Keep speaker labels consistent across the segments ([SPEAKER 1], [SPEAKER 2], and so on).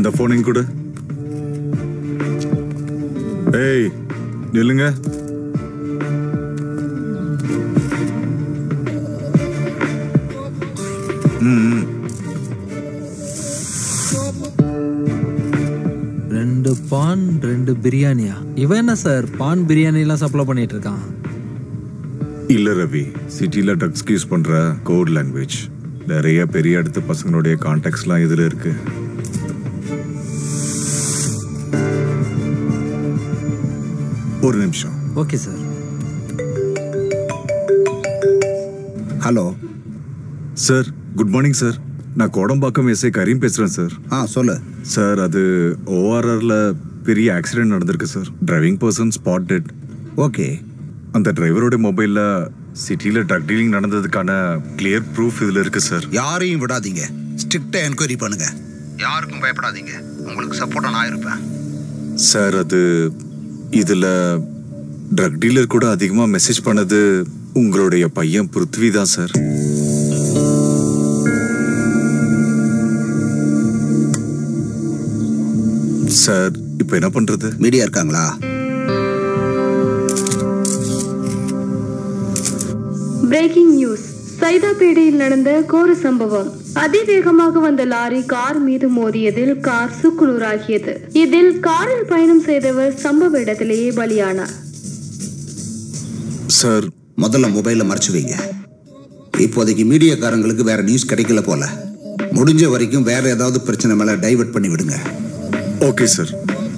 [SPEAKER 1] அந்த போனையும் கூட ஏய் நில்லுங்க ம் ம்.
[SPEAKER 2] ரெண்டு பான் ரெண்டு பிரியாணியா இவன் என்ன சார் பான் பிரியாணி எல்லாம் சப்ளை பண்ணிட்டு இருக்கான்
[SPEAKER 1] இல்ல ரவி சிட்டில ட்ரக்ஸ்க்கு யூஸ் பண்ற கோட் லாங்குவேஜ் நிறைய பெரிய இடத்து பசங்களுடைய கான்டாக்ட்ஸ்லாம் இதுல இருக்கு ஒரு நிமிஷம்
[SPEAKER 2] okay sir
[SPEAKER 3] hello
[SPEAKER 1] sir good morning sir நான் கோடம்பாக்கம் எஸ்ஐ கரீம் பேசுறேன் சார்
[SPEAKER 3] ஆ சொல்லு
[SPEAKER 1] சார் அது ஓஆர்ஆர்ல பெரிய ஆக்சிடென்ட் நடந்திருக்கு sir driving person spot dead
[SPEAKER 3] okay
[SPEAKER 1] அந்த டிரைவரோட மொபைல்ல சிட்டில ட்ரக் டீலிங் நடந்ததுக்கான கிளியர் ப்ரூஃப் இதுல இருக்கு சார்
[SPEAKER 3] யாரையும் விடாதீங்க ஸ்ட்ரிக்டா என்கொயரி பண்ணுங்க யாருக்கும் பயப்படாதீங்க உங்களுக்கு சப்போர்ட்டா நான் இருப்பேன்
[SPEAKER 1] சார் அது இதுல ட்ரக் டீலர் கூட அதிகமா மெசேஜ் பண்ணது உங்களுடைய பையன் பிருத்வி தான் சார் சார் இப்போ என்ன பண்றது
[SPEAKER 3] மீடியா இருக்காங்களா
[SPEAKER 4] பிரேக்கிங் நியூஸ் சைதாப்பேட்டையில் நடந்த கோர சம்பவம் அதிவேகமாக வந்த லாரி கார் மீது மோதியதில் கார் சுக்குநூறாகியது இதில் காரில் பயணம் செய்தவர் சம்பவ இடத்திலேயே பலியானார்
[SPEAKER 1] சார்
[SPEAKER 3] முதல்ல மொபைலை மறைச்சு வைங்க இப்போதைக்கு மீடியாக்காரங்களுக்கு வேற நியூஸ் கிடைக்கல போல முடிஞ்ச வரைக்கும் வேற ஏதாவது பிரச்சனை மேல டைவர்ட் பண்ணி விடுங்க
[SPEAKER 1] okay sir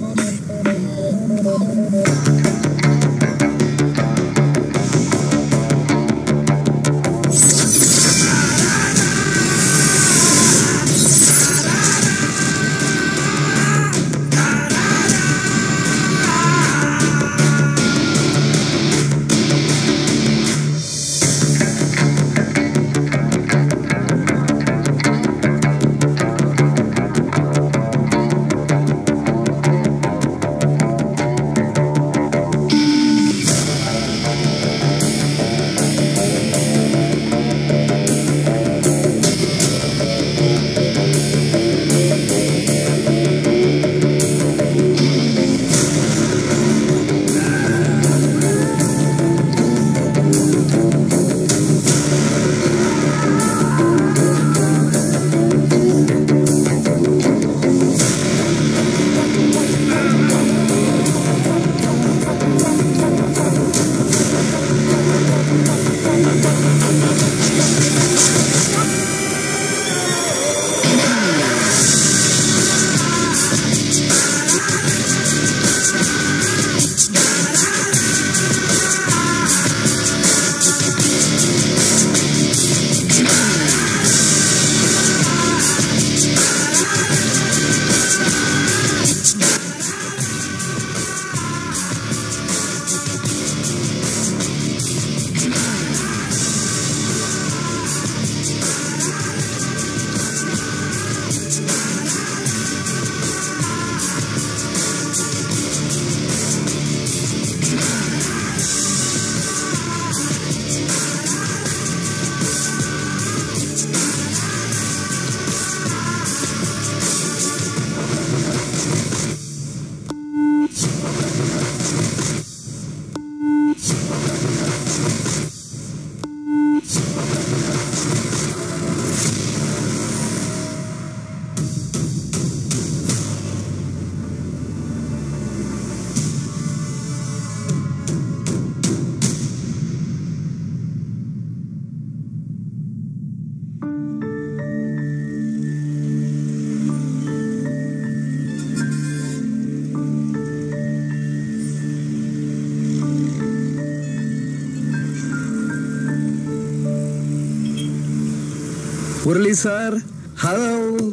[SPEAKER 5] Murali sir hello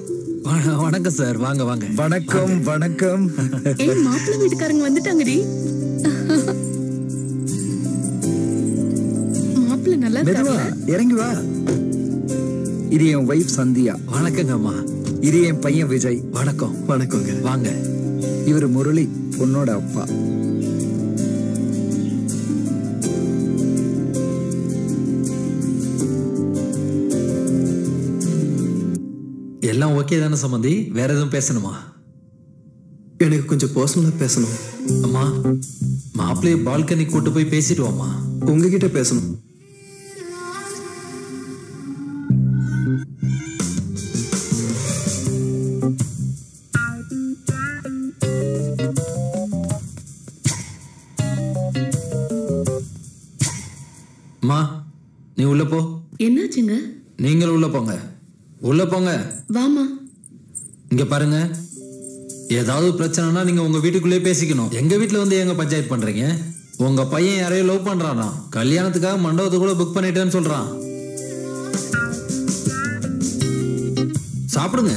[SPEAKER 2] வண- வணக்கம் சார் வாங்க வாங்க
[SPEAKER 5] வணக்கம் வணக்கம்
[SPEAKER 6] ஏய் மாப்பிள்ளை வீட்டுக்காரங்க வந்துட்டாங்கடி மாப்பிள்ளை நல்லா
[SPEAKER 5] மெதுவா
[SPEAKER 6] இருக்காங்க
[SPEAKER 5] இறங்கி வா இது என் ஒய்ஃப் சந்தியா
[SPEAKER 2] வணக்கங்க அம்மா
[SPEAKER 5] இது என் பையன் விஜய்
[SPEAKER 2] வணக்கம்
[SPEAKER 5] வணக்கங்க
[SPEAKER 2] வாங்க
[SPEAKER 5] இவர் முரளி பொண்ணோட அப்பா
[SPEAKER 2] எல்லாம் ஓகே தானே சம்மந்தி வேற எதுவும் பேசணுமா
[SPEAKER 7] எனக்கு கொஞ்சம் பர்சனலாக பேசணும்
[SPEAKER 2] அம்மா மாப்பிள்ளைய பால்கனி கூட்டு போய் பேசிட்டு வாம்மா
[SPEAKER 7] உங்ககிட்ட பேசணும்
[SPEAKER 2] அம்மா நீ உள்ள போ
[SPEAKER 6] என்னாச்சுங்க
[SPEAKER 2] நீங்கள் உள்ள போங்க உள்ள போங்க
[SPEAKER 6] வாமா
[SPEAKER 2] இங்க பாருங்க ஏதாவது பிரச்சனைனா நீங்க உங்க வீட்டுக்குள்ளேயே பேசிக்கணும் எங்க வீட்ல வந்து எங்க பஞ்சாயத்து பண்றீங்க உங்க பையன் யாரையோ லவ் பண்றானா கல்யாணத்துக்காக மண்டபத்தை கூட புக் பண்ணிட்டேன்னு சொல்றான் சாப்பிடுங்க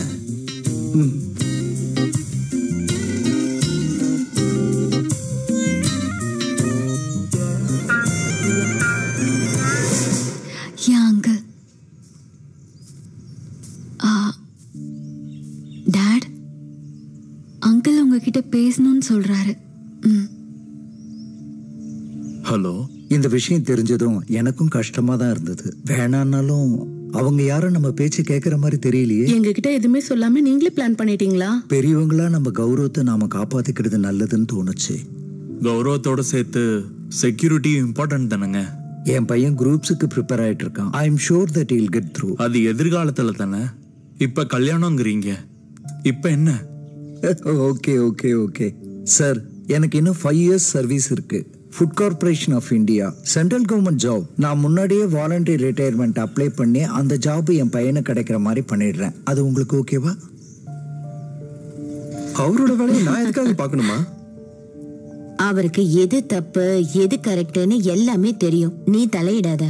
[SPEAKER 8] யா அங்கிள் ஆ டாட் அங்கிள் உங்ககிட்ட பேசணும்னு சொல்றாரு ம்
[SPEAKER 5] ஹலோ இந்த விஷயம் தெரிஞ்சதும் எனக்கும் கஷ்டமா தான் இருந்தது வேணான்னாலும் அவங்க யாரும் நம்ம பேச்சு கேட்குற மாதிரி தெரியலையே
[SPEAKER 6] எங்க கிட்ட எதுவுமே சொல்லாம நீங்களே பிளான் பண்ணிட்டீங்களா
[SPEAKER 5] பெரியவங்களா நம்ம கௌரவத்தை நாம காப்பாத்திக்கிறது நல்லதுன்னு தோணுச்சு
[SPEAKER 9] கௌரவத்தோட சேர்த்து செக்யூரிட்டி இம்பார்ட்டன்ட் தானேங்க
[SPEAKER 5] என் பையன் குரூப்ஸுக்கு ப்ரிப்பேர் ஆயிட்டு இருக்கான் I am sure that'll get through
[SPEAKER 9] அது எதிர்காலத்துல தானே இப்ப கல்யாணங்கிறீங்க இப்ப என்ன
[SPEAKER 5] ஓகே ஓகே ஓகே சார் எனக்கு இன்னும் ஃபைவ் இயர்ஸ் சர்வீஸ் இருக்கு food corporation of India central government job நான் முன்னாடியே வாலண்டரி ரிட்டையர்மெண்ட் அப்ளை பண்ணி அந்த ஜாப் என் பையனுக்கு கிடைக்கிற மாதிரி பண்ணிடுறேன் அது உங்களுக்கு ஓகேவா
[SPEAKER 7] அவரோட வேலையை நான் எதுக்காக பார்க்கணுமா
[SPEAKER 10] அவருக்கு எது தப்பு எது கரெக்ட்னு எல்லாமே தெரியும் நீ தலையிடாத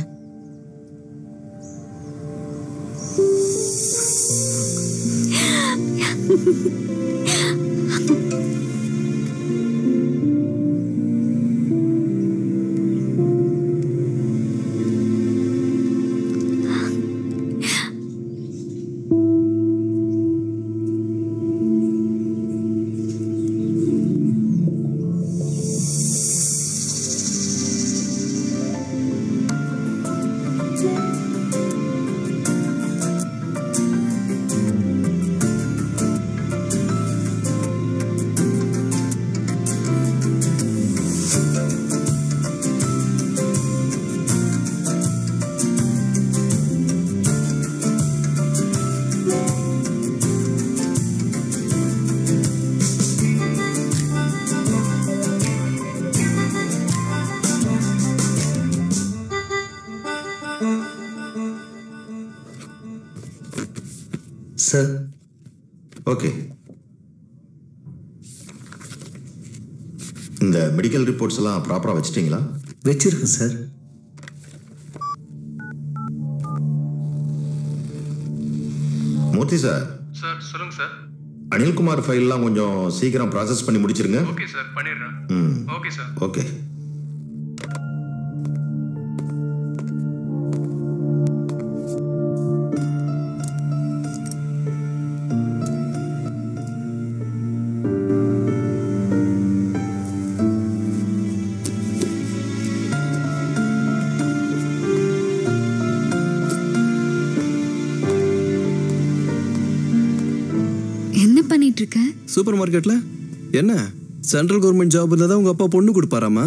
[SPEAKER 5] சார்
[SPEAKER 11] ஓகே இந்த மெடிக்கல் ரிப்போர்ட்ஸ் எல்லாம் ப்ராப்பராக வச்சிட்டீங்களா
[SPEAKER 5] வச்சிருக்கேன் சார்
[SPEAKER 11] மூர்த்தி சார்
[SPEAKER 12] சார் சொல்லுங்க சார்
[SPEAKER 11] அனில்குமார் ஃபைல்லாம் கொஞ்சம் சீக்கிரம் ப்ராசஸ் பண்ணி முடிச்சிருங்க
[SPEAKER 12] ஓகே சார் பண்ணிடுறேன்
[SPEAKER 11] ம்
[SPEAKER 12] ஓகே சார்
[SPEAKER 11] ஓகே
[SPEAKER 8] என்ன பண்ணிட்டு இருக்க
[SPEAKER 7] சூப்பர் மார்க்கெட்ல என்ன சென்ட்ரல் கவர்மெண்ட் ஜாப் இருந்தால் தான் உங்க அப்பா பொண்ணு கொடுப்பாராமா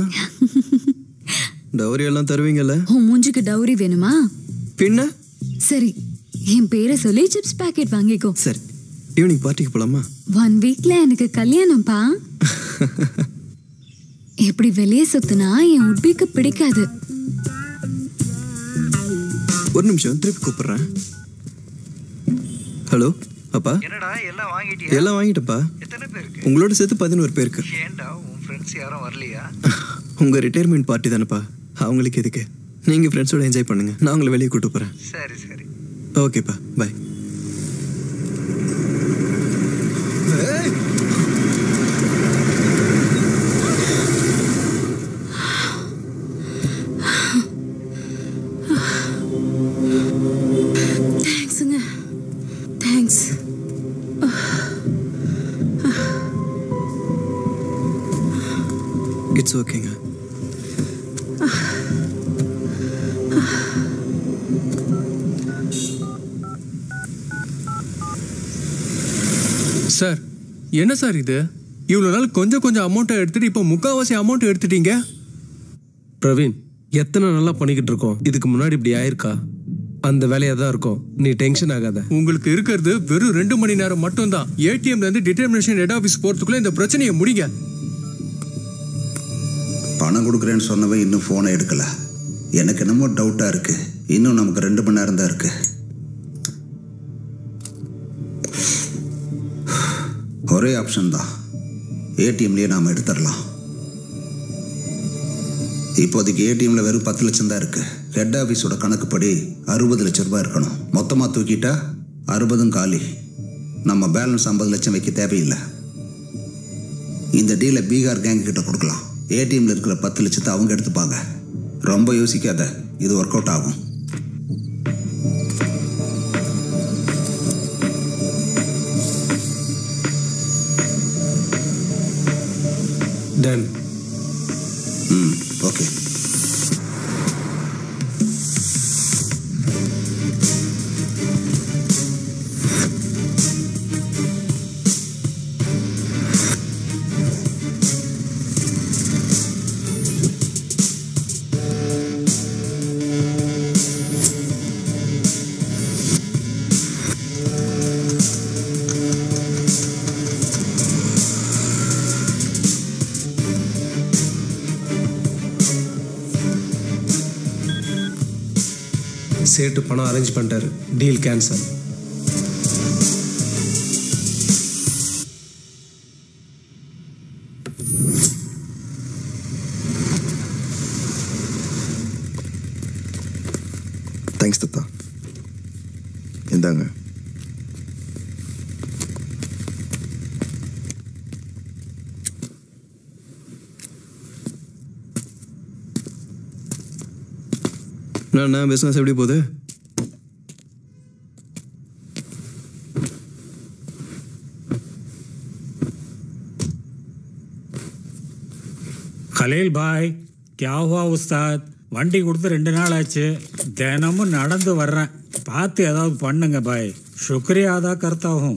[SPEAKER 7] டவுரி எல்லாம் தருவீங்கல்ல
[SPEAKER 8] உன் மூஞ்சுக்கு டவுரி வேணுமா
[SPEAKER 7] பின்ன
[SPEAKER 8] சரி என் பேரை சொல்லி சிப்ஸ் பாக்கெட் வாங்கிக்கோ
[SPEAKER 7] சரி ஈவினிங் பார்ட்டிக்கு போலாமா
[SPEAKER 8] ஒன் வீக்ல எனக்கு கல்யாணம்ப்பா எப்படி வெளியே சுத்தினா என் உட்பிக்கு பிடிக்காது
[SPEAKER 7] ஒரு நிமிஷம் திருப்பி கூப்பிடுறேன் ஹலோ அப்பா
[SPEAKER 13] என்னடா எல்லாம் வாங்கிட்டியா
[SPEAKER 7] எல்லாம் வாங்கிட்டப்பா
[SPEAKER 13] எத்தனை பேருக்கு
[SPEAKER 7] உங்களோட சேர்த்து பதினோரு பேருக்கு
[SPEAKER 13] ஏன்டா உன் ஃப்ரெண்ட்ஸ் யாரும் வரலையா
[SPEAKER 7] உங்க ரிட்டையர்மெண்ட் பார்ட்டி தானேப்பா அவங்களுக்கு எதுக்கு நீங்க ஃப்ரெண்ட்ஸோட என்ஜாய் பண்ணுங்க நான் உங்களை வெளியே கூட்டு போறேன்
[SPEAKER 13] சரி சரி
[SPEAKER 7] ஓகேப்பா பாய்
[SPEAKER 6] தேங்க்ஸுங்க தேங்க்ஸ்
[SPEAKER 7] இட்ஸ் ஓகேங்க
[SPEAKER 12] சார் என்ன சார் இது
[SPEAKER 14] இவ்வளோ நாள் கொஞ்சம் கொஞ்சம் அமௌண்ட்டை எடுத்துட்டு இப்போ முக்கால்வாசி அமௌண்ட் எடுத்துட்டீங்க
[SPEAKER 15] பிரவீன் எத்தனை நல்லா பண்ணிக்கிட்டு இருக்கோம் இதுக்கு முன்னாடி இப்படி ஆயிருக்கா அந்த வேலையா தான் இருக்கும் நீ டென்ஷன் ஆகாத
[SPEAKER 14] உங்களுக்கு இருக்கிறது வெறும் ரெண்டு மணி நேரம் மட்டும்தான் ஏடிஎம்ல இருந்து டிட்டர்மினேஷன் ஹெட் ஆஃபீஸ் போறதுக்குள்ள இந்த பிரச்சனையை முடிங்க
[SPEAKER 3] பணம் கொடுக்குறேன்னு சொன்னவன் இன்னும் ஃபோனை எடுக்கல எனக்கு என்னமோ டவுட்டாக இருக்கு இன்னும் நமக்கு ரெண்டு மணி நேரம் தான் இருக்கு ஒரே ஆப்ஷன் தான் ஏடிஎம்லேயே நாம் எடுத்துடலாம் இப்போதைக்கு ஏடிஎம்ல வெறும் பத்து லட்சம் தான் இருக்கு ஹெட் ஆஃபீஸோட கணக்குப்படி அறுபது லட்சம் ரூபாய் இருக்கணும் மொத்தமாக தூக்கிட்டா அறுபதும் காலி நம்ம பேலன்ஸ் ஐம்பது லட்சம் வைக்க தேவையில்லை இந்த டீலை பீகார் கேங் கிட்ட கொடுக்கலாம் ஏடிஎம்ல இருக்கிற பத்து லட்சத்தை அவங்க எடுத்துப்பாங்க ரொம்ப யோசிக்காத இது ஒர்க் அவுட் ஆகும்
[SPEAKER 15] டன்
[SPEAKER 3] ம் ஓகே
[SPEAKER 15] சேட்டு பணம் அரேஞ்ச் பண்ணிட்டாரு டீல் கேன்சல்
[SPEAKER 16] தேங்க்ஸ் தத்தா இந்தாங்க
[SPEAKER 7] நான் பிஸ்னஸ் எப்படி போகுது
[SPEAKER 17] கலீல் பாய் கியா ஹுவா உஸ்தாத் வண்டி கொடுத்து ரெண்டு நாள் ஆச்சு தினமும் நடந்து வர்றேன் பார்த்து ஏதாவது பண்ணுங்க பாய் சுக்ரியா அதா கர்த்தாவும்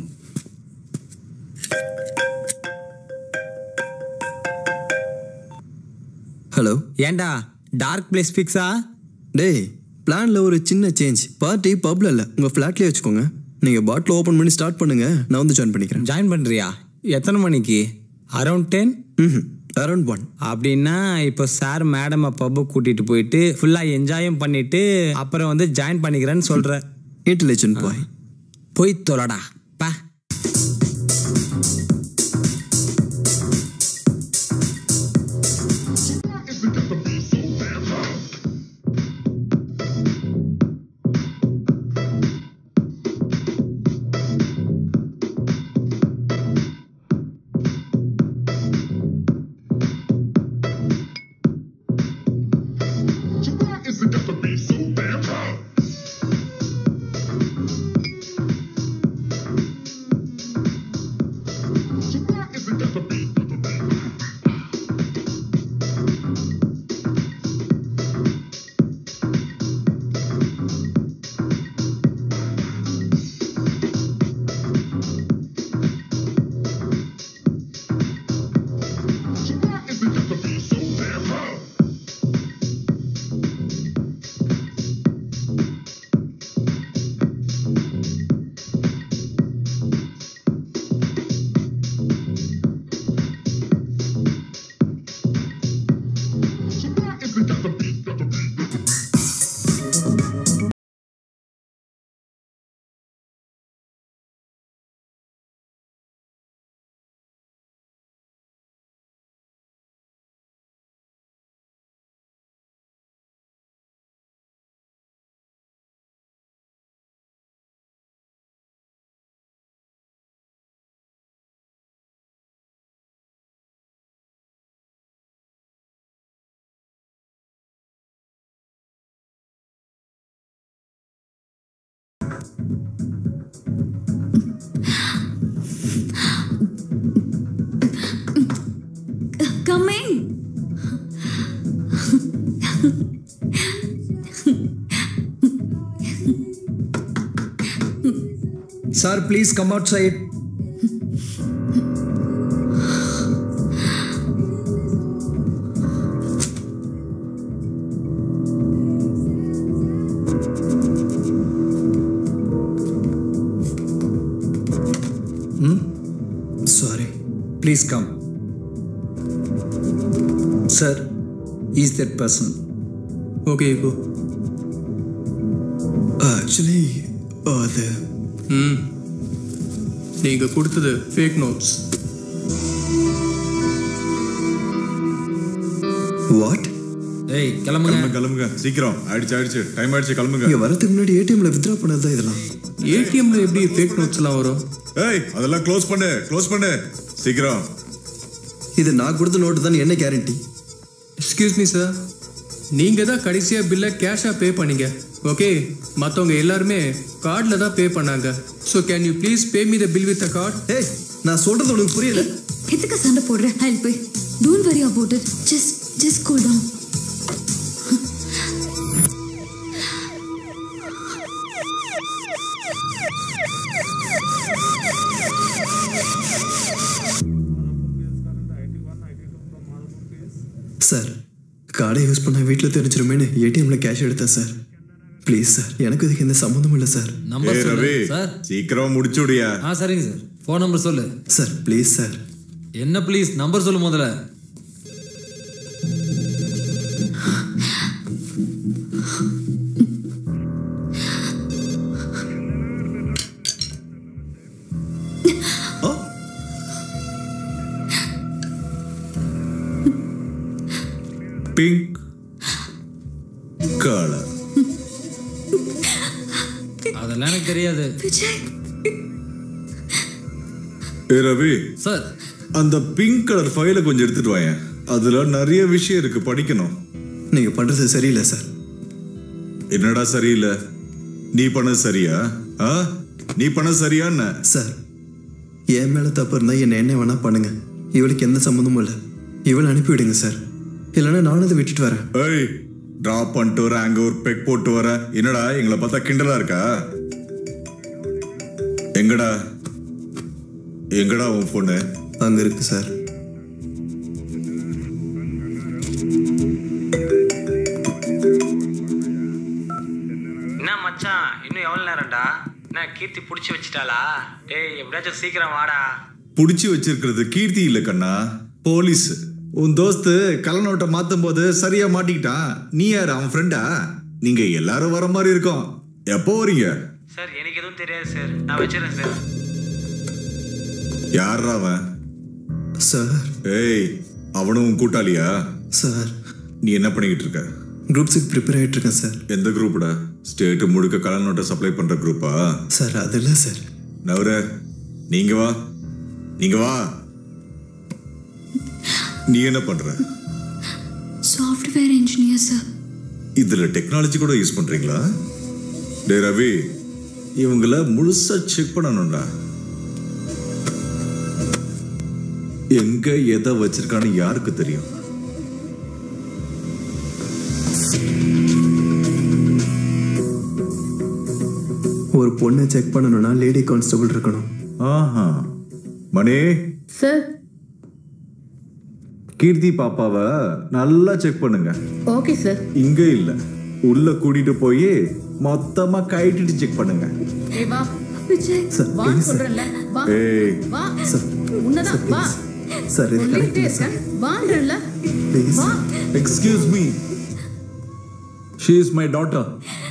[SPEAKER 7] ஹலோ
[SPEAKER 18] ஏன்டா டார்க் பிளேஸ் ஃபிக்ஸா
[SPEAKER 7] டேய் பிளான்ல ஒரு சின்ன சேஞ்ச் பார்ட்டி பப்ல இல்ல உங்க ஃபிளாட்லயே வச்சுக்கோங்க நீங்க பாட்டில் ஓபன் பண்ணி ஸ்டார்ட் பண்ணுங்க நான் வந்து ஜாயின் பண்ணிக்கிறேன்
[SPEAKER 18] ஜாயின் பண்றியா எத்தனை மணிக்கு அரௌண்ட் டென்
[SPEAKER 7] அரௌண்ட் ஒன்
[SPEAKER 18] அப்படின்னா இப்போ சார் மேடம் பப்பு கூட்டிட்டு போயிட்டு ஃபுல்லாக என்ஜாயும் பண்ணிட்டு அப்புறம் வந்து ஜாயின் பண்ணிக்கிறேன்னு சொல்ற
[SPEAKER 7] இன்டெலிஜென்ட் பாய்
[SPEAKER 18] போய் தொலைடா பா
[SPEAKER 8] Coming.
[SPEAKER 5] Sir, please come outside. Please come sir is that person
[SPEAKER 7] okay go actually அது ம் நீங்கள் கொடுத்தது ஃபேக் நோட்ஸ் வாட்
[SPEAKER 2] ஏய் கிளம்புங்க
[SPEAKER 1] கிளம்புங்க சீக்கிரம் ஆயிடுச்சு ஆயிடுச்சு டைம் ஆயிடுச்சு கிளம்புங்க
[SPEAKER 7] இங்கே வரதுக்கு முன்னாடி ஏடிஎம்ல வித்ட்ரா பண்ணது தான் இதெல்லாம் ஏடிஎம்ல எப்படி ஃபேக் நோட்ஸ்லாம் வரும்
[SPEAKER 1] ஏய் அதெல்லாம் க்ளோஸ் பண்ணு க்ளோஸ் பண்ணு சீக்கிரம்
[SPEAKER 7] இது நான் கொடுத்த நோட்டு தான் என்ன கேரண்டி எக்ஸ்கியூஸ் மீ சார் நீங்கள் தான் கடைசியாக பில்லை கேஷாக பே பண்ணீங்க ஓகே மற்றவங்க எல்லாருமே கார்டில் தான் பே பண்ணாங்க so can you please pay me the bill with a card ஏய் நான் சொல்கிறது உனக்கு புரியல
[SPEAKER 8] எதுக்கு சண்டை போடுற ஹெல்ப் போய் don't worry about it just just cool down
[SPEAKER 7] sir கார்டை யூஸ் பண்ண வீட்டில் தெரிஞ்சிருமேனு ஏடிஎம்ல கேஷ் எடுத்தேன் சார் ப்ளீஸ் சார் எனக்கு இதுக்கு எந்த சம்மந்தமும் இல்லை சார்
[SPEAKER 2] நம்பர்
[SPEAKER 1] ஏய்
[SPEAKER 2] சொல்லு
[SPEAKER 1] ரவி
[SPEAKER 2] சார்
[SPEAKER 1] சீக்கிரம் முடிச்சு விடியா
[SPEAKER 2] ஆ சரிங்க சார் ஃபோன் நம்பர் சொல்லு
[SPEAKER 7] சார் ப்ளீஸ் சார்
[SPEAKER 2] என்ன ப்ளீஸ் நம்பர் சொல்லு முதல்ல
[SPEAKER 1] பிங்க் கலர்
[SPEAKER 2] அதெல்லாம் எனக்கு தெரியாது
[SPEAKER 1] ஏ ரவி
[SPEAKER 2] சார்
[SPEAKER 1] அந்த பிங்க் கலர் ஃபைலை கொஞ்சம் எடுத்துட்டு வாயேன் அதுல நிறைய விஷயம் இருக்கு படிக்கணும்
[SPEAKER 7] நீங்க பண்றது சரியில்லை சார்
[SPEAKER 1] என்னடா சரியில்லை நீ பண்ணது சரியா ஆ நீ பண்ணது சரியான்னு
[SPEAKER 7] சார் என் மேலே தப்பு இருந்தால் என்ன என்ன வேணா பண்ணுங்க இவளுக்கு எந்த சம்மந்தமும் இல்லை இவளை அனுப்பிவிடுங்க சார் இல்லைன்னா நானும் அதை விட்டுட்டு வரேன்
[SPEAKER 1] ஏய் டிராப் பண்ணிட்டு வர அங்க ஒரு பெக் போட்டு வர என்னடா எங்களை பார்த்தா கிண்டலா இருக்கா எங்கடா எங்கடா உன் பொண்ணு
[SPEAKER 7] அங்க இருக்கு சார்
[SPEAKER 18] என்ன மச்சான் இன்னும் எவ்வளோ நேரம்டா என்ன கீர்த்தி பிடிச்சி வச்சிட்டாளா டேய் எப்படியாச்சும் சீக்கிரம் வாடா
[SPEAKER 1] புடிச்சு வச்சிருக்கிறது கீர்த்தி இல்ல கண்ணா போலீஸ் உன் தோஸ்து கலநோட்டை மாத்தும் போது சரியா மாட்டிக்கிட்டான் நீ யாரு அவன் ஃப்ரெண்டா நீங்க எல்லாரும் வர மாதிரி இருக்கும் எப்போ வரீங்க
[SPEAKER 18] சார் எனக்கு எதுவும் தெரியாது சார் நான் வச்சிடறேன் சார்
[SPEAKER 1] யாரா அவன்
[SPEAKER 7] சார்
[SPEAKER 1] ஏய் அவனும் உன் கூட்டாளியா
[SPEAKER 7] சார்
[SPEAKER 1] நீ என்ன பண்ணிக்கிட்டு இருக்க
[SPEAKER 7] குரூப் சிக்ஸ் ப்ரிப்பேர் ஆகிட்டு இருக்கேன் சார்
[SPEAKER 1] எந்த குரூப்டா ஸ்டேட் முழுக்க கலர் நோட்டை சப்ளை பண்ற குரூப்பா
[SPEAKER 7] சார் அது இல்லை சார்
[SPEAKER 1] நவர நீங்க வா நீங்க வா நீ என்ன பண்ற
[SPEAKER 8] சாஃப்ட்வேர் இன்ஜினியர் சார்
[SPEAKER 1] இதுல டெக்னாலஜி கூட யூஸ் பண்றீங்களா டே ரவி இவங்கள முழுசா செக் பண்ணணும்டா எங்க எதை வச்சிருக்கான்னு யாருக்கு தெரியும்
[SPEAKER 7] ஒரு பொண்ணை செக் பண்ணணும்னா லேடி கான்ஸ்டபிள் இருக்கணும்
[SPEAKER 1] ஆஹா மணி
[SPEAKER 6] சார்
[SPEAKER 1] கீர்த்தி பாப்பாவை நல்லா செக் பண்ணுங்க
[SPEAKER 6] ஓகே சார்
[SPEAKER 1] இங்க இல்ல உள்ள கூட்டிட்டு போய் மொத்தமா கைட்டிட்டு செக் பண்ணுங்க
[SPEAKER 6] ஏய் வா விஜய்
[SPEAKER 1] சார்,
[SPEAKER 6] வா
[SPEAKER 1] please,
[SPEAKER 6] சொல்றேன்ல வா
[SPEAKER 1] ஏய்.
[SPEAKER 6] வா
[SPEAKER 1] சார்,
[SPEAKER 6] உன்னதான் வா
[SPEAKER 7] சார் இது
[SPEAKER 6] சொல்லிட்டே
[SPEAKER 7] கரெக்ட்
[SPEAKER 6] இருக்கேன் வான்றல
[SPEAKER 1] Please.
[SPEAKER 6] வா
[SPEAKER 1] excuse me she is my daughter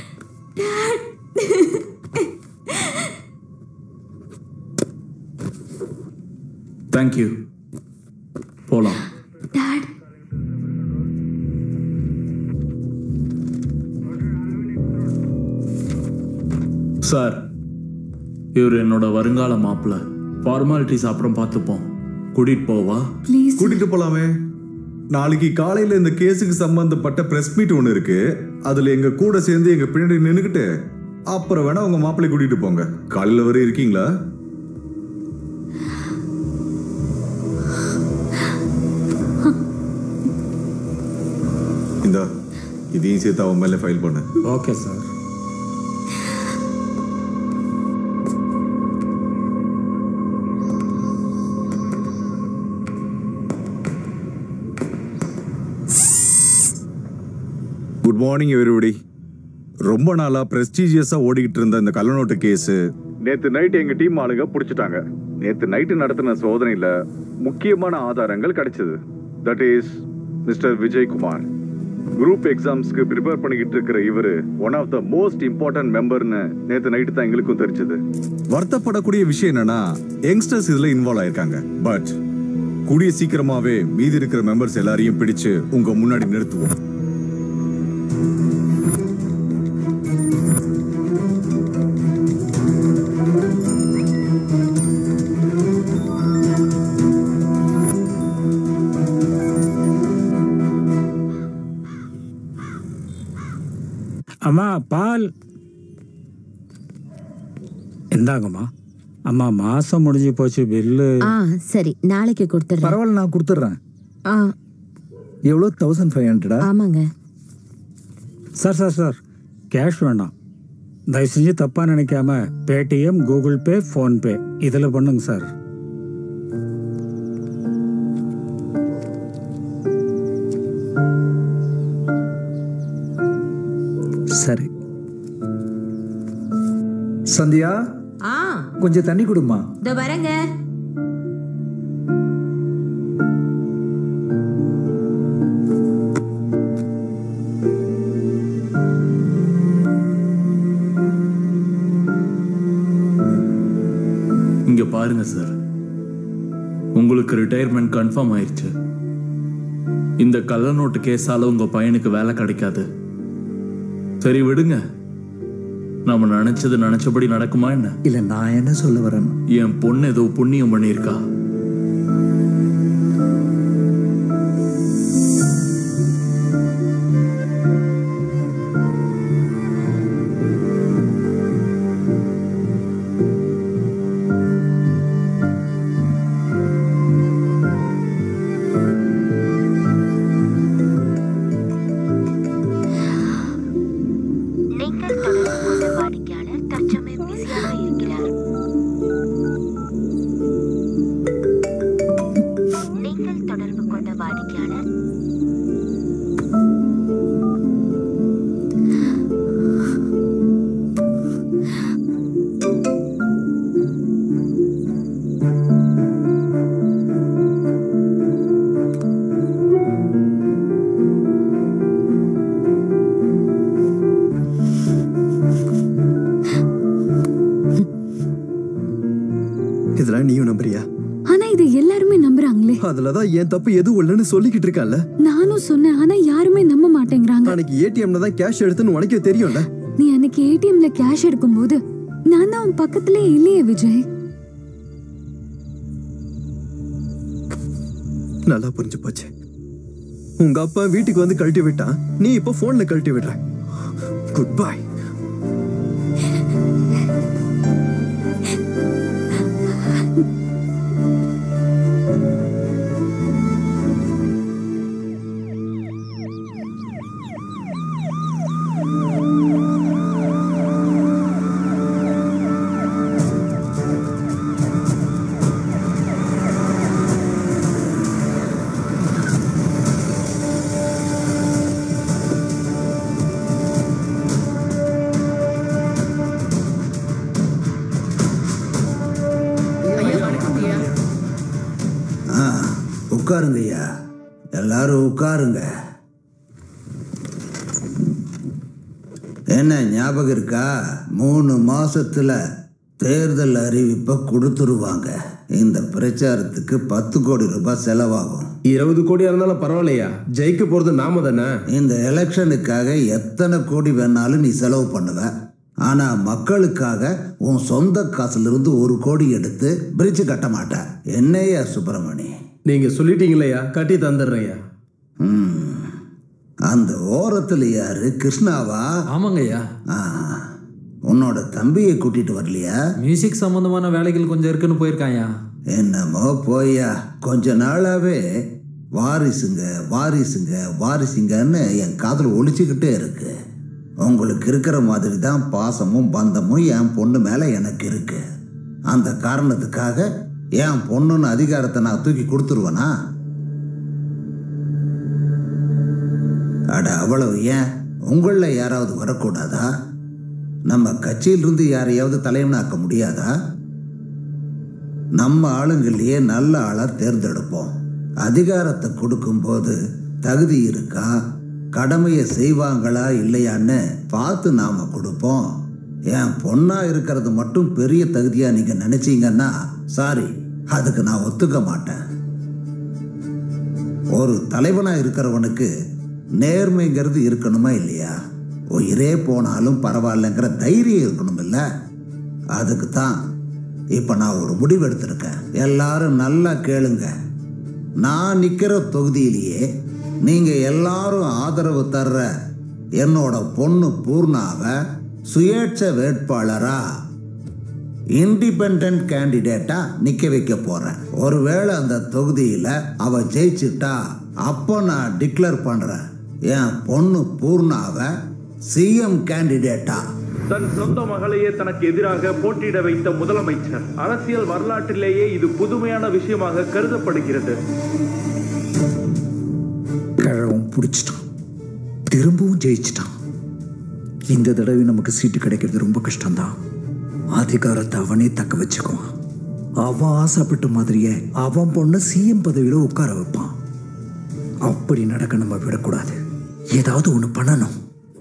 [SPEAKER 9] thank you போலாம்
[SPEAKER 8] டாட்
[SPEAKER 9] சார் இவர் என்னோட வருங்கால மாப்பிள்ள ஃபார்மாலிட்டிஸ் அப்புறம் பார்த்துப்போம் கூட்டிட்டு போவா
[SPEAKER 8] ப்ளீஸ்
[SPEAKER 1] கூட்டிட்டு போலாமே நாளைக்கு காலையில இந்த கேஸுக்கு சம்பந்தப்பட்ட பிரஸ் மீட் ஒன்று இருக்கு அதுல எங்க கூட சேர்ந்து எங்க பின்னாடி நின்னுக்கிட்டு அப்புறம் வேணா உங்க மாப்பிள்ளை கூட்டிட்டு போங்க காலையில வரை இருக்கீங்களா இந்த இதையும் சேர்த்து அவன் மேல ஃபைல் பண்ணு
[SPEAKER 17] okay sir
[SPEAKER 1] good morning everybody ரொம்ப நாளா பிரஸ்டீஜியஸா ஓடிக்கிட்டு இருந்த இந்த கள்ளநோட்டு கேஸ் நேத்து நைட் எங்க டீம் ஆளுங்க புடிச்சிட்டாங்க
[SPEAKER 19] நேத்து நைட்டு நடத்தின சோதனையில முக்கியமான ஆதாரங்கள் கிடைச்சது that is mister Vijayakumar group எக்ஸாம்ஸ்க்கு ப்ரிப்பேர் பண்ணிக்கிட்டு இருக்கிற இவரு one of the most important மெம்பர்னு நேத்து நைட்டு தான் எங்களுக்கும் தெரிஞ்சது
[SPEAKER 1] வருத்தப்படக்கூடிய விஷயம் என்னன்னா யங்ஸ்டர்ஸ் இதுல இன்வால்வ் ஆயிருக்காங்க பட் கூடிய சீக்கிரமாவே மீதி இருக்கிற மெம்பர்ஸ் எல்லாரையும் பிடிச்சு உங்க முன்னாடி நிறுத்துவோம்
[SPEAKER 17] அம்மா பால் இந்தாங்கம்மா அம்மா மாசம் முடிஞ்சு போச்சு பில்லு
[SPEAKER 10] ஆ சரி நாளைக்கு கொடுத்துட்றேன்
[SPEAKER 5] பரவாயில்ல நான் கொடுத்துட்றேன்
[SPEAKER 10] ஆ
[SPEAKER 5] எவ்வளோ தௌசண்ட் ஃபைவ் ஹண்ட்ரடா
[SPEAKER 10] ஆமாங்க
[SPEAKER 17] சார் சார் சார் கேஷ் வேண்டாம் தயவு செஞ்சு தப்பாக நினைக்காம பேடிஎம் கூகுள் பே ஃபோன்பே இதில் பண்ணுங்க சார்
[SPEAKER 5] சரி சந்தியா
[SPEAKER 10] ஆ
[SPEAKER 5] கொஞ்சம் தண்ணி கொடுமா
[SPEAKER 10] இதோ வரேங்க
[SPEAKER 9] இங்க பாருங்க சார் உங்களுக்கு ரிட்டையர்மெண்ட் கன்ஃபார்ம் ஆயிருச்சு இந்த கள்ள நோட்டு கேஸால உங்க பையனுக்கு வேலை கிடைக்காது சரி விடுங்க நம்ம நினைச்சது நினைச்சபடி நடக்குமா என்ன
[SPEAKER 5] இல்ல நான் என்ன சொல்ல வரேன்
[SPEAKER 9] என் பொண்ணு ஏதோ புண்ணியம் பண்ணியிருக்கா
[SPEAKER 20] நீங்கள் தொடர்பு கொண்ட வாடிக்கையாளர் தற்சமயம் பிஸியாக இருக்கிறார் நீங்கள் தொடர்பு கொண்ட வாடிக்கையாளர்
[SPEAKER 21] இதெல்லாம் நீயும் நம்புறியா
[SPEAKER 8] ஆனா இது எல்லாருமே நம்புறாங்களே
[SPEAKER 21] அதுலதான் என் தப்பு எதுவும் இல்லைன்னு சொல்லிக்கிட்டு இருக்கான்ல
[SPEAKER 8] நானும் சொன்னேன் ஆனா யாருமே நம்ப மாட்டேங்கிறாங்க
[SPEAKER 21] அன்னைக்கு ஏடிஎம்ல தான் கேஷ் எடுத்துன்னு உனக்கே தெரியும்ல
[SPEAKER 8] நீ அன்னைக்கு ஏடிஎம்ல கேஷ் எடுக்கும்போது நான் தான் உன் பக்கத்திலே இல்லையே விஜய்
[SPEAKER 21] நல்லா புரிஞ்சு போச்சு உங்க அப்பா வீட்டுக்கு வந்து கழட்டி விட்டான் நீ இப்போ போன்ல கழட்டி விடுற குட் பை
[SPEAKER 3] ஆ உட்காருங்க ஐயா எல்லாரும் உட்காருங்க என்ன ஞாபகம் இருக்கா மூணு மாசத்துல தேர்தல் அறிவிப்பை கொடுத்துருவாங்க இந்த பிரச்சாரத்துக்கு பத்து கோடி ரூபாய் செலவாகும்
[SPEAKER 15] இருபது கோடியா இருந்தாலும் பரவாயில்லையா ஜெயிக்க போறது நாம தானே
[SPEAKER 3] இந்த எலெக்ஷனுக்காக எத்தனை கோடி வேணாலும் நீ செலவு பண்ணுவ ஆனா மக்களுக்காக உன் சொந்த காசுல இருந்து ஒரு கோடி எடுத்து பிரிட்ஜ் கட்ட மாட்ட என்னையா சுப்பிரமணி
[SPEAKER 15] நீங்க சொல்லிட்டீங்களேயா கட்டி தந்துடுறேயா
[SPEAKER 3] ம். அந்த ஓரத்துல யாரு கிருஷ்ணாவா
[SPEAKER 2] ஆமாங்கய்யா
[SPEAKER 3] உன்னோட தம்பியை கூட்டிட்டு வரலையா
[SPEAKER 2] மியூசிக் சம்பந்தமான வேலைகள் கொஞ்சம் இருக்குன்னு போயிருக்காயா
[SPEAKER 3] என்னமோ போயா கொஞ்ச நாளாவே வாரிசுங்க வாரிசுங்க வாரிசுங்கன்னு என் காதில் ஒழிச்சுக்கிட்டே இருக்கு உங்களுக்கு இருக்கிற மாதிரி தான் பாசமும் பந்தமும் என் பொண்ணு மேலே எனக்கு இருக்கு அந்த காரணத்துக்காக என் பொண்ணுன்னு அதிகாரத்தை நான் தூக்கி கொடுத்துருவேனா அட அவ்வளவு ஏன் உங்களில் யாராவது வரக்கூடாதா நம்ம கட்சியிலிருந்து யாரையாவது தலைவனாக்க முடியாதா நம்ம ஆளுங்களையே நல்ல ஆளா தேர்ந்தெடுப்போம் அதிகாரத்தை கொடுக்கும்போது தகுதி இருக்கா கடமையை செய்வாங்களா இல்லையான்னு பார்த்து நாம கொடுப்போம் என் பொண்ணா இருக்கிறது மட்டும் பெரிய தகுதியா நீங்க நினைச்சீங்கன்னா சாரி அதுக்கு நான் ஒத்துக்க மாட்டேன் ஒரு தலைவனா இருக்கிறவனுக்கு நேர்மைங்கிறது இருக்கணுமா இல்லையா உயிரே போனாலும் பரவாயில்லைங்கிற தைரியம் இருக்கணும் இல்ல அதுக்கு தான் இப்போ நான் ஒரு முடிவு எடுத்திருக்கேன் எல்லாரும் நல்லா கேளுங்க நான் நிற்கிற தொகுதியிலேயே நீங்கள் எல்லாரும் ஆதரவு தர்ற என்னோட பொண்ணு பூர்ணாவை சுயேட்ச வேட்பாளரா இண்டிபெண்ட் கேண்டிடேட்டா நிக்க வைக்க போறேன் ஒருவேளை அந்த தொகுதியில அவ ஜெயிச்சிட்டா அப்போ நான் டிக்ளேர் பண்றேன் என் பொண்ணு பூர்ணாவை சிஎம் கேண்டிடேட்டா
[SPEAKER 9] தன் சொந்த மகளையே தனக்கு எதிராக போட்டியிட வைத்த முதலமைச்சர் அரசியல் வரலாற்றிலேயே இது புதுமையான விஷயமாக கருதப்படுகிறது
[SPEAKER 5] கிழவன் பிடிச்சிட்டான் திரும்பவும் ஜெயிச்சிட்டான் இந்த தடவை நமக்கு சீட்டு கிடைக்கிறது ரொம்ப கஷ்டம்தான் அதிகாரத்தை அவனே தக்க வச்சுக்குவான் அவன் ஆசைப்பட்ட மாதிரியே அவன் பொண்ணு சிஎம் பதவியில உட்கார வைப்பான் அப்படி நடக்க நம்ம விடக்கூடாது ஏதாவது ஒன்று பண்ணணும்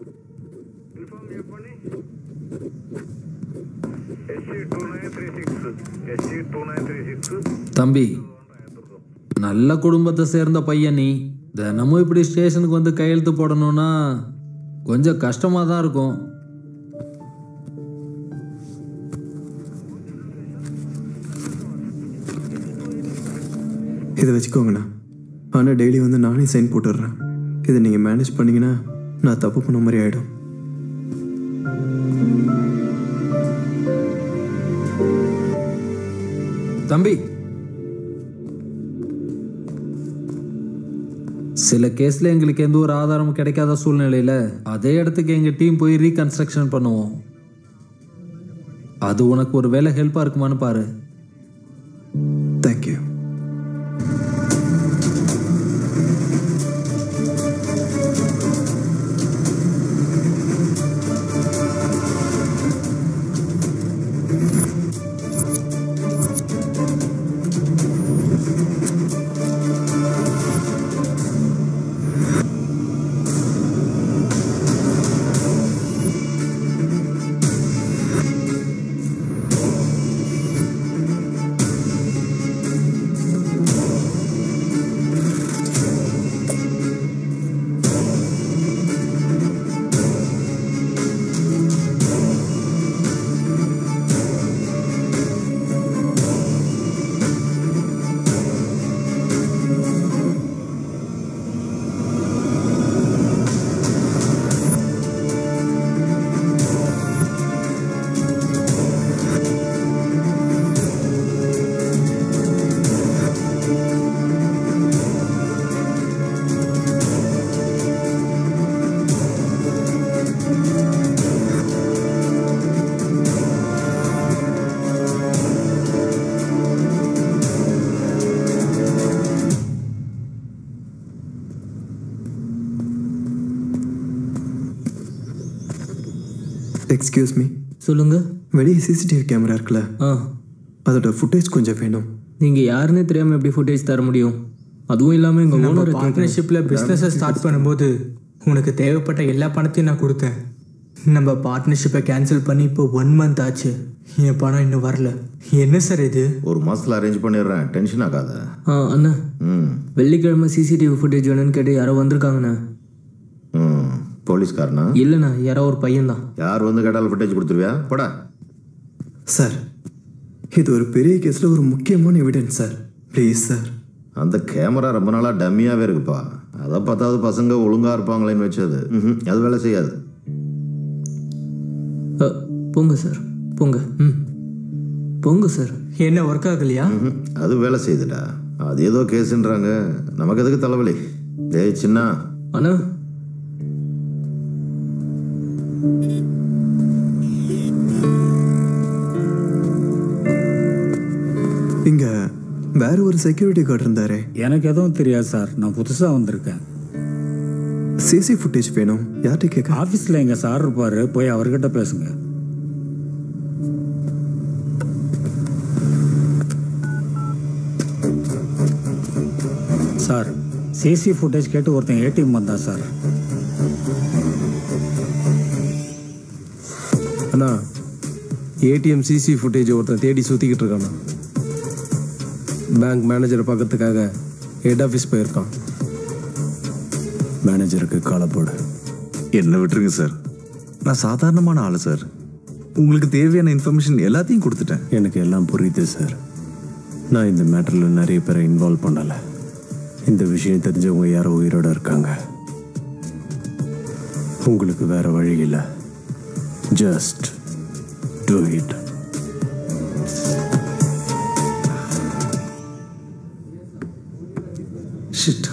[SPEAKER 2] தம்பி நல்ல குடும்பத்தை சேர்ந்த பையன் நீ தினமும் இப்படி ஸ்டேஷனுக்கு வந்து கையெழுத்து போடணும்னா கொஞ்சம் கஷ்டமாக தான் இருக்கும்
[SPEAKER 21] இதை வச்சுக்கோங்கண்ணா ஆனால் டெய்லி வந்து நானே சைன் போட்டுடுறேன் இதை நீங்கள் மேனேஜ் பண்ணீங்கன்னா நான் தப்பு பண்ண மாதிரி ஆகிடும்
[SPEAKER 2] தம்பி சில கேஸ்ல எங்களுக்கு எந்த ஒரு ஆதாரமும் கிடைக்காத சூழ்நிலையில அதே இடத்துக்கு எங்க டீம் போய் ரீகன்ஸ்ட்ரக்ஷன் பண்ணுவோம் அது உனக்கு ஒரு வேலை ஹெல்ப்பா இருக்குமான்னு பாரு
[SPEAKER 21] தேங்க்யூ எக்ஸ்கியூஸ் மீ
[SPEAKER 4] சொல்லுங்க
[SPEAKER 21] வெளியே சிசிடிவி கேமரா இருக்குல்ல
[SPEAKER 4] ஆ
[SPEAKER 21] அதோட ஃபுட்டேஜ் கொஞ்சம் வேணும்
[SPEAKER 4] நீங்க யாருன்னே தெரியாம எப்படி ஃபுட்டேஜ் தர முடியும் அதுவும் இல்லாம எங்க
[SPEAKER 22] நம்ம
[SPEAKER 4] ஓனர்
[SPEAKER 22] பார்ட்னர்ஷிப்பில் பிஸ்னஸை ஸ்டார்ட் பண்ணும்போது உனக்கு தேவைப்பட்ட எல்லா பணத்தையும் நான் கொடுத்தேன் நம்ம பார்ட்னர்ஷிப்பை கேன்சல் பண்ணி இப்போ ஒன் மந்த் ஆச்சு என் பணம் இன்னும் வரல என்ன சார் இது
[SPEAKER 11] ஒரு மாசத்துல அரேஞ்ச் பண்ணிடுறேன் டென்ஷன் ஆகாத
[SPEAKER 4] ஆ அண்ணா
[SPEAKER 11] ம்
[SPEAKER 4] வெள்ளிக்கிழமை சிசிடிவி ஃபுட்டேஜ் வேணும்னு கேட்டு யாரோ வந்திருக்காங்கண்ணா
[SPEAKER 11] ம் போலீஸ்காரனா
[SPEAKER 4] இல்லைண்ணா யாரோ ஒரு பையன் தான்
[SPEAKER 11] யார் வந்து கேட்டாலும் ஃபுட்டேஜ் கொடுத்துருவியா போடா
[SPEAKER 21] சார் இது ஒரு பெரிய கேஸில் ஒரு முக்கியமான எவிடன்ஸ் சார் ப்ளீஸ் சார்
[SPEAKER 11] அந்த கேமரா ரொம்ப நாளாக டம்மியாகவே இருக்குப்பா அதை பார்த்தாவது பசங்க ஒழுங்காக இருப்பாங்களேன்னு வச்சது ம்ஹும். அது வேலை செய்யாது
[SPEAKER 4] அ, போங்க சார் போங்க ம் போங்க சார்
[SPEAKER 22] என்ன ஒர்க் ஆகலையா
[SPEAKER 11] ம்ஹும். அது வேலை செய்யுதுடா அது ஏதோ கேஸுன்றாங்க நமக்கு எதுக்கு தலைவலி டேய் சின்ன
[SPEAKER 4] அண்ணா
[SPEAKER 21] இங்கே வேற ஒரு செக்யூரிட்டி கார்டு இருந்தாரே
[SPEAKER 17] எனக்கு எதுவும் தெரியாது சார் நான் புதுசாக வந்திருக்கேன்
[SPEAKER 21] சிசி ஃபுட்டேஜ் வேணும் யார்கிட்ட கேட்க
[SPEAKER 17] ஆஃபீஸில் எங்கள் சார் இருப்பார் போய் அவர்கிட்ட பேசுங்க சார் சிசி ஃபுட்டேஜ் கேட்டு ஒருத்தன் ஏடிஎம் வந்தான் சார்
[SPEAKER 15] அண்ணா ஏடிஎம் சிசி ஃபுட்டேஜ் ஒருத்தன் தேடி சுற்றிக்கிட்டு இருக்கானா பேங்க் மேனேஜரை பார்க்கறதுக்காக ஹெட் ஆஃபீஸ் போயிருக்கான்
[SPEAKER 1] மேனேஜருக்கு காலை போடு என்ன விட்டுருங்க சார் நான் சாதாரணமான ஆளு சார் உங்களுக்கு தேவையான இன்ஃபர்மேஷன் எல்லாத்தையும் கொடுத்துட்டேன்
[SPEAKER 12] எனக்கு எல்லாம் புரியுது சார் நான் இந்த மேட்டரில் நிறைய பேரை இன்வால்வ் பண்ணலை இந்த விஷயம் தெரிஞ்சவங்க யாரோ உயிரோட இருக்காங்க உங்களுக்கு வேற வழி இல்லை just do it
[SPEAKER 21] shit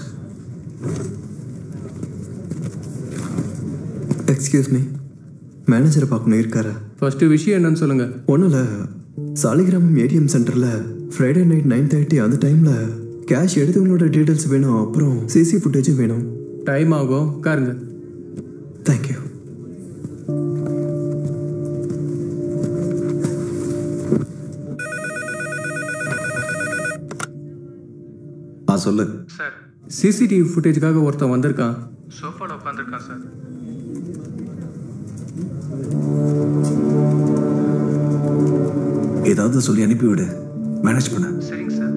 [SPEAKER 21] excuse me மேனேஜரை பார்க்கணும் இருக்காரா
[SPEAKER 7] ஃபர்ஸ்ட் விஷயம் என்னன்னு சொல்லுங்க
[SPEAKER 21] ஒன்றும் இல்லை சாலிகிராமம் ஏடிஎம் சென்டரில் ஃப்ரைடே நைட் நைன் தேர்ட்டி அந்த டைமில் கேஷ் எடுத்தவங்களோட டீட்டெயில்ஸ் வேணும் அப்புறம் சிசி ஃபுட்டேஜும் வேணும்
[SPEAKER 7] டைம் ஆகும் உட்காருங்க
[SPEAKER 21] தேங்க்யூ
[SPEAKER 1] ஆ சொல்லு
[SPEAKER 7] சார் சிசிடிவி ஃபுட்டேஜுக்காக ஒருத்தன் வந்திருக்கான் சோஃபாவில் உட்காந்துருக்கான் சார்
[SPEAKER 1] ஏதாவது சொல்லி அனுப்பிவிடு மேனேஜ் பண்ண
[SPEAKER 7] சரிங்க sir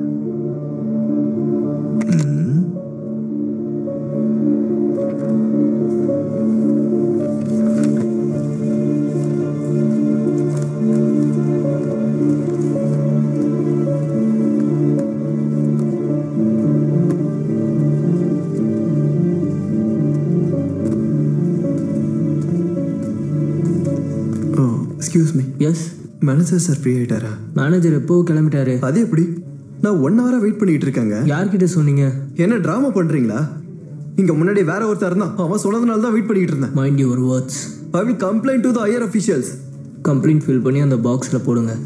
[SPEAKER 21] oh excuse me
[SPEAKER 22] yes
[SPEAKER 21] manager sir free ஆயிட்டாரா
[SPEAKER 22] மேனேஜர் எப்போ கிளம்பிட்டாரு
[SPEAKER 21] அது எப்படி நான் ஒன் ஹவரா வெயிட் பண்ணிட்டு இருக்கேங்க
[SPEAKER 22] யார்கிட்ட சொன்னீங்க
[SPEAKER 21] என்ன ட்ராமா பண்றீங்களா இங்க முன்னாடி வேற ஒருத்தர் இருந்தான் அவன் சொன்னதுனால தான் வெயிட் பண்ணிட்டு இருந்தேன்
[SPEAKER 22] mind your words
[SPEAKER 21] I will complaint to the higher officials
[SPEAKER 22] complaint fill பண்ணி அந்த பாக்ஸில் போடுங்க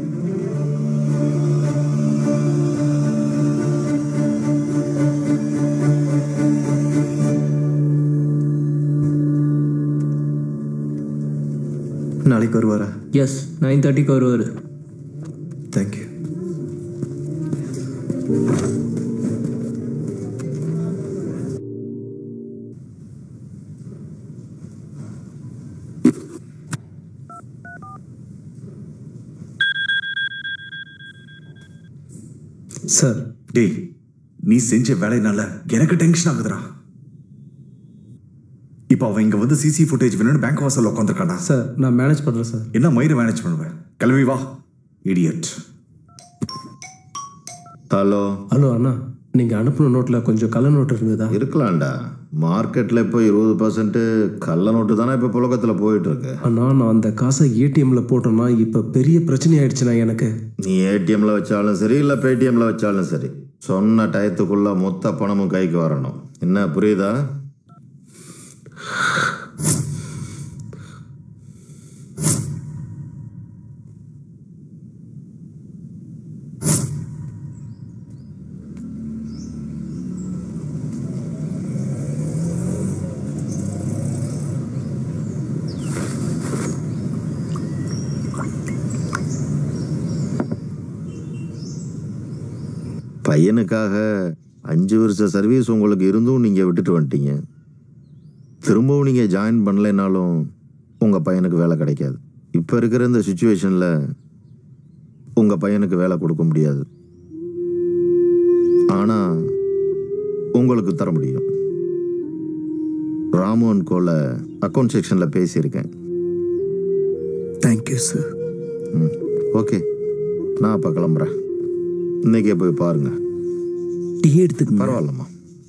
[SPEAKER 21] நாளைக்கு வருவாரா
[SPEAKER 22] எஸ் நைன் தேர்ட்டிக்கு வருவார்
[SPEAKER 21] தேங்க்யூ
[SPEAKER 1] சார் டேய் நீ செஞ்ச வேலைனால எனக்கு டென்ஷன் ஆகுதுடா இப்போ அவன் இங்க வந்து சிசி ஃபுட்டேஜ் வேணும்னு பேங்க் வாசல்ல உட்காந்துருக்காடா
[SPEAKER 15] சார் நான் மேனேஜ் பண்ணுறேன் சார்
[SPEAKER 1] என்ன மயிரை மேனேஜ் பண்ணுவேன் கிளம்பி வா இடியட்
[SPEAKER 11] ஹலோ
[SPEAKER 15] ஹலோ அண்ணா நீங்கள் அனுப்பின நோட்டில் கொஞ்சம் கள்ள நோட்டு இருந்ததா
[SPEAKER 11] இருக்கலாம்டா மார்க்கெட்டில் இப்போ இருபது பர்சன்ட் கள்ள நோட்டு தானே இப்போ புழக்கத்தில் போயிட்டு இருக்கு
[SPEAKER 15] அண்ணா நான் அந்த காசை ஏடிஎம்ல போட்டேன்னா இப்போ பெரிய பிரச்சனை ஆயிடுச்சுண்ணா எனக்கு
[SPEAKER 11] நீ ஏடிஎம்ல வச்சாலும் சரி இல்லை பேடிஎம்ல வச்சாலும் சரி சொன்ன டயத்துக்குள்ள மொத்த பணமும் கைக்கு வரணும் என்ன புரியுதா பையனுக்காக அஞ்சு வருஷ சர்வீஸ் உங்களுக்கு இருந்தும் நீங்கள் விட்டுட்டு வந்துட்டீங்க திரும்பவும் நீங்கள் ஜாயின் பண்ணலைனாலும் உங்கள் பையனுக்கு வேலை கிடைக்காது இப்போ இருக்கிற இந்த சுச்சுவேஷனில் உங்கள் பையனுக்கு வேலை கொடுக்க முடியாது ஆனால் உங்களுக்கு தர முடியும் ராமு அண்ட் கோல அக்கௌண்ட் செக்ஷனில் பேசியிருக்கேன்
[SPEAKER 5] தேங்க்யூ சார்
[SPEAKER 11] ம் ஓகே நான் அப்போ கிளம்புறேன் இன்னைக்கே போய் பாருங்க
[SPEAKER 5] டீ எடுத்துக்க
[SPEAKER 11] பரவாயில்லம்மா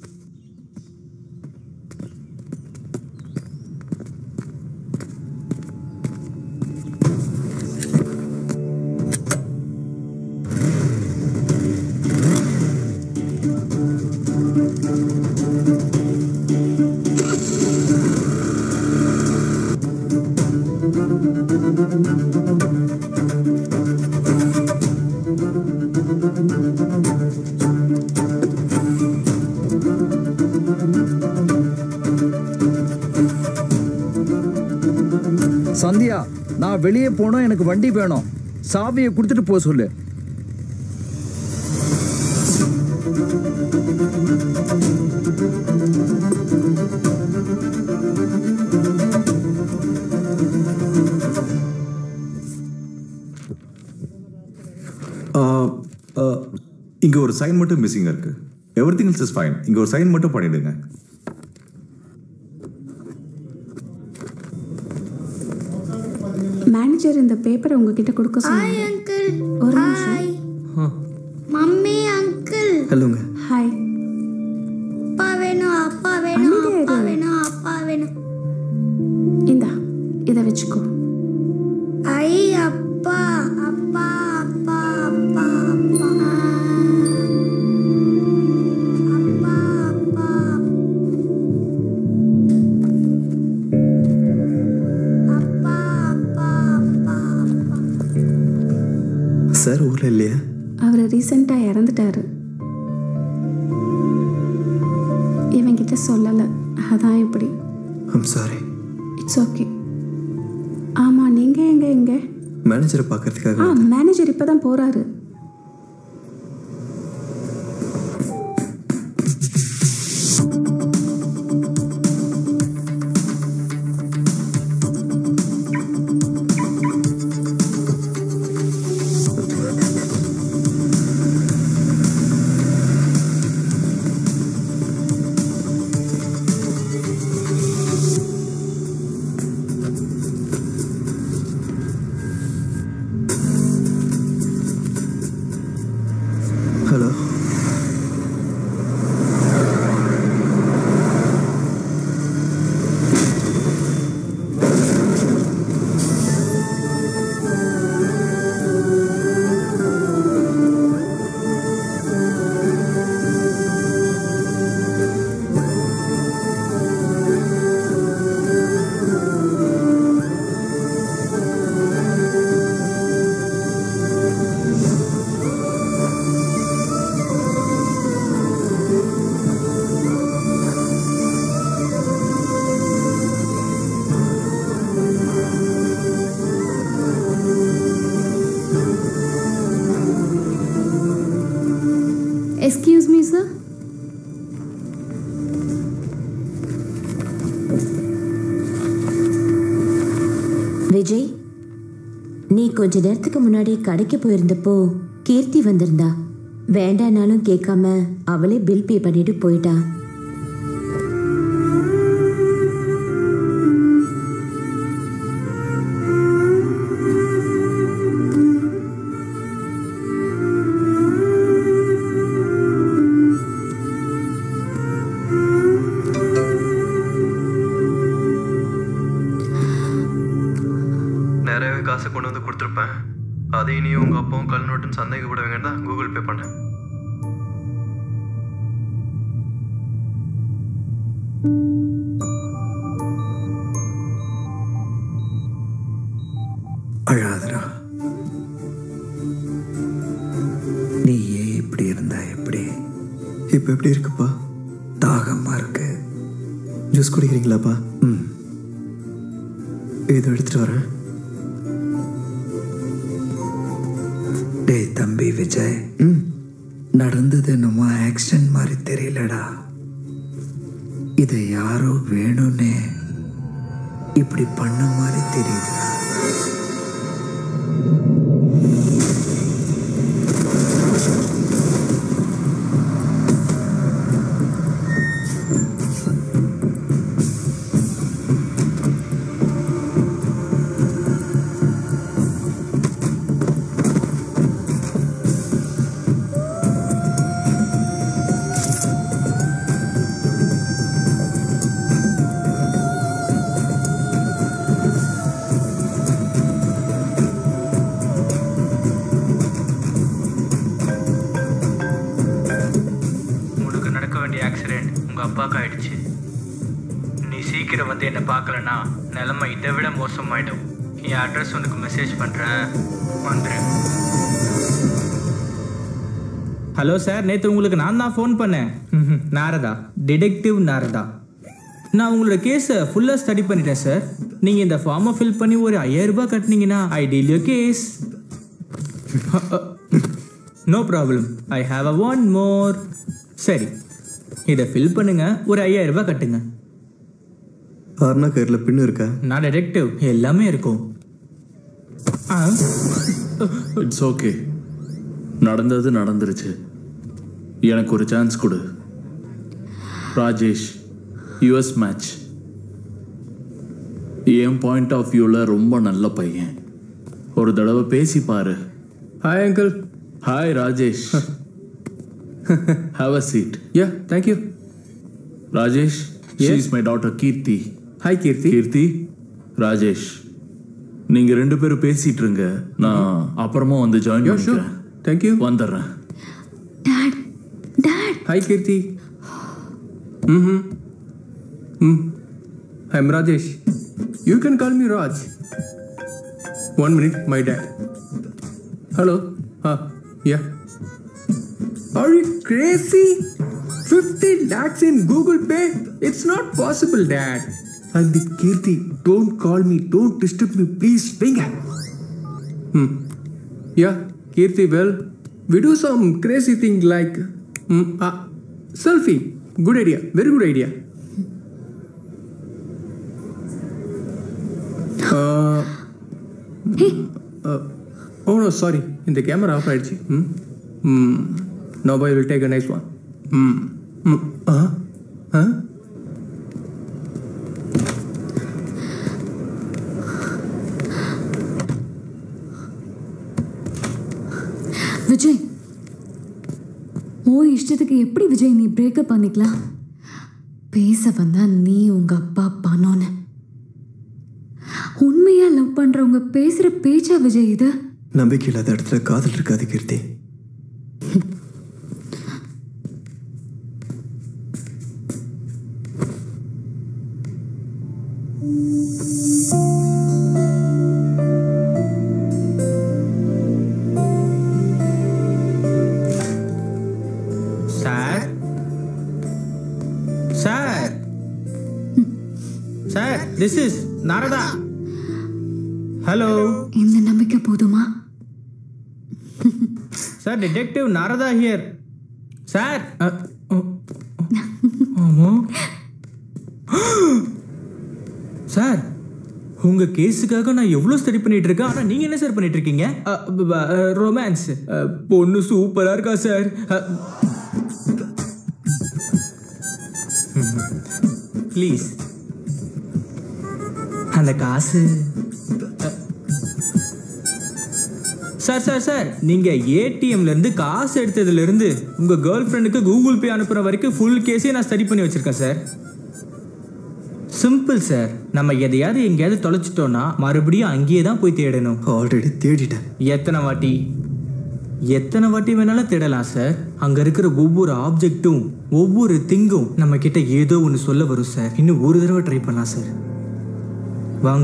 [SPEAKER 5] சந்தியா நான் வெளியே போனோம் எனக்கு வண்டி வேணும் சாவியை கொடுத்துட்டு போக சொல்லு
[SPEAKER 1] இங்க ஒரு சைன் மட்டும் மிஸ்ஸிங் இருக்கு எவ்ரி திங் இஸ் ஃபைன் இங்க ஒரு சைன் மட்டும் பண்ணிடுங்க
[SPEAKER 13] மேனேஜர் இந்த பேப்பரை உங்ககிட்ட கொடுக்க
[SPEAKER 6] ஹாய்
[SPEAKER 13] சொன்னாங்க
[SPEAKER 6] அங்கிள்
[SPEAKER 13] ஒரு
[SPEAKER 6] ஹாய் மம்மி அங்கிள்
[SPEAKER 21] ஹலோங்க
[SPEAKER 13] ஹாய்
[SPEAKER 6] அப்பா வேணும் அப்பா வேணும் அப்பா வேணும் அப்பா வேணும்
[SPEAKER 13] இந்தா இதை வச்சுக்கோ
[SPEAKER 6] ஐ அப்பா அப்பா அப்பா அப்பா அப்பா அப்பா அப்பா அப்பா அப்பா அப்பா அப்பா
[SPEAKER 21] சார் ஊரில் இல்லையா
[SPEAKER 13] அவர் ரீசெண்டாக இறந்துட்டாரு இவங்கிட்ட சொல்லலை அதான் இப்படி
[SPEAKER 21] ஐம் சாரி
[SPEAKER 13] இட்ஸ் ஓகே ஆமாம் நீங்கள் எங்கே எங்கே
[SPEAKER 21] மேனேஜரை
[SPEAKER 13] ஆ
[SPEAKER 21] பார்க்கறதுக்காக
[SPEAKER 13] மேனேஜர் இப்போ தான் போகிறாரு
[SPEAKER 21] hello
[SPEAKER 13] excuse me sir
[SPEAKER 10] Vijay நீ கொஞ்ச நேரத்துக்கு முன்னாடி கடைக்கு போயிருந்தப்போ கீர்த்தி வந்திருந்தா வேண்டானாலும் கேட்காம அவளே பில் பே பண்ணிட்டு போயிட்டா
[SPEAKER 21] நிறையவே காசு கொண்டு வந்து கொடுத்துருப்பேன் அதையும் நீ உங்கள் அப்பாவும் கல் நோட்டுன்னு சந்தேகப்படுவீங்கன்னு தான் கூகுள் பே பண்ணேன்
[SPEAKER 5] அழாதரா நீ ஏன் இப்படி இருந்தா எப்படி
[SPEAKER 21] இப்போ எப்படி இருக்குப்பா
[SPEAKER 5] தாகமா இருக்கு
[SPEAKER 21] ஜூஸ் குடிக்கிறீங்களாப்பா
[SPEAKER 5] ம்
[SPEAKER 21] இதை எடுத்துட்டு வரேன்
[SPEAKER 5] டேய் தம்பி விஜய் நடந்தது என்னமோ ஆக்சிடென்ட் மாதிரி தெரியலடா இதை யாரோ வேணும்னே இப்படி பண்ண மாதிரி தெரியுதுடா
[SPEAKER 18] உனக்கு நடக்க வேண்டிய ஆக்சிடென்ட் உங்கள் அப்பாவுக்கு ஆயிடுச்சு நீ சீக்கிரம் வந்து என்னை பார்க்கலனா நிலைமை இதை விட மோசமாயிடும் என் அட்ரஸ் உனக்கு மெசேஜ் பண்ணுறேன் வந்துரு ஹலோ சார் நேற்று உங்களுக்கு நான் தான் ஃபோன் பண்ணேன் ம்ஹும். நாரதா டிடெக்டிவ் நாரதா நான் உங்களோட கேஸை ஃபுல்லாக ஸ்டடி பண்ணிட்டேன் சார் நீங்கள் இந்த ஃபார்மை ஃபில் பண்ணி ஒரு ஐயாயிரம் ரூபாய் கட்டினீங்கன்னா I deal your case no problem I have a one more சரி இதை ஃபில் பண்ணுங்க ஒரு ஐயாயிரம் ரூபாய் கட்டுங்க
[SPEAKER 21] அருணா கயிறில் பின்னு இருக்கா
[SPEAKER 18] நான் டிடெக்டிவ் எல்லாமே இருக்கும்
[SPEAKER 9] இட்ஸ் ஓகே நடந்தது நடந்துருச்சு எனக்கு ஒரு சான்ஸ் கொடு ராஜேஷ் யுஎஸ் மேட்ச் என் பாயிண்ட் ஆஃப் வியூவில் ரொம்ப நல்ல பையன் ஒரு தடவை பேசி பாரு
[SPEAKER 7] hi uncle
[SPEAKER 9] hi Rajesh have a seat
[SPEAKER 7] yeah thank you
[SPEAKER 9] Rajesh she
[SPEAKER 7] Yes.
[SPEAKER 9] Is my daughter Keerthi
[SPEAKER 7] hi Keerthi
[SPEAKER 9] Keerthi Rajesh நீங்க ரெண்டு பேரும் பேசிட்டு இருங்க நான் அப்புறமா வந்து ஜாயின்
[SPEAKER 7] Yeah, sure.
[SPEAKER 9] பண்ணிக்கிறேன்
[SPEAKER 7] தேங்க்யூ
[SPEAKER 9] வந்துடுறேன்
[SPEAKER 7] hi Keerthi hmm hmm I am Rajesh you can call me Raj one minute my dad hello ah yeah are you crazy fifty lakhs in Google Pay it's not possible dad and Keerthi don't call me don't disturb me please வைங்க ம் Yeah, Kirti, well, we do some crazy thing like mm, uh, selfie. Good idea, very good idea. Uh, uh, oh no, sorry. In the camera off ஆயிடுச்சு ம் ம் Now I will take a nice one. ம் ம் ஆ ஆ
[SPEAKER 8] விஜய் ஓ இஷ்டத்துக்கு எப்படி விஜய் நீ breakup பண்ணிக்கலாம் பேச வந்தா நீ உங்க அப்பா பணம்னு உண்மையா லவ் பண்றவங்க பேசுற பேச்சா விஜய் இது
[SPEAKER 21] நம்பிக்கை இல்லாத இடத்துல காதல் இருக்காது Keerthi
[SPEAKER 18] sir sir sir this is Narada hello
[SPEAKER 8] இந்த நம்பிக்கை போதுமா
[SPEAKER 18] sir detective Narada here sir ஆமா சார் உங்க கேஸுக்காக நான் எவ்வளோ ஸ்டடி பண்ணிட்டு இருக்கேன் ஆனால் நீங்க என்ன சார் பண்ணிட்டு இருக்கீங்க ரொமான்ஸ் பொண்ணு சூப்பரா இருக்கா சார் ப்ளீஸ் அந்த காசு சார் சார் சார் நீங்க ஏடிஎம்ல இருந்து காசு எடுத்ததுல இருந்து உங்க கேர்ள் ஃப்ரெண்டுக்கு கூகுள் பே அனுப்புற வரைக்கும் ஃபுல் கேஸே நான் ஸ்டடி பண்ணி வச்சிருக்கேன் சார் சிம்பிள் சார் நம்ம எதையாவது எங்கேயாவது தொலைச்சிட்டோம்னா மறுபடியும் அங்கேயே தான் போய் தேடணும்
[SPEAKER 21] ஆல்ரெடி தேடிட்டேன்
[SPEAKER 18] எத்தனை வாட்டி எத்தனை வாட்டி வேணாலும் தேடலாம் சார் அங்க இருக்கிற ஒவ்வொரு ஆப்ஜெக்ட்டும் ஒவ்வொரு திங்கும் நம்ம கிட்ட ஏதோ ஒன்று சொல்ல வரும் சார் இன்னும் ஒரு தடவை ட்ரை பண்ணலாம் சார் வாங்க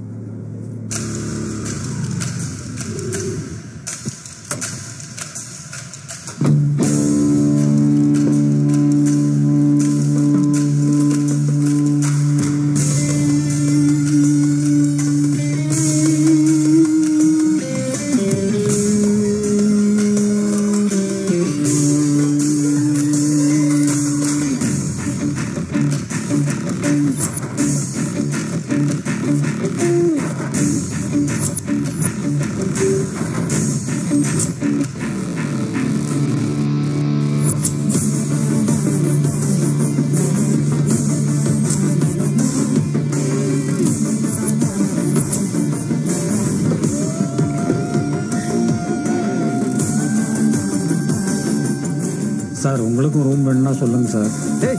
[SPEAKER 17] சார் உங்களுக்கும் ரூம் வேணும்னா சொல்லுங்க சார்
[SPEAKER 21] டேய்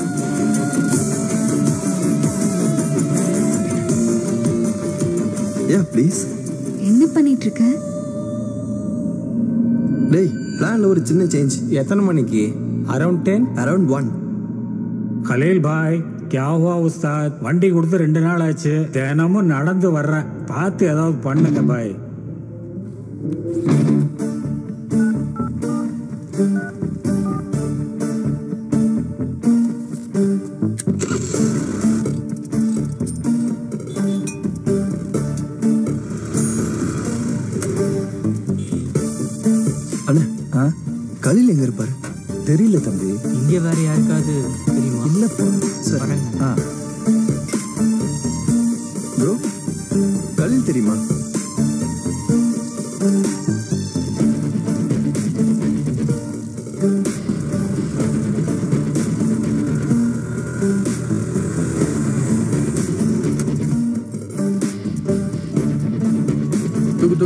[SPEAKER 21] யா ப்ளீஸ்
[SPEAKER 8] என்ன பண்ணிட்டு இருக்க
[SPEAKER 21] டேய் பிளான்ல ஒரு சின்ன சேஞ்ச்
[SPEAKER 17] எத்தனை மணிக்கு around ten
[SPEAKER 21] around one
[SPEAKER 17] Khaleel bhai கியா ஹுவா உஸ்தாத் வண்டி கொடுத்து ரெண்டு நாள் ஆச்சு தினமும் நடந்து வர்றேன் பார்த்து ஏதாவது பண்ணுங்க பாய்
[SPEAKER 21] அண்ணா கலில் எங்க இருப்பாரு தெரியல தம்பி
[SPEAKER 18] இங்க வேற யாருக்காவது தெரியுமா
[SPEAKER 21] இல்லப்பா சரி ஆ ப்ரோ கலில் தெரியுமா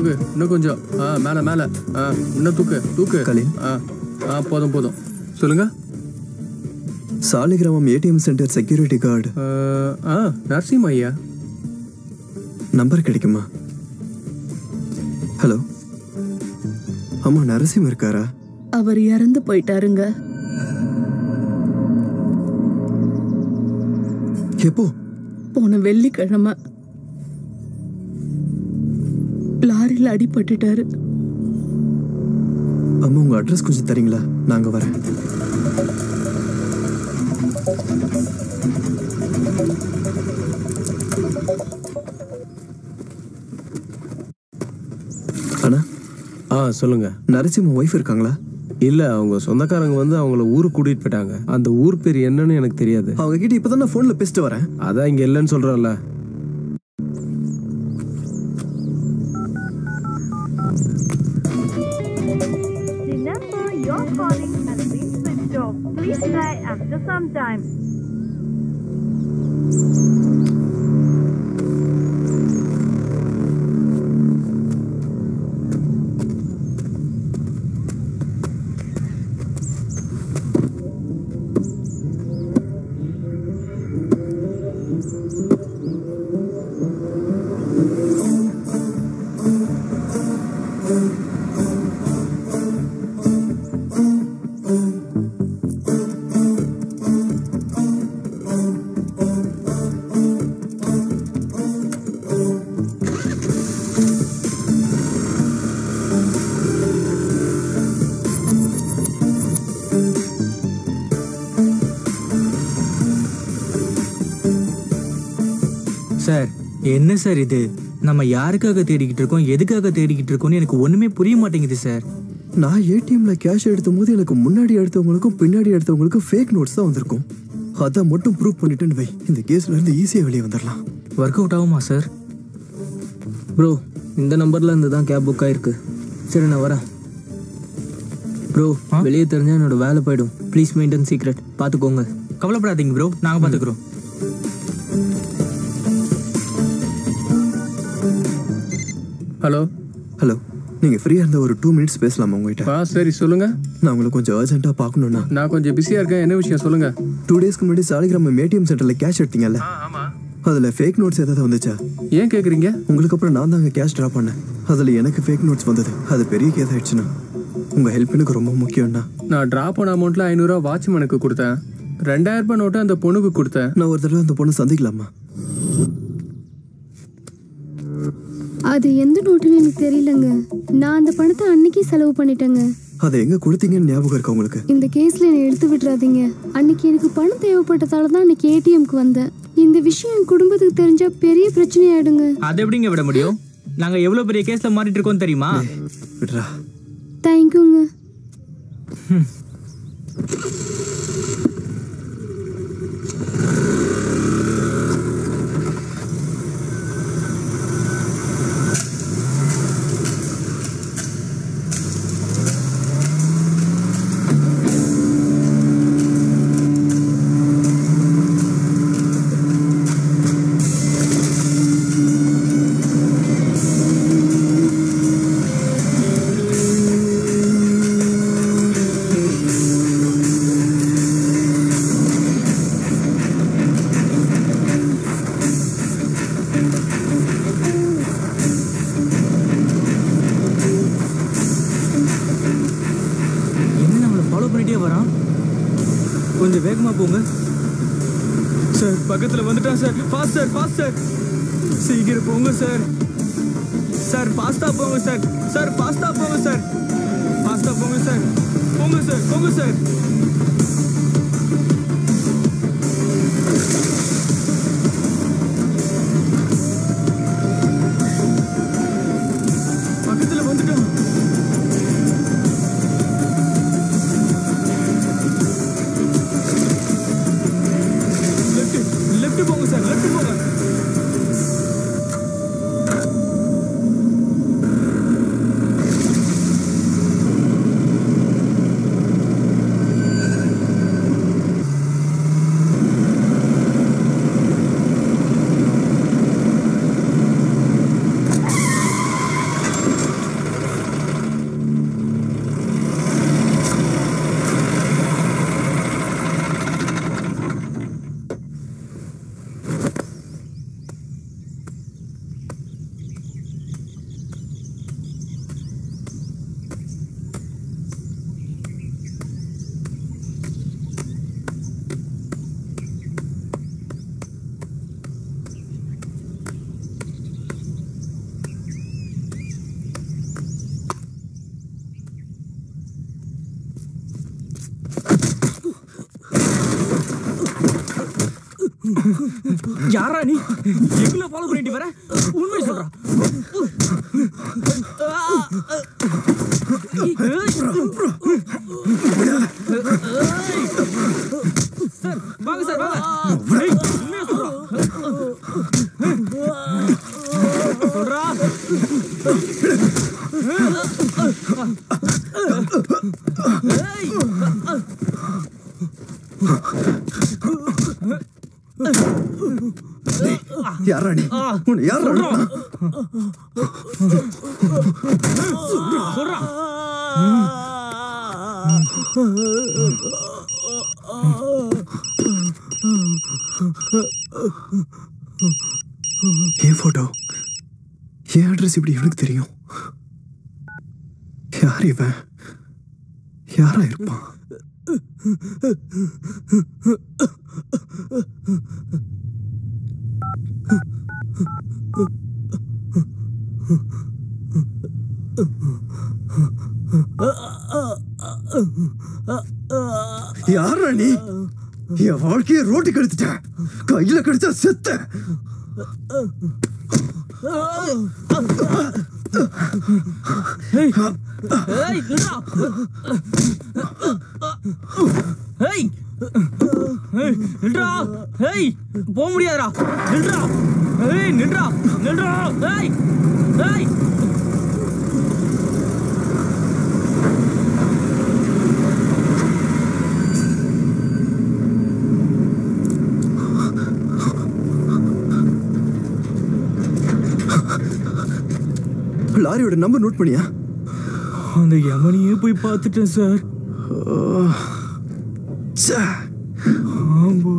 [SPEAKER 7] தூக்கு இன்னும் கொஞ்சம் ஆ மேலே மேலே ஆ இன்னும் தூக்கு தூக்கு
[SPEAKER 21] கலின்.
[SPEAKER 7] ஆ ஆ போதும் போதும் சொல்லுங்க
[SPEAKER 21] Saligramam ATM centre security guard
[SPEAKER 7] ஆ, ஆ நரசிம்ம ஐயா
[SPEAKER 21] நம்பர் கிடைக்குமா ஹலோ ஆமா நரசிம்ம இருக்காரா
[SPEAKER 14] அவர் இறந்து போயிட்டாருங்க
[SPEAKER 21] எப்போ
[SPEAKER 14] போன வெள்ளிக்கிழமை லாரியில் அடிபட்டுட்டாரு
[SPEAKER 21] அம்மா உங்க அட்ரஸ் கொஞ்சம் தரீங்களா நாங்க வரேன் அண்ணா
[SPEAKER 15] ஆ சொல்லுங்க
[SPEAKER 21] நரசிம்ம ஒய்ஃப் இருக்காங்களா
[SPEAKER 15] இல்ல அவங்க சொந்தக்காரங்க வந்து அவங்கள ஊருக்கு கூட்டிட்டு போயிட்டாங்க அந்த ஊர் பேர் என்னன்னு எனக்கு தெரியாது
[SPEAKER 21] அவங்க கிட்ட இப்பதான் நான் போன்ல பேசிட்டு வரேன்
[SPEAKER 15] அதான் இங்க இல்லைன்னு சொல்றேன்ல
[SPEAKER 16] The number you're calling has been switched off. Please try after some time.
[SPEAKER 22] Sir என்ன சார் இது நம்ம யாருக்காக தேடிக்கிட்டு இருக்கோம் எதுக்காக தேடிக்கிட்டு இருக்கோம்னு எனக்கு ஒண்ணுமே புரிய மாட்டேங்குது சார்
[SPEAKER 21] நான் ஏடிஎம்ல கேஷ் எடுத்தும் போது எனக்கு முன்னாடி எடுத்தவங்களுக்கும் பின்னாடி எடுத்தவங்களுக்கும் ஃபேக் நோட்ஸ் தான் வந்திருக்கும் அதை மட்டும் ப்ரூவ் பண்ணிட்டேன்னு வை இந்த கேஸ்ல இருந்து ஈஸியா வெளியே வந்துடலாம்
[SPEAKER 22] ஒர்க் அவுட் ஆகுமா சார்
[SPEAKER 4] ப்ரோ இந்த நம்பர்ல இருந்து தான் கேப் புக் ஆயிருக்கு சரி நான் வரேன் ப்ரோ வெளியே தெரிஞ்சா என்னோட வேலை போயிடும் ப்ளீஸ் மெயின்டைன் சீக்ரெட் பார்த்துக்கோங்க
[SPEAKER 22] கவலைப்படாதீங்க ப்ரோ நாங்க பாத்துக்கிறோம்
[SPEAKER 7] ஹலோ
[SPEAKER 21] ஹலோ நீங்க ஃப்ரீயா இருந்த ஒரு டூ மினிட்ஸ் பேசலாமா உங்ககிட்ட
[SPEAKER 7] ஆ சரி சொல்லுங்க
[SPEAKER 21] நான் உங்களை கொஞ்சம் அர்ஜென்ட்டா பார்க்கணும்னா
[SPEAKER 7] நான் கொஞ்சம் பிஸியா இருக்கேன் என்ன விஷயம் சொல்லுங்க
[SPEAKER 21] டூ டேஸ்க்கு முன்னாடி சாலிகிராமம் ஏடிஎம் சென்டர்ல கேஷ் எடுத்தீங்கல்ல அதுல ஃபேக் நோட்ஸ் ஏதாவது வந்துச்சா
[SPEAKER 7] ஏன் கேக்குறீங்க
[SPEAKER 21] உங்களுக்கு அப்புறம் நான் தாங்க கேஷ் ட்ரா பண்ணேன் அதுல எனக்கு ஃபேக் நோட்ஸ் வந்தது அது பெரிய கேஸ் ஆயிடுச்சுன்னா உங்க ஹெல்ப் எனக்கு ரொம்ப முக்கியம்னா
[SPEAKER 7] நான் டிரா பண்ண அமௌண்ட்ல ஐநூறுரூவா வாட்ச்மேனுக்கு கொடுத்தேன் ரெண்டாயிரம் ரூபாய் நோட்டு அந்த பொண்ணுக்கு கொடுத்தேன்
[SPEAKER 21] நான் ஒரு தடவை அந்த பொண்ணு சந்திக்கலாமா
[SPEAKER 6] அது எந்த நோட்டுன்னு எனக்கு தெரியலங்க நான் அந்த பணத்தை அன்னைக்கே செலவு பண்ணிட்டேங்க
[SPEAKER 21] அதை எங்க கொடுத்தீங்கன்னு ஞாபகம் இருக்கா உங்களுக்கு
[SPEAKER 6] இந்த கேஸ்ல என்னை எடுத்து விட்டுறாதீங்க அன்னைக்கு எனக்கு பணம் தேவைப்பட்டதால தான் அன்னைக்கு ஏடிஎம்க்கு வந்தேன் இந்த விஷயம் என் குடும்பத்துக்கு தெரிஞ்சா பெரிய பிரச்சனை ஆயிடுங்க
[SPEAKER 22] அதை எப்படிங்க விட முடியும் நாங்க எவ்வளவு பெரிய கேஸ்ல மாட்டிட்டு இருக்கோம் தெரியுமா
[SPEAKER 21] விட்றா
[SPEAKER 6] தேங்க்யூங்க
[SPEAKER 22] என்ன நம்மளை ஃபாலோ பண்ணிட்டே வரான் கொஞ்சம் வேகமா போங்க சார் பக்கத்துல வந்துட்டான் sir fast sir fast sir சீக்கிரம் போங்க சார் சார் ஃபாஸ்டா போங்க சார் சார் ஃபாஸ்டா போங்க சார் ஃபாஸ்டா போங்க சார் போங்க சார் போங்க சார் பக்கத்துல வந்துட்டான் லெஃப்ட் லெஃப்ட் போங்க சார் லெஃப்ட் போங்க யாரா நீ எங்களை ஃபாலோ பண்ணிட்டு வர உண்மை சொல்றா சார் வாங்க சார் வாங்க ஏய், உண்மையை சொல்றா சொல்றா
[SPEAKER 21] யாரா நீ உன்னை யார்
[SPEAKER 22] சொல்றா
[SPEAKER 21] என் போட்டோ என் அட்ரஸ் இப்படி இவனுக்கு தெரியும் யார் இவன் யாரா இருப்பான் யாரா நீ என் வாழ்க்கையை ரோட்டுக்கு எடுத்துட்டேன் கையில கடிச்சா செத்த
[SPEAKER 22] ஏய் ஏய் நில்றா ஏய் ஏய் நில்றா ஏய் போக முடியாதுடா நில்றா ஏய் நில்றா நில்றா ஏய் ஏய்
[SPEAKER 21] லாரியோட நம்பர் நோட் பண்ணியா
[SPEAKER 22] அந்த யமனியே போய் பார்த்துட்டேன் சார் ஆம்போ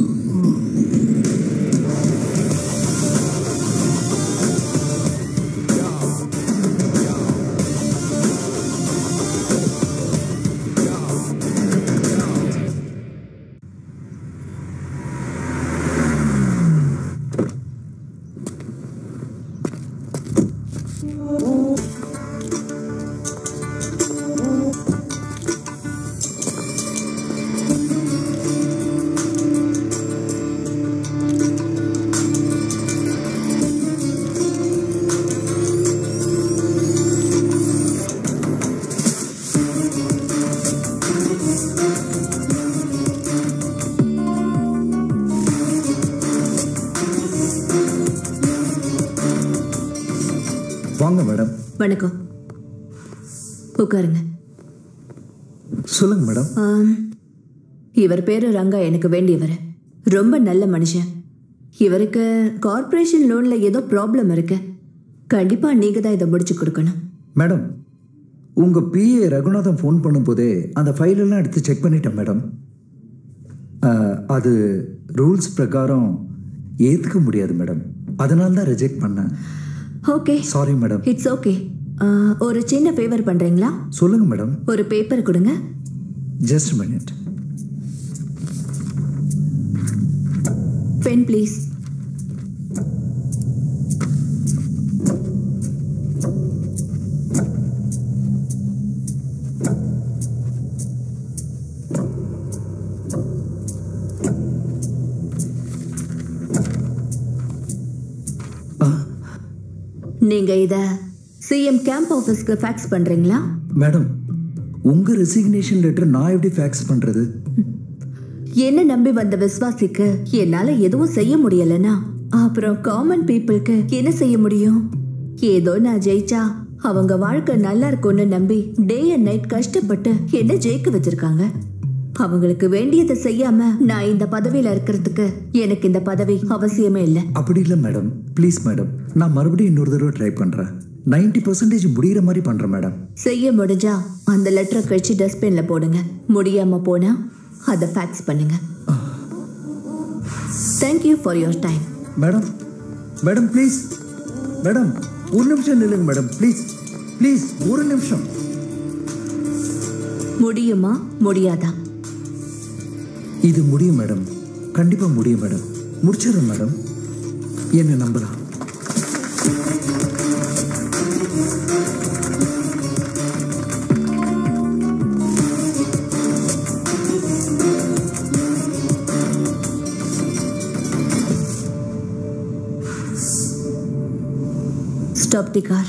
[SPEAKER 5] வாங்க மேடம்
[SPEAKER 10] வணக்கம் உட்காருங்க
[SPEAKER 5] சொல்லுங்க மேடம்
[SPEAKER 10] ஆம், இவர் பேரு ரங்கா எனக்கு வேண்டியவர் ரொம்ப நல்ல மனுஷன் இவருக்கு கார்ப்பரேஷன் லோன்ல ஏதோ ப்ராப்ளம் இருக்கு கண்டிப்பா நீங்க தான் இதை முடிச்சு கொடுக்கணும்
[SPEAKER 5] மேடம் உங்க பிஏ ரகுநாதன் ஃபோன் பண்ணும்போதே அந்த ஃபைலெல்லாம் எடுத்து செக் பண்ணிட்டேன் மேடம் அஹ், அது ரூல்ஸ் பிரகாரம் ஏற்றுக்க முடியாது மேடம் அதனால தான் ரிஜெக்ட் பண்ணேன்
[SPEAKER 10] okay
[SPEAKER 5] sorry madam
[SPEAKER 10] it's okay ஒரு சின்ன ஃபேவர் பண்றீங்களா
[SPEAKER 5] சொல்லுங்க மேடம்
[SPEAKER 10] ஒரு பேப்பர் கொடுங்க
[SPEAKER 5] ஜஸ்ட் மினிட்
[SPEAKER 10] பென் ப்ளீஸ் நீங்க இத சிஎம் கேம்ப் ஆஃபீஸ்க்கு ஃபேக்ஸ் பண்றீங்களா
[SPEAKER 5] மேடம் உங்க ரெசிக்னேஷன் லெட்டர் நான் எப்படி ஃபேக்ஸ் பண்றது
[SPEAKER 10] என்ன நம்பி வந்த விஸ்வாசிக்கு என்னால எதுவும் செய்ய முடியலனா அப்புறம் காமன் பீப்புளுக்கு என்ன செய்ய முடியும் ஏதோ நான் ஜெயிச்சா அவங்க வாழ்க்கை நல்லா இருக்கும்னு நம்பி டே அண்ட் நைட் கஷ்டப்பட்டு என்ன ஜெயிக்க வச்சிருக்காங்க அவங்களுக்கு வேண்டியதை செய்யாம நான் இந்த பதவியில இருக்கிறதுக்கு எனக்கு இந்த பதவி அவசியமே இல்லை
[SPEAKER 5] அப்படி இல்லை மேடம் ப்ளீஸ் மேடம் நான் மறுபடியும் இன்னொரு தடவை ட்ரை பண்ணுறேன் நைன்டி பர்சன்டேஜ் முடிகிற மாதிரி பண்ணுறேன் மேடம்
[SPEAKER 10] செய்ய முடிஞ்சா அந்த லெட்டரை கழிச்சு டஸ்ட்பின்ல போடுங்க முடியாம போனா அதை ஃபேக்ஸ் பண்ணுங்க thank you for your time
[SPEAKER 5] madam madam please madam ஒரு நிமிஷம் நில்லுங்க மேடம் ப்ளீஸ் ப்ளீஸ் ஒரு நிமிஷம்
[SPEAKER 10] முடியுமா முடியாதா
[SPEAKER 5] இது முடியும் மேடம் கண்டிப்பாக முடியும் மேடம் முடிச்சிடுறேன் மேடம் என்னை நம்பலாம்
[SPEAKER 10] Stop the car.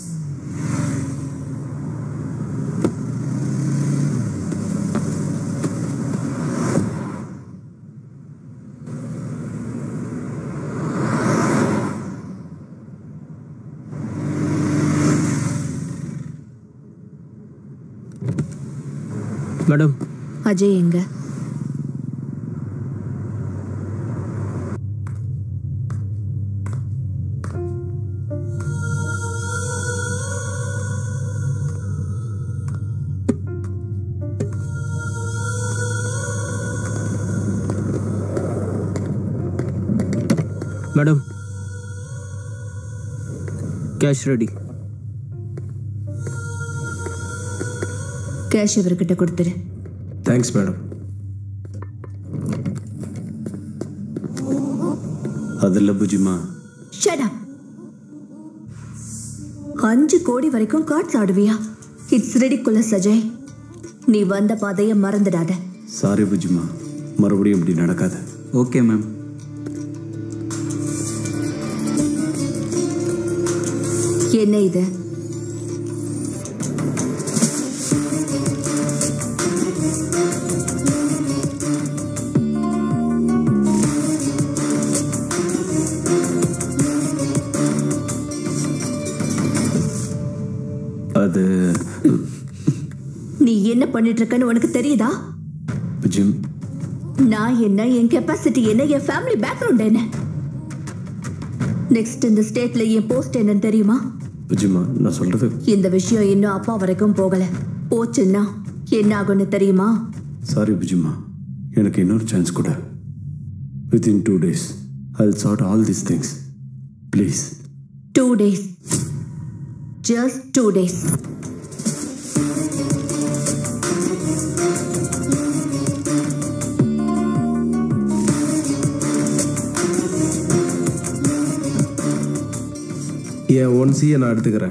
[SPEAKER 4] Madam
[SPEAKER 10] Ajay எங்க
[SPEAKER 4] மேடம் கேஷ் ரெடி
[SPEAKER 10] கேஷ் இவர்கிட்ட கொடுத்துரு
[SPEAKER 15] தேங்க்ஸ் மேடம்
[SPEAKER 12] அதில் புஜிமா
[SPEAKER 10] ஷட் அப் அஞ்சு கோடி வரைக்கும் கார்ட்ஸ் ஆடுவியா இட்ஸ் ரெடிகுலஸ் அஜய் நீ வந்த பாதையை மறந்துடாத
[SPEAKER 12] சாரி புஜிமா மறுபடியும் இப்படி நடக்காது
[SPEAKER 19] ஓகே மேம்
[SPEAKER 10] என்ன இது
[SPEAKER 12] அது
[SPEAKER 10] நீ என்ன பண்ணிட்டு இருக்கன்னு உனக்கு தெரியுதா
[SPEAKER 12] ஜிம்
[SPEAKER 10] நான் என்ன என் கெப்பாசிட்டி என்ன என் ஃபேமிலி பேக்ரவுண்ட் என்ன நெக்ஸ்ட் இந்த ஸ்டேட்ல என் போஸ்ட் என்னன்னு தெரியுமா
[SPEAKER 12] புஜிமா நான் சொல்றது
[SPEAKER 10] இந்த விஷயம் இன்னும் அப்பா வரைக்கும் போகல போச்சுன்னா என்ன ஆகும்னு தெரியுமா
[SPEAKER 12] சாரி புஜிமா எனக்கு இன்னொரு சான்ஸ் கூட within two days I sort all these things please
[SPEAKER 10] two days just two days
[SPEAKER 15] என் ஒன் சியை நான் எடுத்துக்கிறேன்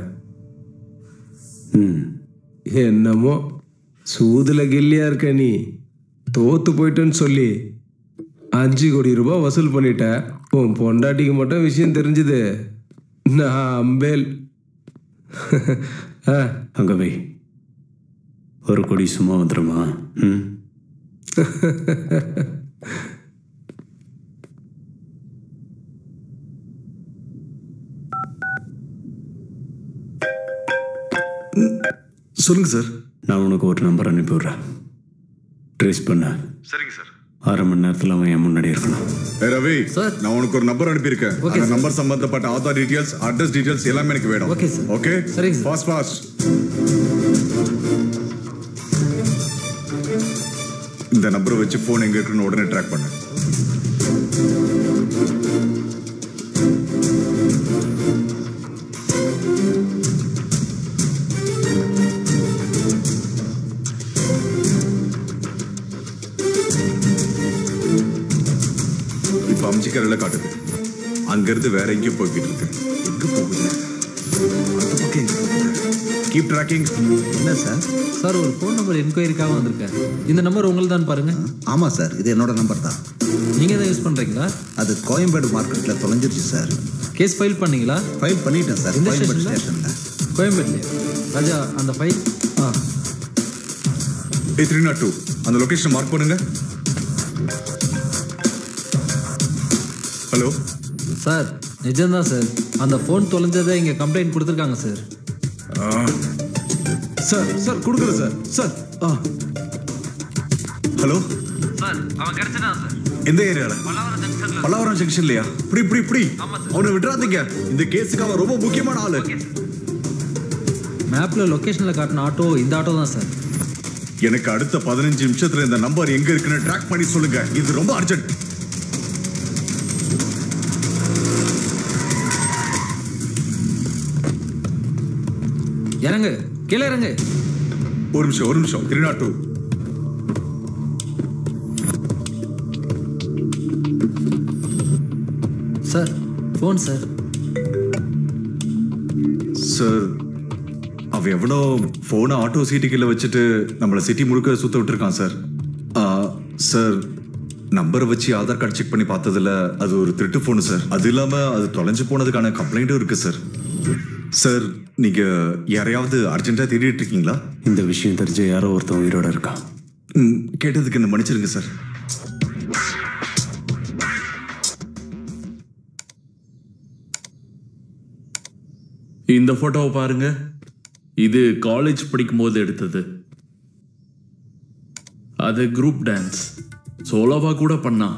[SPEAKER 15] என்னமோ சூதுல கில்லியா இருக்க நீ தோத்து போயிட்டேன்னு சொல்லி அஞ்சு கோடி ரூபாய் வசூல் பண்ணிட்ட உன் பொண்டாட்டிக்கு மட்டும் விஷயம் தெரிஞ்சுது நான் அம்பேல் ஆ
[SPEAKER 12] அங்கே வை ஒரு கொடி சும்மா வந்துடுமா ம்
[SPEAKER 1] சொல்லுங்க சார்
[SPEAKER 12] நான் உனக்கு ஒரு நம்பர் அனுப்பி விட்றேன் ட்ரேஸ் பண்ண
[SPEAKER 1] சரிங்க சார்
[SPEAKER 12] அரை மணி நேரத்தில் அவன் என் முன்னாடி இருக்கணும்
[SPEAKER 1] ஏய் ரவி நான் உனக்கு ஒரு நம்பர் அனுப்பியிருக்கேன்
[SPEAKER 12] Okay,
[SPEAKER 1] அந்த
[SPEAKER 12] sir.
[SPEAKER 1] நம்பர் சம்பந்தப்பட்ட ஆதார் டீடைல்ஸ் அட்ரஸ் டீடைல்ஸ் எல்லாமே எனக்கு வேணும் ஓகே சார் ஓகே சரிங்க ஃபாஸ்ட் ஃபாஸ்ட் இந்த நம்பரை வச்சு ஃபோன் எங்க இருக்குன்னு உடனே ட்ராக் பண்ணு இப்ப அம்ஜிக்கரையில காட்டுது அங்கிருந்து வேற எங்கேயோ போய்கிட்டு இருக்கு எங்க போகுது அந்த பக்கம் எங்க போகுது கீப் ட்ராக்கிங்
[SPEAKER 3] என்ன சார்
[SPEAKER 2] சார் ஒரு ஃபோன் நம்பர் என்கொயரிக்காக வந்திருக்கேன் இந்த நம்பர் உங்களுக்கு தான் பாருங்க
[SPEAKER 3] ஆமாம் சார் இது என்னோட நம்பர் தான்
[SPEAKER 2] நீங்கள் தான் யூஸ் பண்ணுறீங்களா
[SPEAKER 3] அது கோயம்பேடு மார்க்கெட்டில் தொலைஞ்சிருச்சு சார்
[SPEAKER 2] கேஸ் ஃபைல் பண்ணீங்களா
[SPEAKER 3] ஃபைல் பண்ணிட்டேன் சார்
[SPEAKER 2] எந்த
[SPEAKER 3] கோயம்பேடு
[SPEAKER 2] ஸ்டேஷன்ல?
[SPEAKER 3] ஸ்டேஷனில்
[SPEAKER 2] கோயம்பேட்லையா ராஜா அந்த ஃபைல் ஆ
[SPEAKER 1] ஏ த்ரீ நாட் டூ அந்த லொகேஷன் மார்க் பண்ணுங்க ஹலோ
[SPEAKER 2] சார் நிஜம்தான் சார் அந்த ஃபோன் தொலைஞ்சதை இங்கே கம்ப்ளைண்ட் கொடுத்துருக்காங்க சார்
[SPEAKER 1] சார் சார் கொடுக்குறேன் சார் சார் ஆ ஹலோ
[SPEAKER 2] சார் அவன் கிடைச்சிட்டான் சார்
[SPEAKER 1] எந்த ஏரியால பல்லாவரம் ஜங்ஷன்லயா இப்படி இப்படி இப்படி அவனை விட்டுறாதீங்க இந்த கேஸுக்கு அவன் ரொம்ப முக்கியமான ஆளு
[SPEAKER 2] மேப்பில் லொக்கேஷனில் காட்டின ஆட்டோ இந்த ஆட்டோ தான் சார்
[SPEAKER 1] எனக்கு அடுத்த பதினஞ்சு நிமிஷத்துல இந்த நம்பர் எங்க இருக்குன்னு ட்ராக் பண்ணி சொல்லுங்க இது ரொம்ப அர்ஜென்ட்
[SPEAKER 2] இறங்கு கீழே இறங்கு
[SPEAKER 1] ஒரு நிமிஷம் ஒரு நிமிஷம் three nought two
[SPEAKER 2] sir phone sir
[SPEAKER 1] sir அவன் எவனோ ஃபோனை ஆட்டோ சீட்டு கீழே வச்சுட்டு நம்மளை சிட்டி முழுக்க சுத்த விட்டுருக்கான் சார் ஆ, சார் நம்பரை வச்சு ஆதார் கார்டு செக் பண்ணி பார்த்ததுல அது ஒரு திருட்டு ஃபோனு சார் அது இல்லாம அது தொலைஞ்சு போனதுக்கான கம்ப்ளைண்ட்டும் இருக்கு சார் சார் நீங்க யாரையாவது அர்ஜென்ட்டா தேடிட்டு இருக்கீங்களா
[SPEAKER 12] இந்த விஷயம் தெரிஞ்ச யாரோ ஒருத்தன் உயிரோட இருக்கான்
[SPEAKER 1] ம், கேட்டதுக்கு என்ன மன்னிச்சிருங்க சார்
[SPEAKER 9] இந்த போட்டோவை பாருங்க இது காலேஜ் படிக்கும்போது எடுத்தது அது குரூப் டான்ஸ் சோலோவா கூட பண்ணா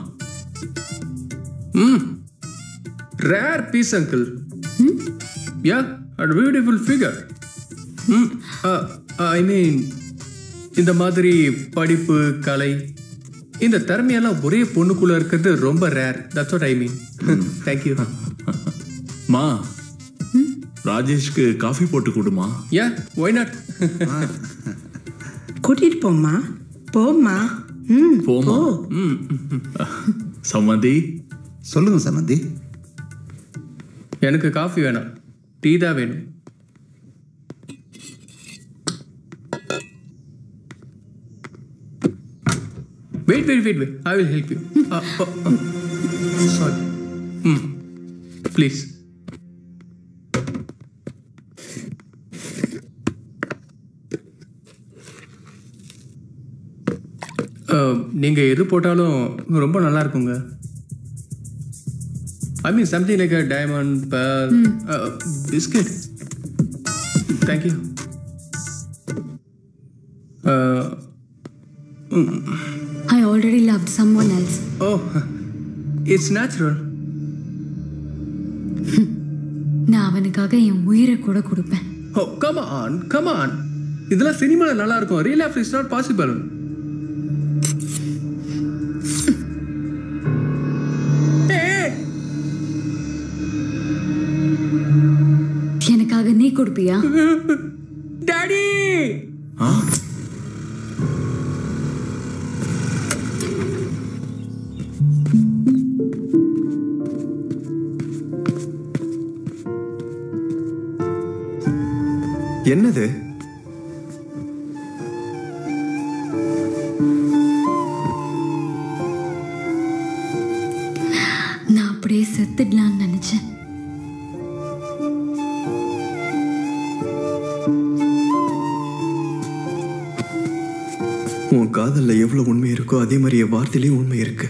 [SPEAKER 7] hmm rare piece uncle yeah at beautiful figure hmm I மீன் இந்த மாதிரி படிப்பு கலை இந்த திறமையெல்லாம் ஒரே பொண்ணுக்குள்ள இருக்கிறது ரொம்ப rare that's what I mean thank you
[SPEAKER 9] மா ராஜேஷ்க்கு காஃபி போட்டு கொடுமா
[SPEAKER 7] யா ஒய் நாட்
[SPEAKER 19] கூட்டிட்டு போம்மா போம்மா ம்
[SPEAKER 9] போமா சம்மதி
[SPEAKER 3] சொல்லுங்க சம்மந்தி
[SPEAKER 7] எனக்கு காஃபி வேணாம் டீ தான் வேணும் wait wait wait wait I will help you sorry hmm please நீங்கள் எது போட்டாலும் ரொம்ப நல்லா இருக்குங்க I mean something like a diamond pair biscuit thank you
[SPEAKER 8] I already loved someone else.
[SPEAKER 7] Oh it's natural
[SPEAKER 8] நான் அவனுக்காக என் உயிரை கூட கொடுப்பேன்
[SPEAKER 7] oh come on come on இதெல்லாம் சினிமாவில் நல்லா இருக்கும் real life is not possible
[SPEAKER 8] எனக்காக நீ கொடுப்பியா
[SPEAKER 7] டாடி
[SPEAKER 21] என்னது
[SPEAKER 8] நான் அப்படியே செத்துடலான்னு நினைச்சேன்
[SPEAKER 21] உன் காதல்ல எவ்வளவு உண்மை இருக்கோ அதே மாதிரி என் வார்த்தையிலையும் உண்மை இருக்கு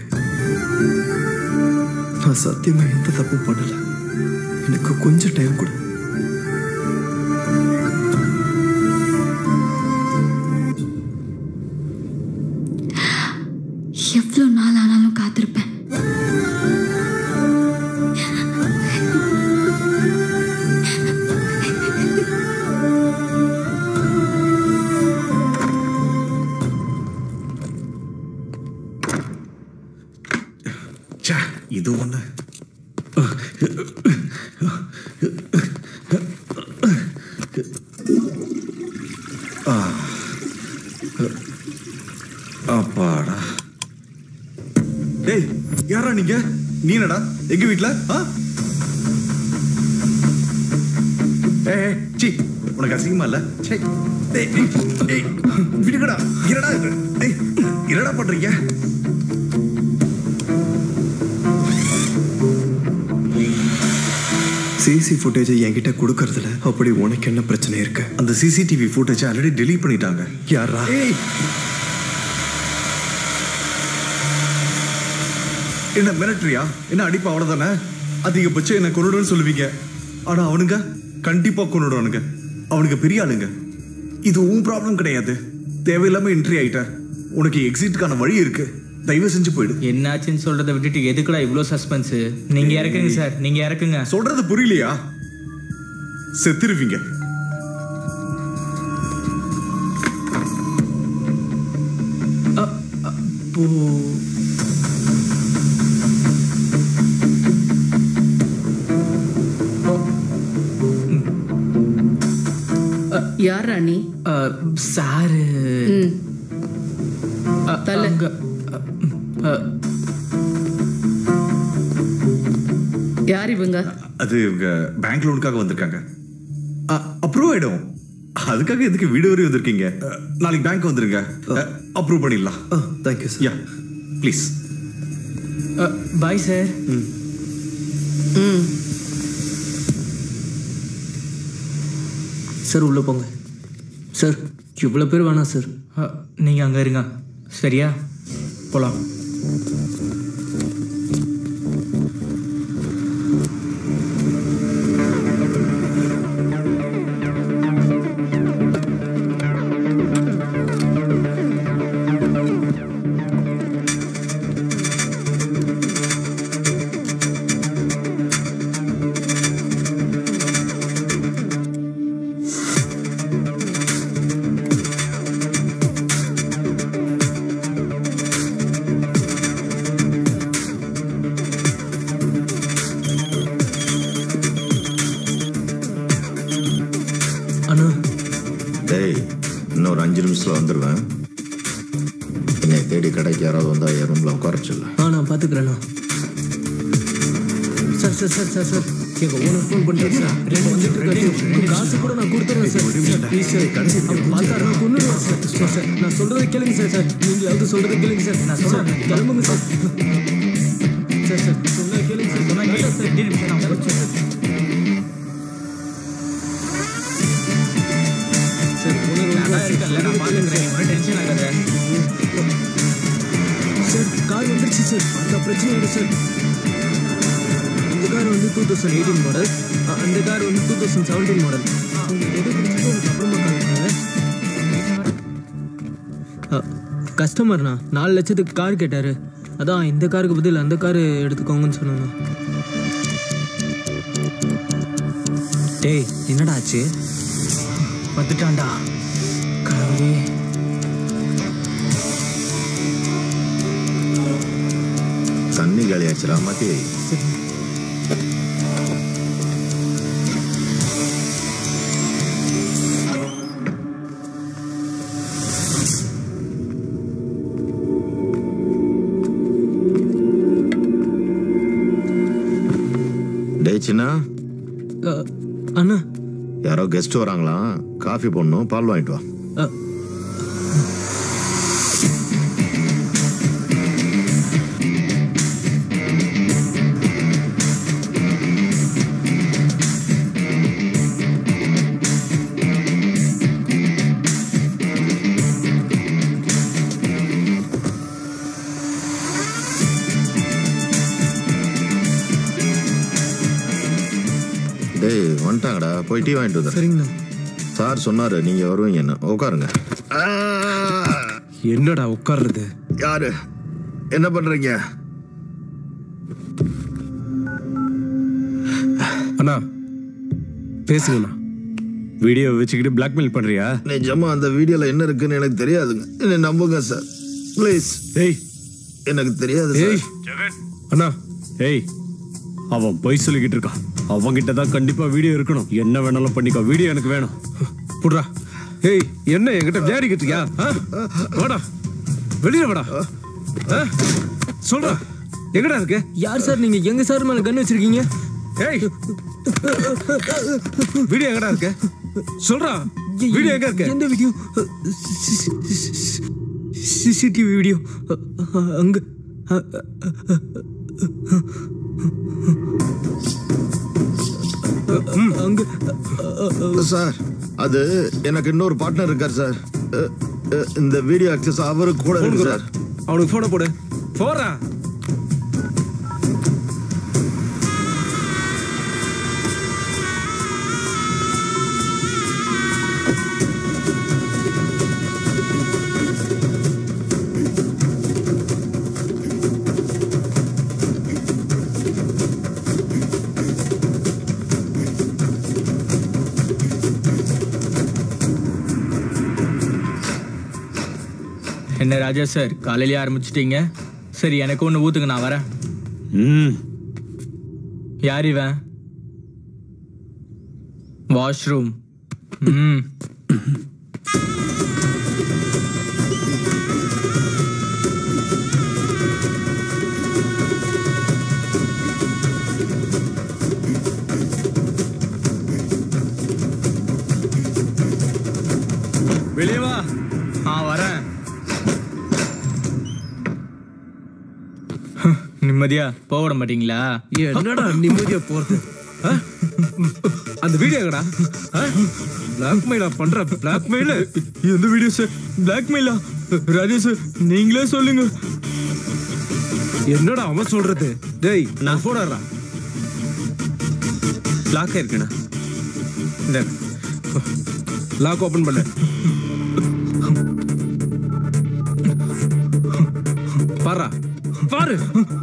[SPEAKER 21] நான் சத்தியமா எந்த தப்பும் பண்ணல எனக்கு கொஞ்சம் டைம் கொடு
[SPEAKER 8] எவ்வளோ நாள் ஆனாலும் காத்திருப்பேன்
[SPEAKER 1] ச்சே, இது ஒண்ணு ஆ. அப்பாடா டேய் யாரா நீங்க நீ என்னடா எங்க வீட்ல ஆ? ஏய் ஏய், சீ உனக்கு அசிங்கமா இல்ல சே டேய் டேய், டேய் விடுங்கடா என்னடா இது? டேய் என்னடா பண்றீங்க
[SPEAKER 21] சிசி ஃபுட்டேஜை என்கிட்ட கொடுக்கறதுல அப்படி உனக்கு என்ன பிரச்சனை இருக்கு
[SPEAKER 1] அந்த சிசிடிவி ஃபுட்டேஜ் ஆல்ரெடி டெலீட் பண்ணிட்டாங்க
[SPEAKER 21] யாரா
[SPEAKER 1] ஏய் என்ன மிரட்டுறியா என்ன அடிப்பா அவ்வளவுதானே அதிகபட்சம் என்ன கொண்டுடுன்னு சொல்லுவீங்க ஆனா அவனுங்க கண்டிப்பா கொண்டுடுவானுங்க அவனுங்க பெரிய ஆளுங்க இது உன் ப்ராப்ளம் கிடையாது தேவையில்லாம என்ட்ரி ஆயிட்ட உனக்கு எக்ஸிட்டுக்கான வழி இருக்கு தயவு செஞ்சு போயிடு
[SPEAKER 18] என்னாச்சுன்னு சொல்றதை விட்டுட்டு எதுக்குடா இவ்வளோ சஸ்பென்ஸ் நீங்க இறக்குங்க சார் நீங்க இறக்குங்க
[SPEAKER 1] சொல்றது புரியலையா செத்துருவீங்க
[SPEAKER 7] அப்போ
[SPEAKER 19] யார் ராணி
[SPEAKER 18] சாரு
[SPEAKER 19] ம் தல யார் இவங்க
[SPEAKER 1] அது இவங்க பேங்க் லோனுக்காக வந்திருக்காங்க அப்ரூவ் ஆயிடும் அதுக்காக எதுக்கு வீடு வரை வந்திருக்கீங்க அ, நாளைக்கு பேங்க் வந்துருங்க அப்ரூவ் பண்ணிடலாம்
[SPEAKER 21] thank you
[SPEAKER 1] yeah please
[SPEAKER 18] bye sir
[SPEAKER 19] hmm
[SPEAKER 4] sir உள்ளே போங்க சார் இவ்வளோ பேர் வேணாம் சார்
[SPEAKER 18] நீங்கள் அங்கே இருங்க சரியா போகலாம்
[SPEAKER 4] அண்ணா
[SPEAKER 11] டேய் இன்னும் ஒரு அஞ்சு நிமிஷத்தில் வந்துடுவேன் என்னை தேடி கடைக்கு யாராவது வந்தால் என் ரூமில் உட்கார சொல்லு
[SPEAKER 4] ஆ நான் பார்த்துக்கிறேண்ணா sir sir sir sir sir எங்க ஓனர் ஃபோன் பண்ணுறேன் சார் ரெண்டு வந்துட்டு இருக்காரு உங்க காசு கூட நான் கொடுத்துறேன் சார் சார் ப்ளீஸ் சார் கடைசி பார்த்தா நான் கொண்டுடுவேன் சார் சார் சார் நான் சொல்கிறத கேளுங்க சார் சார் நீங்களாவது சொல்கிறத கேளுங்க சார் நான் சொல்கிறேன் கிளம்புங்க சார் சார் சார் சொன்னா கேளுங்க சார் சொன்னா கேளுங்க சார் நான் முடிச்சேன் சார் சார் சார் கார் வந்துருச்சு சார் அந்த பிரச்சனை இல்லை சார் இந்த கார் வந்து டூ தௌசண்ட் எயிட்டீன் மாடல் அந்த கார் வந்து டூ தௌசண்ட் செவன்டீன் மாடல் உங்களுக்கு எது பிடிச்சதோ எனக்கு அப்புறமா கால் பண்ணுங்க கஸ்டமர்ண்ணா நாலு லட்சத்துக்கு கார் கேட்டார் அதான் இந்த காருக்கு பதில் அந்த கார் எடுத்துக்கோங்கன்னு சொன்னாங்க டேய் என்னடா ஆச்சு வந்துட்டான்டா கடவுளே
[SPEAKER 11] தண்ணி காலியாச்சுடா மாத்தி டேய் சின்ன
[SPEAKER 4] அஹ், அண்ணா
[SPEAKER 11] யாரோ கெஸ்ட் வராங்களாம் காஃபி போடணும் பால் வாங்கிட்டு வா
[SPEAKER 4] அஹ்,
[SPEAKER 11] டேய் வந்துட்டாங்கடா போய் டீ வாங்கிட்டு வந்து
[SPEAKER 4] சரிங்கண்ணா
[SPEAKER 11] சார் சொன்னாரு நீங்க வருவீங்கன்னு உட்காருங்க
[SPEAKER 15] என்னடா உட்கார்றது
[SPEAKER 11] யாரு என்ன பண்றீங்க
[SPEAKER 15] அண்ணா பேசுங்கண்ணா
[SPEAKER 12] வீடியோ வச்சுக்கிட்டு பிளாக்மெயில் பண்றியா
[SPEAKER 11] நிஜமா அந்த வீடியோல என்ன இருக்குன்னு எனக்கு தெரியாதுங்க என்னை நம்புங்க சார் ப்ளீஸ்
[SPEAKER 15] ஏய்
[SPEAKER 11] எனக்கு தெரியாது
[SPEAKER 15] ஏய்
[SPEAKER 11] சார்
[SPEAKER 15] அண்ணா
[SPEAKER 12] ஏய் அவன் பொய் சொல்லிக்கிட்டு இருக்கான் அவன்கிட்ட தான் கண்டிப்பா வீடியோ இருக்கணும் என்ன வேணாலும் பண்ணிக்கோ வீடியோ எனக்கு வேணும்
[SPEAKER 15] புட்றா ஏய் என்ன என்கிட்ட விளையாடிக்கிட்டு இருக்கியா ஆ? வாடா வெளியில வாடா ஆ? சொல்றா எங்கடா இருக்கு
[SPEAKER 4] யார் சார் நீங்க எங்க சார் மேல கன் வச்சிருக்கீங்க
[SPEAKER 15] ஏய் வீடியோ எங்கடா இருக்கு சொல்றா வீடியோ எங்க இருக்கு
[SPEAKER 4] எந்த வீடியோ சிசிடிவி வீடியோ அங்க அங்க
[SPEAKER 11] சார் அது எனக்கு இன்னொரு பார்ட்னர் இருக்கார் சார் அஹ், அஹ், இந்த வீடியோ ஆக்சஸ் அவருக்கு கூட இருக்கு சார்
[SPEAKER 15] அவனுக்கு போன போடு போறா
[SPEAKER 18] என்ன ராஜா சார் காலையிலேயே ஆரம்பிச்சிட்டீங்க சரி எனக்கு ஒன்று ஊத்துங்க நான் வரேன்
[SPEAKER 12] ம்
[SPEAKER 18] யார் இவன் வாஷ்ரூம் ம்
[SPEAKER 12] வெளியே வா
[SPEAKER 18] ஆ வரேன் நிம்மதியா போக விட மாட்டீங்களா
[SPEAKER 15] என்னடா நிம்மதியா போறது ஆ? அந்த வீடியோ எங்கடா பிளாக்மெயிலா பண்ற பிளாக்மெயில்
[SPEAKER 22] எந்த வீடியோ சார் பிளாக்மெயிலா ராஜேஷ் சார் நீங்களே சொல்லுங்க
[SPEAKER 15] என்னடா அவன் சொல்றது டேய் நான் போடுறா லாக் ஆயிருக்கேண்ணா இந்த லாக் ஓபன் பண்ணு பாரா பாரு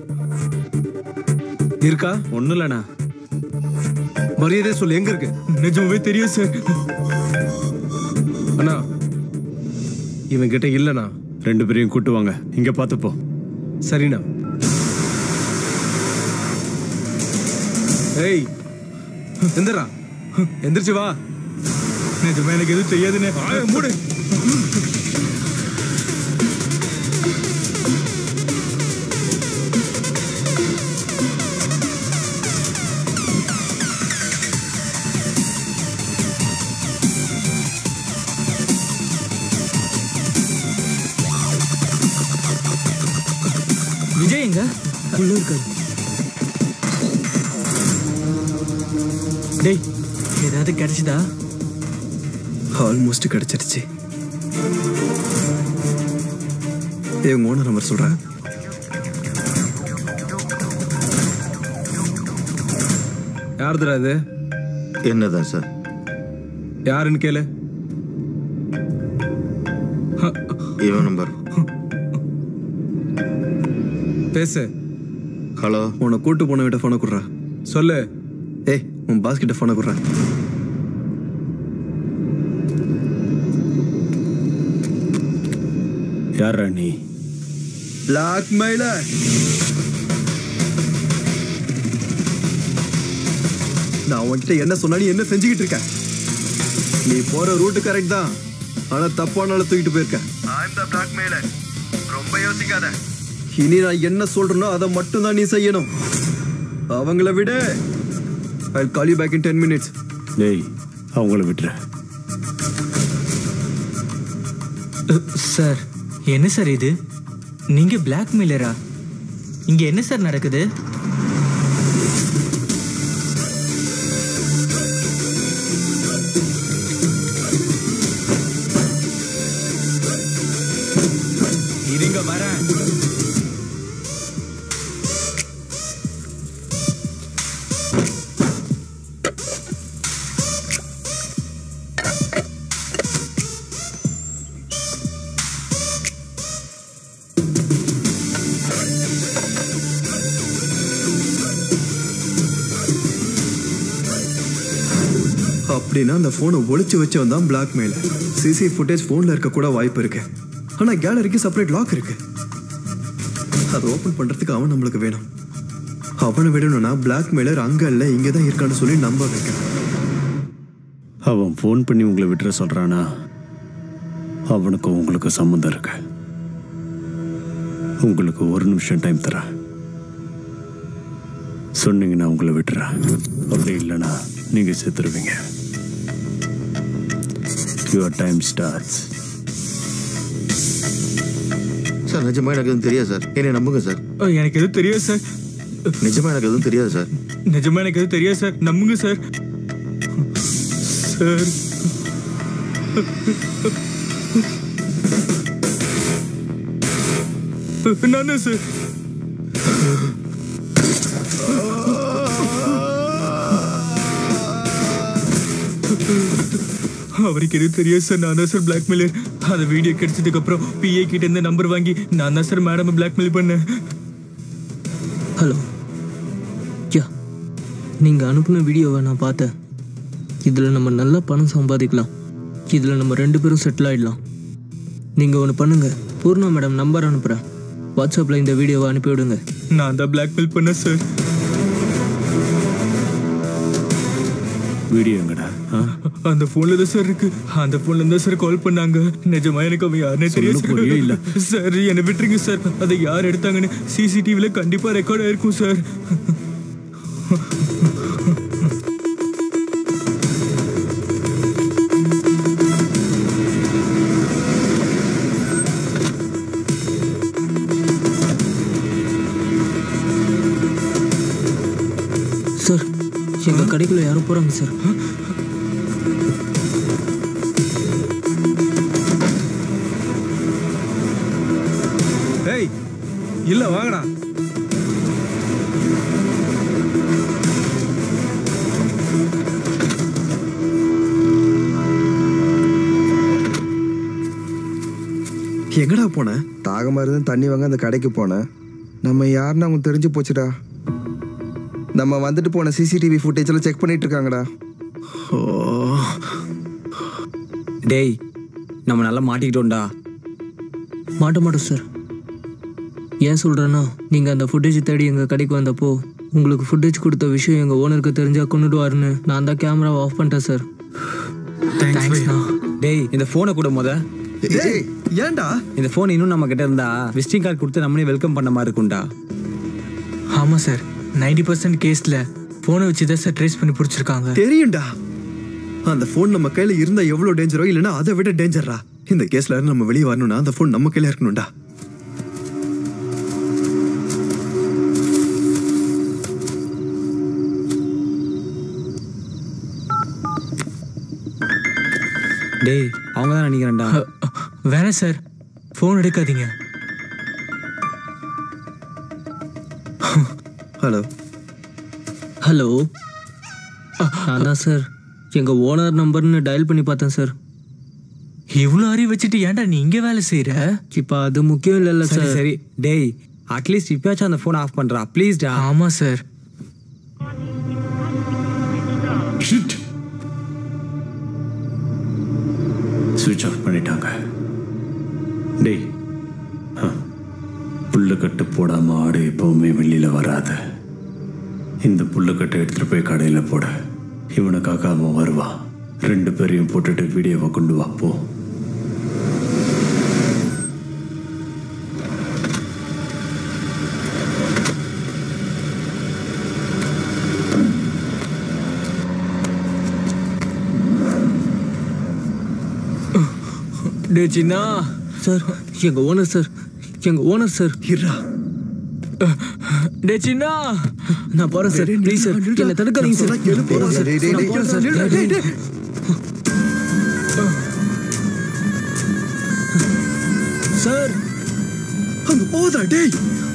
[SPEAKER 15] இருக்கா ஒண்ணும் இல்லண்ணா மரியாதை சொல்லு எங்க இருக்கு
[SPEAKER 22] நிஜமாவே தெரியும் சார்
[SPEAKER 15] அண்ணா இவன் கிட்ட இல்லண்ணா
[SPEAKER 12] ரெண்டு பேரையும் கூட்டு வாங்க இங்க பார்த்துப்போ
[SPEAKER 15] சரிண்ணா ஏய் எந்திரா எந்திரிச்சு வா
[SPEAKER 22] நிஜமா எனக்கு எதுவும் தெரியாதுன்னு
[SPEAKER 15] வாயை மூடு
[SPEAKER 4] விஜய் எங்க உள்ள இருக்காரு டேய் ஏதாவது கிடைச்சதா
[SPEAKER 21] ஆல்மோஸ்ட் கிடைச்சிருச்சு ஏ உங்க ஓனர் நம்பர் சொல்கிறேன்
[SPEAKER 15] யாருதுடா இது
[SPEAKER 11] என்னதான் சார்
[SPEAKER 15] யாருன்னு கேளு
[SPEAKER 11] இவன் நம்பர்
[SPEAKER 15] பேசு
[SPEAKER 11] ஹலோ
[SPEAKER 21] உன்னை கூட்டு போன விட்ட ஃபோனை கொடுறா
[SPEAKER 15] சொல்லு
[SPEAKER 21] ஏய் உன் பாஸ் கிட்ட ஃபோனை கொடுறா
[SPEAKER 12] யாரா நீ
[SPEAKER 21] பிளாக் மெயிலர் நான் உன்கிட்ட என்ன சொன்னாலும் என்ன செஞ்சுக்கிட்டு இருக்க நீ போற ரூட் கரெக்ட் தான் ஆனா தப்பான ஆளை தூக்கிட்டு போயிருக்க ரொம்ப யோசிக்காத இனி நான் என்ன சொல்றேனோ அதை மட்டும் தான் நீ செய்யணும் அவங்கள விட I call you back in ten minutes
[SPEAKER 12] டேய் அவங்கள விட்டுற
[SPEAKER 18] சார் என்ன சார் இது நீங்க பிளாக்மெயிலரா இங்க என்ன சார் நடக்குது
[SPEAKER 22] இருங்க வரேன்
[SPEAKER 21] அப்படின்னா அந்த ஃபோனை ஒளிச்சு வச்சவன் தான் பிளாக்மெயில் சிசி ஃபுட்டேஜ் ஃபோனில் இருக்க கூட வாய்ப்பு இருக்கு ஆனால் கேலரிக்கு செப்பரேட் லாக் இருக்கு அதை ஓப்பன் பண்ணுறதுக்கு அவன் நம்மளுக்கு வேணும் அவனை விடணும்னா பிளாக்மெயிலர் அங்கே இல்லை இங்கே தான் இருக்கான்னு சொல்லி நம்ப வைக்கணும்
[SPEAKER 12] அவன் ஃபோன் பண்ணி உங்களை விட்டுற சொல்றானா அவனுக்கும் உங்களுக்கு சம்மந்தம் இருக்கு உங்களுக்கு ஒரு நிமிஷம் டைம் தரேன் சொன்னீங்கன்னா உங்களை விட்டுறேன் அப்படி இல்லைன்னா நீங்க செத்துருவீங்க யுவர் டைம் ஸ்டார்ட்ஸ்
[SPEAKER 11] சார் நிஜமா எனக்கு எதுவும் தெரியாது சார் என்னை நம்புங்க சார்
[SPEAKER 22] எனக்கு எதுவும் தெரியாது சார்
[SPEAKER 11] நிஜமா எனக்கு எதுவும் தெரியாது சார்
[SPEAKER 22] நிஜமா எனக்கு எதுவும் தெரியாது சார் நம்புங்க சார் சார் நானே சார் அவருக்கு எதுவும் தெரியாது சார் நான் தான் சார் பிளாக்மெயிலர் அந்த வீடியோ கிடைச்சதுக்கு அப்புறம் பிஏ கிட்ட இருந்து நம்பர் வாங்கி நான் தான் சார் மேடம் பிளாக்மெயில் பண்ணேன்
[SPEAKER 4] ஹலோ யா நீங்கள் அனுப்பின வீடியோவை நான் பார்த்தேன் இதில் நம்ம நல்லா பணம் சம்பாதிக்கலாம் இதில் நம்ம ரெண்டு பேரும் செட்டில் ஆகிடலாம் நீங்கள் ஒன்று பண்ணுங்கள் பூர்ணா மேடம் நம்பர் அனுப்புகிறேன் வாட்ஸ்அப்பில் இந்த வீடியோவை அனுப்பி விடுங்க
[SPEAKER 22] நான் தான் பிளாக்மெயில் பண்ணேன் சார்
[SPEAKER 12] வீடியோ எங்கடா ஆ?
[SPEAKER 22] அந்த போன்ல தான் சார் இருக்கு அந்த போன்ல இருந்தா சார் கால் பண்ணாங்க நிஜமா எனக்கு அவன் யாருன்னே
[SPEAKER 12] சொல்ல போறியா இல்ல?
[SPEAKER 22] தெரியாது சார் என்ன விட்டுருங்க சார் அதை யார் எடுத்தாங்கன்னு சிசிடிவில கண்டிப்பா ரெக்கார்ட் ஆயிருக்கும் சார்
[SPEAKER 4] சார் எங்க கடைக்குள்ள யாரும் போறாங்க சார்
[SPEAKER 15] ஏய் இல்ல வாங்கடா
[SPEAKER 21] எங்கடா போன
[SPEAKER 13] தாகமா இருந்து தண்ணி வாங்க அந்த கடைக்கு போனேன் நம்ம யாருன்னு அவங்க தெரிஞ்சு போச்சுடா நம்ம வந்துட்டு போன சிசிடிவி ஃபுட்டேஜ் எல்லாம் செக் பண்ணிட்டு இருக்காங்கடா
[SPEAKER 22] டேய் நம்ம நல்லா மாட்டிக்கிட்டோம்டா
[SPEAKER 4] மாட்ட மாட்டோம் சார் ஏன் சொல்கிறேன்னா நீங்கள் அந்த ஃபுட்டேஜ் தேடி எங்கள் கடைக்கு வந்தப்போ உங்களுக்கு ஃபுட்டேஜ் கொடுத்த விஷயம் எங்கள் ஓனருக்கு தெரிஞ்சா கொண்டுடுவாருன்னு நான் தான் கேமராவை ஆஃப் பண்ணிட்டேன் சார் தேங்க்ஸ்ண்ணா
[SPEAKER 22] டேய் இந்த ஃபோனை கூட முத
[SPEAKER 21] ஏன்டா
[SPEAKER 22] இந்த ஃபோன் இன்னும் நம்ம கிட்ட இருந்தா விசிட்டிங் கார்டு கொடுத்து நம்மளே வெல்கம் பண்ண மாதிரி இருக்கும்டா
[SPEAKER 4] ஆமாம் சார் நைன்டி பர்சன்ட் கேஸில் ஃபோனை வச்சு தான் சார் ட்ரேஸ் பண்ணி பிடிச்சிருக்காங்க
[SPEAKER 21] தெரியும்டா அந்த ஃபோன் நம்ம கையில இருந்தா எவ்வளவு டேஞ்சரோ இல்லைன்னா அதை விட டேஞ்சரா இந்த கேஸ்ல இருந்து நம்ம வெளியே வரணும்னா அந்த ஃபோன் நம்ம கையில இருக்கணும்டா
[SPEAKER 22] டேய் அவங்க தான் நினைக்கிறேன்டா
[SPEAKER 4] வேணாம் சார் ஃபோன் எடுக்காதீங்க
[SPEAKER 21] ஹலோ
[SPEAKER 4] ஹலோ நான் தான் சார் எங்கள் ஓனர் நம்பர்னு டயல் பண்ணி பார்த்தேன் சார் இவ்வளோ அறிவு வச்சுட்டு ஏன்டா நீ இங்கே வேலை செய்கிற இப்போ அது முக்கியம் இல்லைல்ல
[SPEAKER 22] சரி
[SPEAKER 4] சார்
[SPEAKER 22] சரி டேய் அட்லீஸ்ட் இப்பயாச்சும் அந்த ஃபோன் ஆஃப் பண்றா ப்ளீஸ்டா
[SPEAKER 4] ஆமாம் சார்
[SPEAKER 12] சுவிட்ச் ஆஃப் பண்ணிட்டாங்க டேய் ஆ, புல்லுக்கட்டு போடாம ஆடு எப்பவுமே வெளியில வராது இந்த புல்லுக்கட்டை எடுத்துட்டு போய் கடையில போட இவனுக்காக அவன் வருவான் ரெண்டு பேரையும் போட்டுட்டு வீடியோவை கொண்டு வா போ
[SPEAKER 4] டே சின்னா சார் எங்கள் ஓனர் சார் எங்கள் ஓனர் சார்
[SPEAKER 21] இருடா
[SPEAKER 4] டே சின்னா நான் போகிறேன் சார் ப்ளீஸ் சார் என்னை தடுக்காதீங்க சார் போகிறேன் சார் நான் போகிறேன் சார் டேய், டேய். சார்
[SPEAKER 21] அங்க போதா டேய்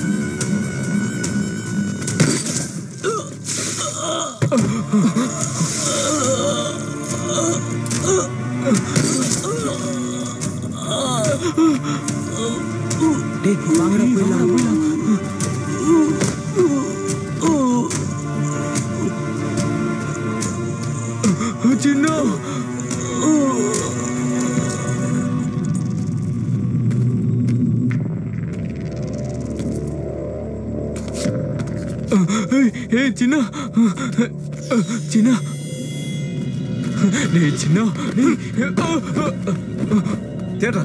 [SPEAKER 22] டேய் வாங்கடா போயிடலாம்
[SPEAKER 4] சின்ன ஏய் சின்ன சின்ன டேய் சின்ன டேய்
[SPEAKER 21] தேடுறா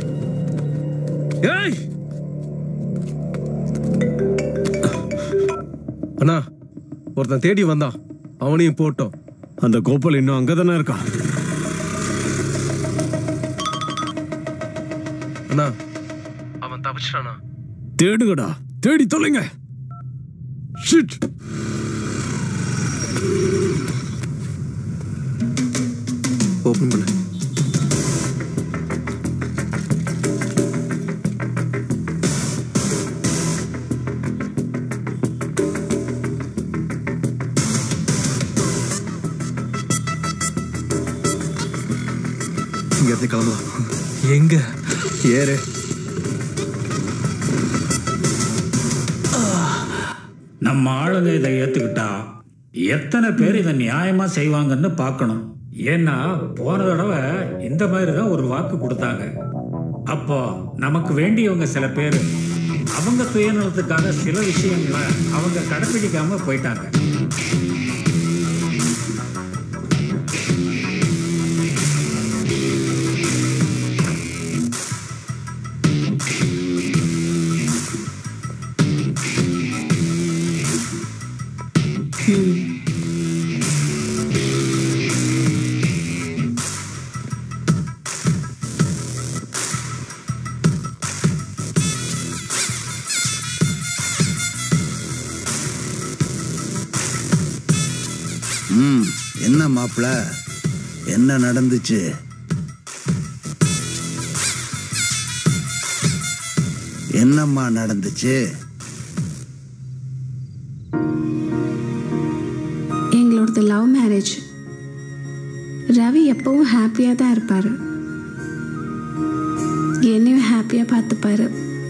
[SPEAKER 21] ஏய் அண்ணா ஒருத்தன் தேடி வந்தான் அவனையும் போட்டோம்
[SPEAKER 12] அந்த கோபால் இன்னும் அங்கதானே இருக்கான்
[SPEAKER 21] அண்ணா அவன் தப்பிச்சிட்டானா
[SPEAKER 12] தேடுங்கடா தேடி தொலைங்க ஷிட்
[SPEAKER 21] ஓபன் பண்ணு இங்க இருந்து கிளம்பலாம்
[SPEAKER 4] எங்க
[SPEAKER 21] ஏறு
[SPEAKER 17] நம்ம ஆளுங்க இதை ஏத்துக்கிட்டா எத்தனை பேர் இதை நியாயமா செய்வாங்கன்னு பார்க்கணும் ஏன்னா போன தடவை இந்த மாதிரி தான் ஒரு வாக்கு கொடுத்தாங்க அப்போ நமக்கு வேண்டியவங்க சில பேர் அவங்க சுயநலத்துக்காக சில விஷயங்களை அவங்க கடைப்பிடிக்காம போயிட்டாங்க
[SPEAKER 3] என்ன மாப்பிள என்ன நடந்துச்சு என்னம்மா நடந்துச்சு
[SPEAKER 14] எங்களோடது லவ் மேரேஜ் ரவி எப்பவும் ஹாப்பியாக தான் இருப்பார் என்னையும் ஹாப்பியாக பார்த்துப்பாரு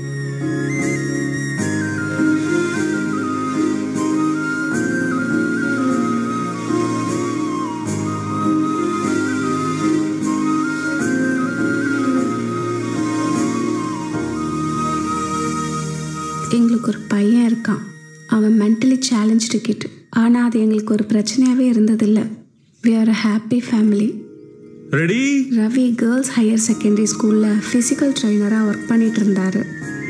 [SPEAKER 14] எங்களுக்கு ஒரு பையன் இருக்கான் அவன் மென்டலி சேலஞ்சு கிட் ஆனால் அது எங்களுக்கு ஒரு பிரச்சனையாகவே இருந்ததில்லை we are a happy family
[SPEAKER 9] ready
[SPEAKER 14] Ravi girls higher secondary ஸ்கூலில் ஃபிசிக்கல் ட்ரைனராக ஒர்க் பண்ணிட்டு இருந்தார்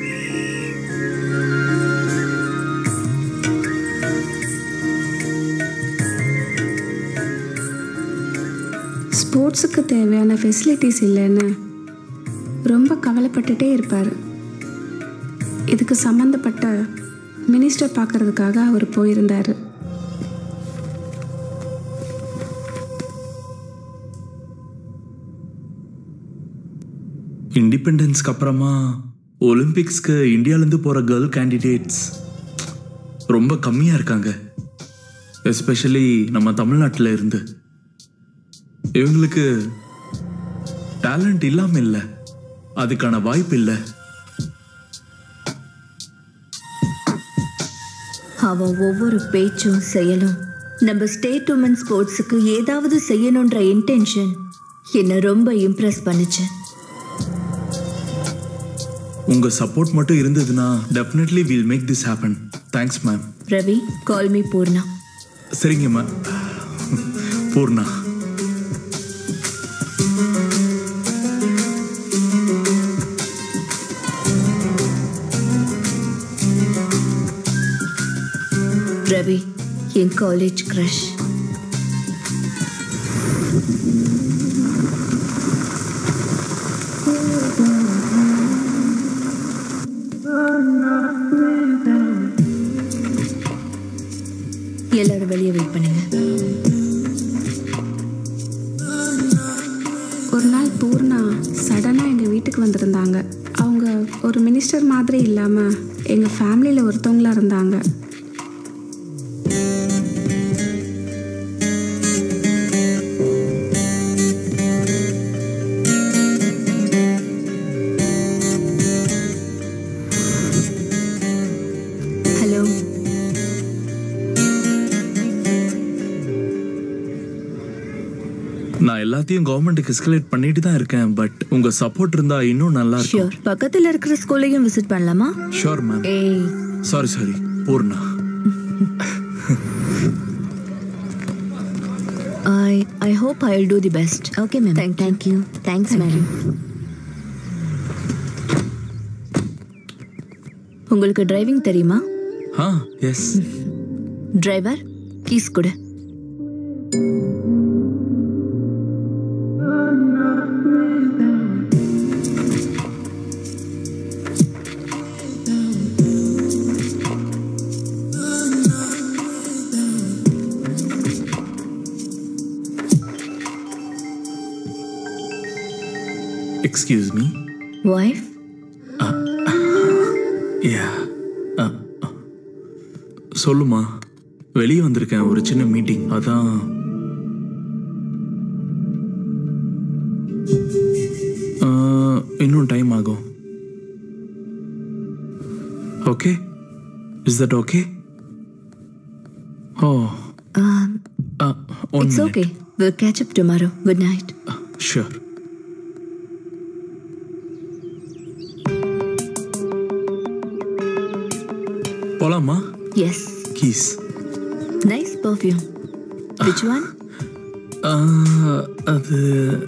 [SPEAKER 14] ஸ்போர்ட்ஸுக்கு தேவையான ஃபெசிலிட்டிஸ் இல்லைன்னு ரொம்ப கவலைப்பட்டுட்டே இருப்பார் இதுக்கு சம்மந்தப்பட்ட மினிஸ்டர் பார்க்கறதுக்காக அவர் போயிருந்தார்
[SPEAKER 9] இண்டிபெண்டன்ஸ்க்கு அப்புறமா ஒலிம்பிக்ஸ்க்கு இந்தியாவிலேருந்து போகிற கேர்ள் கேண்டிடேட்ஸ் ரொம்ப கம்மியாக இருக்காங்க எஸ்பெஷலி நம்ம தமிழ்நாட்டில் இருந்து இவங்களுக்கு டேலண்ட் இல்லாமல் இல்லை அதுக்கான வாய்ப்பு இல்லை
[SPEAKER 10] அவன் ஒவ்வொரு பேச்சும் செயலும் நம்ம ஸ்டேட் உமன் ஸ்போர்ட்ஸுக்கு ஏதாவது செய்யணுன்ற இன்டென்ஷன் என்னை ரொம்ப இம்ப்ரெஸ் பண்ணுச்சு
[SPEAKER 9] உங்கள் சப்போர்ட் மட்டும் இருந்ததுன்னா definitely will make this happen thanks ma'am
[SPEAKER 10] Ravi call me Poorna
[SPEAKER 9] சரிங்க மேம் பூர்ணா
[SPEAKER 10] ரவி என் காலேஜ் க்ரஷ் எல்லாரும் வெளியே வெயிட் பண்ணுங்க
[SPEAKER 14] ஒரு நாள் பூர்ணா சடனாக எங்கள் வீட்டுக்கு வந்திருந்தாங்க அவங்க ஒரு மினிஸ்டர் மாதிரி இல்லாமல் எங்கள் ஃபேமிலியில் ஒருத்தவங்களா இருந்தாங்க
[SPEAKER 10] ஹலோ
[SPEAKER 9] நான் எல்லாத்தையும் கவர்மெண்ட்டுக்கு எஸ்கலேட் பண்ணிட்டு தான் இருக்கேன் பட் உங்கள் சப்போர்ட் இருந்தால் இன்னும் நல்லா இருக்கும்
[SPEAKER 10] ஷியோர் பக்கத்தில் இருக்கிற ஸ்கூல்லையும் விசிட் பண்ணலாமா
[SPEAKER 9] ஷோர் மேம்
[SPEAKER 10] ஏய்
[SPEAKER 9] sorry sorry Poorna
[SPEAKER 10] I I hope I'll do the best. Okay, ma'am. Thank, thank you. Thanks, madam. உங்களுக்கு டிரைவிங் தெரியுமா
[SPEAKER 9] ஆ எஸ்
[SPEAKER 10] டிரைவர் கீஸ் கொடு
[SPEAKER 9] எக்ஸ்கியூஸ் மீ
[SPEAKER 10] ஒய்ஃப்
[SPEAKER 9] யா சொல்லுமா வெளியே வந்திருக்கேன் ஒரு சின்ன மீட்டிங் அதான் ஆ, இன்னும் டைம் ஆகும் okay is that okay oh one
[SPEAKER 10] it's okay will catch up tomorrow good night
[SPEAKER 9] sure போலாமா
[SPEAKER 10] yes
[SPEAKER 9] keys
[SPEAKER 10] nice perfume which one
[SPEAKER 9] அது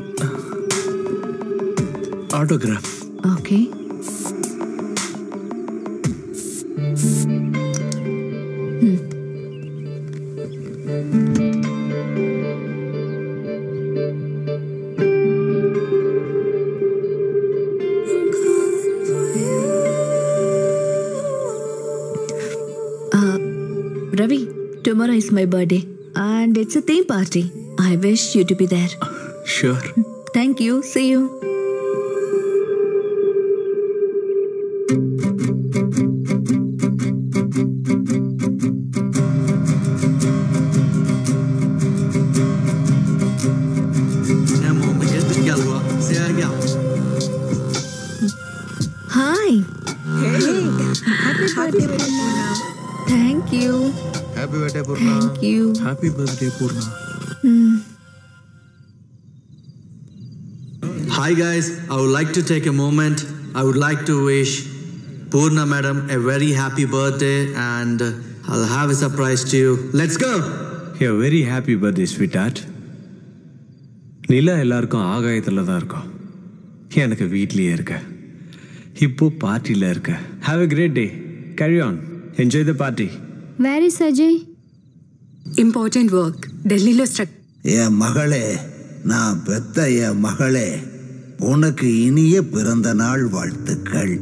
[SPEAKER 9] autograph
[SPEAKER 10] okay Ravi, tomorrow is my birthday and it's a theme party. I wish you to be there
[SPEAKER 21] sure
[SPEAKER 10] thank you see you
[SPEAKER 21] Tiens, mon baguette de gallois, c'est à gare.
[SPEAKER 10] Hi happy birthday Poorna thank you
[SPEAKER 21] happy birthday Poorna
[SPEAKER 10] Thank you.
[SPEAKER 21] Happy birthday Poorna Hi guys, I would like to take a moment. I would like to wish Purna madam a very happy birthday and uh, I'll have a surprise to you. Let's go.
[SPEAKER 12] A very happy birthday, sweetheart. நிலா எல்லாருக்கும் ஆகாயத்தில் தான் இருக்கும் எனக்கு வீட்லேயே இருக்க இப்போ பார்ட்டியில் இருக்க have a great day carry on enjoy the party
[SPEAKER 6] where is Ajay
[SPEAKER 16] important work ఢిల్లీలో స్ట్రక్
[SPEAKER 3] என் மகளே நான் பெத்த என் மகளே உனக்கு இனிய பிறந்த நாள் வாழ்த்துக்கள்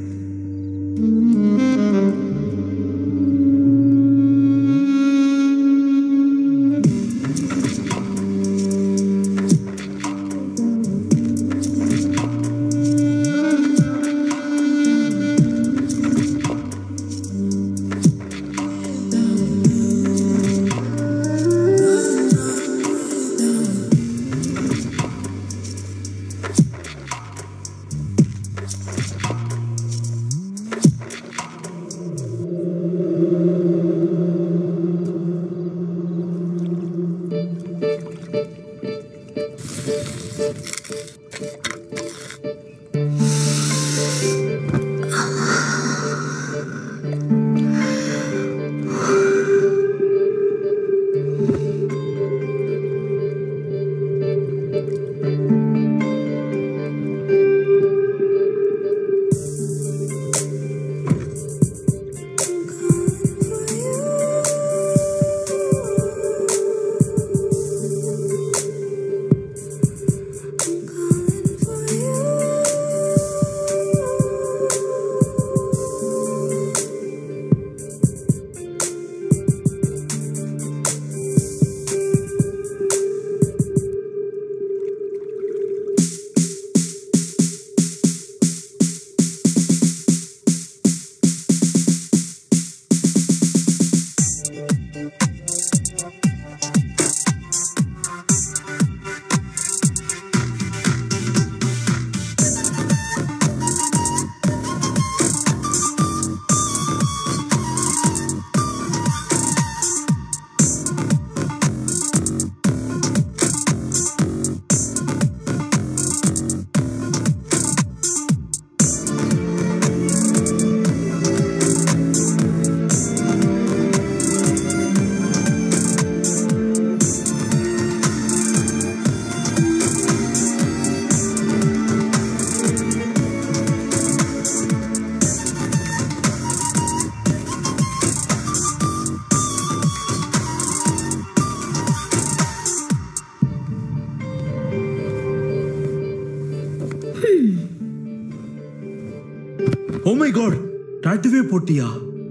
[SPEAKER 9] ஓ மை காட் டாட்டுவே போட்டியா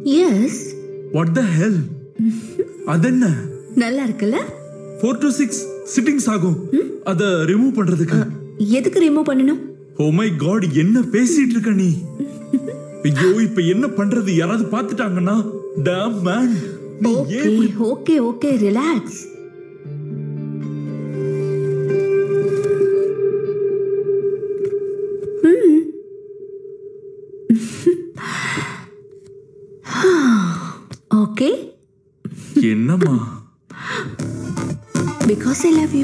[SPEAKER 10] எஸ்
[SPEAKER 9] வாட் த ஹெல் அதென்ன
[SPEAKER 10] நல்லா இருக்குல்ல
[SPEAKER 9] ஃபோர் டு சிக்ஸ் சிட்டிங்ஸ் ஆகும் அத ரிமூவ் பண்றதுக்கு
[SPEAKER 10] எதுக்கு ரிமூவ் பண்ணணும்
[SPEAKER 9] ஓ மை காட் என்ன பேசிட்டு இருக்க நீ ஐயோ இப்ப என்ன பண்றது யாராவது பார்த்துட்டாங்கன்னா damn man
[SPEAKER 10] okay okay okay relax okay
[SPEAKER 9] என்னம்மா
[SPEAKER 10] பிகாஸ் ஐ லவ் யூ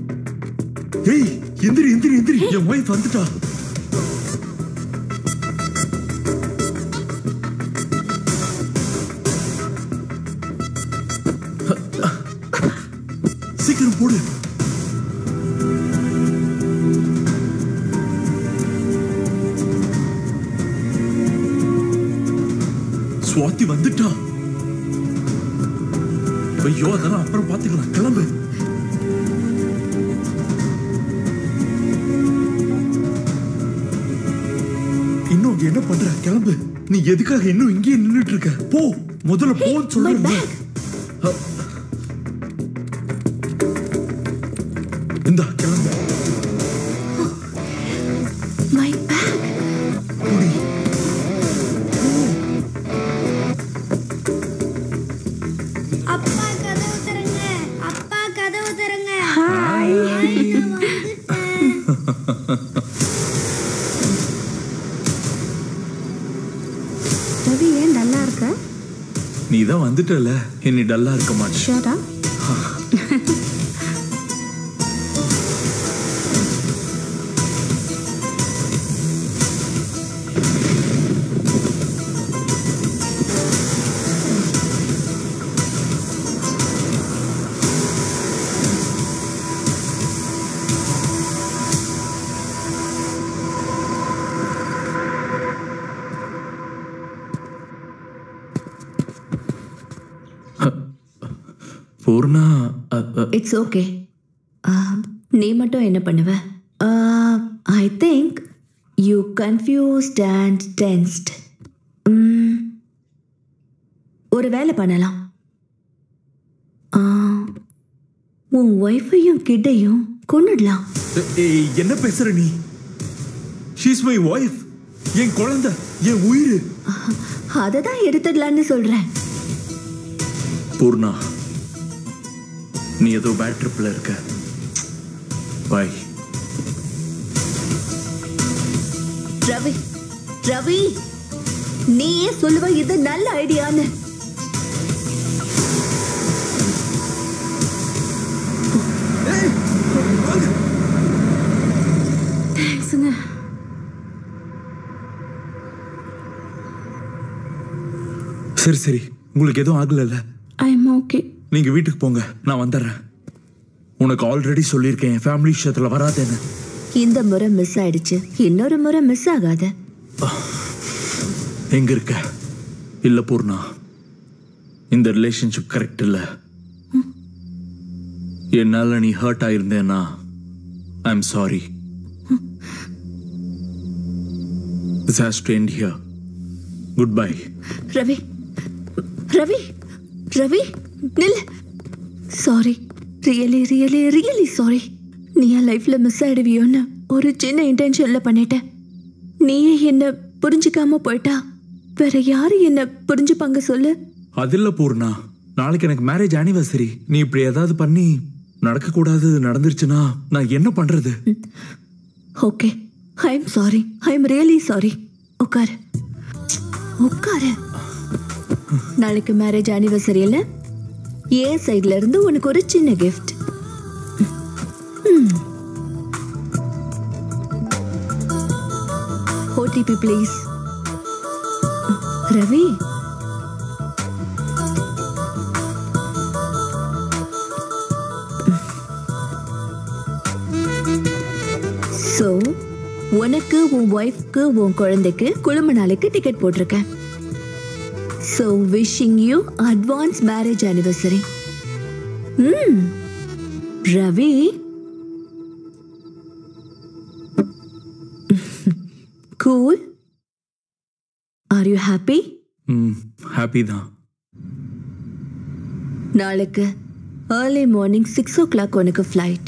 [SPEAKER 9] ஏய் எந்திரி எந்திரி எந்திரி என் ஒய்ஃப் வந்துட்டா
[SPEAKER 1] போடு சுவாதி வந்துட்டா ஐயோ அதெல்லாம் அப்புறம் பாத்துக்கலாம் கிளம்பு இன்னும் அங்க என்ன பண்ற கிளம்பு நீ எதுக்காக இன்னும் இங்கேயே நின்னுட்டு இருக்க போ முதல்ல போன்னு சொல்றேன் இந்தா கிளம்பு
[SPEAKER 10] மை பேக்
[SPEAKER 5] அப்பா கதவு தரங்க அப்பா கதவு தரங்க
[SPEAKER 6] ரவி ஏன் டல்லா இருக்க
[SPEAKER 1] நீ தான் வந்துட்டல இனி டல்லா இருக்க மாட்டேன்
[SPEAKER 6] ஷேரா
[SPEAKER 1] Poorna uh, uh,
[SPEAKER 10] it's okay நீ மட்டும் என்ன பண்ணுவ I think you confused and tensed ஒரு வேலை பண்ணலாம் ஆ, உன் ஒய்ஃபையும் கிட்டையும் கொன்னுடலாம்
[SPEAKER 1] ஏய், என்ன பேசுற நீ ஷீஸ் மை ஒய்ஃப் என் குழந்தை என் உயிர்
[SPEAKER 10] அதை தான் எடுத்துடலான்னு சொல்கிறேன்
[SPEAKER 1] பூர்ணா நீ ஏதோ பேட் ட்ரிப்ல இருக்க பாய்
[SPEAKER 10] ரவி ரவி நீயே சொல்லுவ இது நல்ல ஐடியான்னு
[SPEAKER 14] தேங்க்ஸுங்க
[SPEAKER 1] சரி சரி உங்களுக்கு எதுவும் ஆகலைல்ல
[SPEAKER 14] ஐ எம் ஓகே
[SPEAKER 1] நீங்க வீட்டுக்கு போங்க நான் வந்துடுறேன் உனக்கு ஆல்ரெடி சொல்லியிருக்கேன் என் ஃபேமிலி விஷயத்துல வராதேன்னு
[SPEAKER 10] இந்த முறை மிஸ் ஆயிடுச்சு இன்னொரு முறை மிஸ் ஆகாத
[SPEAKER 1] எங்க இருக்க இல்ல பூர்ணா இந்த ரிலேஷன்ஷிப் கரெக்ட் இல்ல என்னால நீ ஹர்ட் ஆயிருந்தேன்னா I am sorry this has to end here good bye
[SPEAKER 10] Ravi Ravi Ravi நில் sorry really really really sorry நீ என் லைஃப்ல மிஸ் ஆயிடுவியோன்னு ஒரு சின்ன இன்டென்ஷன்ல பண்ணிட்டேன் நீயே என்ன புரிஞ்சுக்காம போயிட்டா வேற யாரு என்ன புரிஞ்சுப்பாங்க சொல்லு
[SPEAKER 1] அது இல்ல பூர்ணா நாளைக்கு எனக்கு மேரேஜ் ஆனிவர்சரி நீ இப்படி ஏதாவது பண்ணி நடக்க கூடாது நடந்துருச்சுன்னா நான் என்ன பண்றது
[SPEAKER 10] okay I am sorry I am really sorry உட்காரு உட்காரு நாளைக்கு மேரேஜ் ஆனிவர்சரியில் என் சைட்ல இருந்து உனக்கு ஒரு சின்ன gift OTP please Ravi so உனக்கு உன் ஒய்ஃப்க்கு உன் குழந்தைக்கு குழும நாளைக்கு டிக்கெட் போட்டிருக்கேன் so wishing you advance marriage anniversary hmm Ravi cool are you happy
[SPEAKER 1] hmm happy தான்
[SPEAKER 10] நாளைக்கு early morning six o'clock உனக்கு ஃப்ளைட்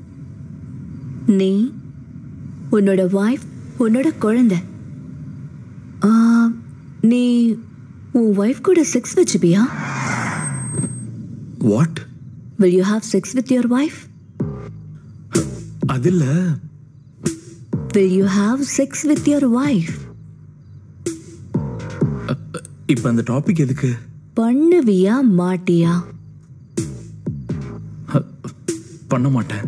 [SPEAKER 10] நீ உன்னோட ஒய்ஃப் உன்னோட குழந்தை ஆ, நீ உன் ஒய்ஃப் கூட செக்ஸ் வச்சுப்பியா
[SPEAKER 1] what
[SPEAKER 10] will you have sex with your wife
[SPEAKER 1] அது இல்ல
[SPEAKER 10] will you have sex with your wife
[SPEAKER 1] இப்ப அந்த டாபிக் எதுக்கு
[SPEAKER 10] பண்ணுவியா மாட்டியா
[SPEAKER 1] பண்ண மாட்டேன்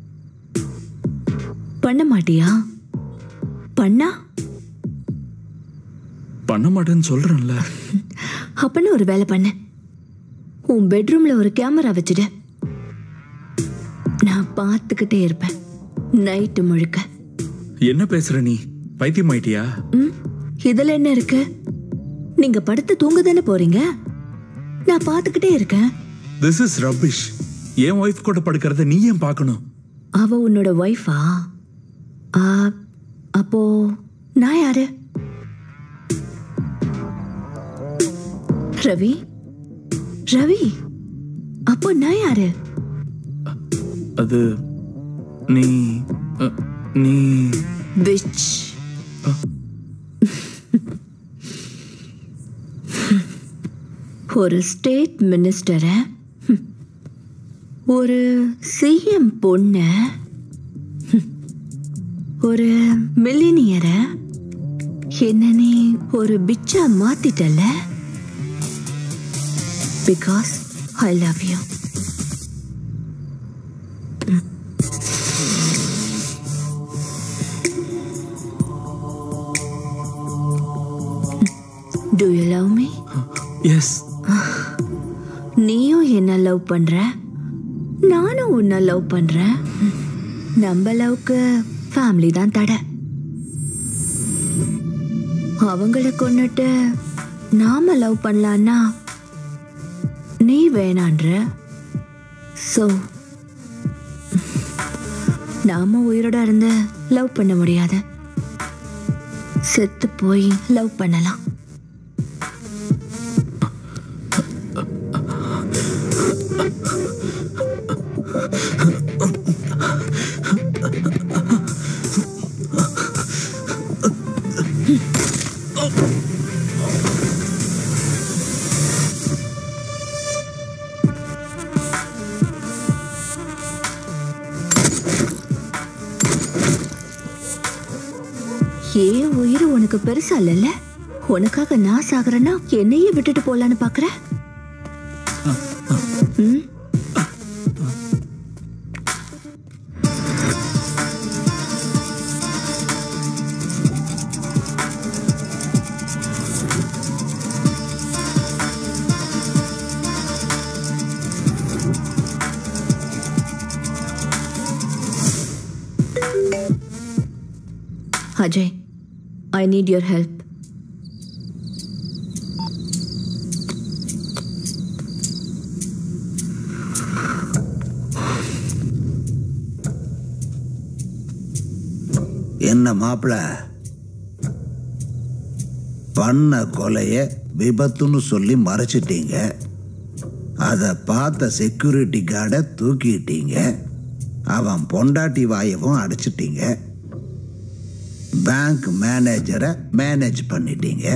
[SPEAKER 10] பண்ண மாட்டியா பண்ணா
[SPEAKER 1] பண்ண மாட்டேன்னு சொல்றேன்ல
[SPEAKER 10] அப்பன்னு ஒரு வேலை பண்ணு உன் பெட்ரூம்ல ஒரு கேமரா வச்சுடு நான் பார்த்துக்கிட்டே இருப்பேன் நைட்டு முழுக்க
[SPEAKER 9] என்ன பேசுற நீ பைத்தியம் ஆயிட்டியா
[SPEAKER 10] ம் இதுல என்ன இருக்கு நீங்க படுத்து தூங்க தானே போறீங்க நான் பார்த்துக்கிட்டே இருக்கேன்
[SPEAKER 9] திஸ் இஸ் ரபிஷ் என் ஒய்ஃப் கூட படுக்கிறத நீ ஏன் பார்க்கணும்
[SPEAKER 10] அவ உன்னோட ஒய்ஃபா அப்போ நான் யாரு ரவி ரவி அப்போ நான் யாரு
[SPEAKER 9] அது நீ அ, நீ
[SPEAKER 10] பிச் ஒரு ஸ்டேட் மினிஸ்டரை ஒரு சிஎம் பொண்ண ஒரு மில்லினியரை என்ன நீ ஒரு பிச்சா மாத்திட்டல because I love you do you love me
[SPEAKER 9] yes
[SPEAKER 10] நீயும் என்ன லவ் பண்ற நானும் உன்னை லவ் பண்றேன் நம்ம லவ்க்கு ஃபேமிலி தான் தடை அவங்கள கொன்னுட்டு நாம லவ் பண்ணலான்னா நீ வேணான்ற ஸோ நாம உயிரோட இருந்து லவ் பண்ண முடியாது செத்து போய் லவ் பண்ணலாம் ஏன் உயிர் உனக்கு பெருசா இல்லைல்ல உனக்காக நான் சாகுறேன்னா என்னையே விட்டுட்டு போலான்னு பாக்குற ம்? Ajay I need your help
[SPEAKER 3] என்ன மாப்பிள பண்ண கொலைய விபத்துன்னு சொல்லி மறைச்சிட்டீங்க அதை பார்த்த செக்யூரிட்டி கார்டை தூக்கிட்டீங்க அவன் பொண்டாட்டி வாயவும் அடைச்சிட்டீங்க பேங்க் மேனேஜரை மேனேஜ் பண்ணிட்டீங்க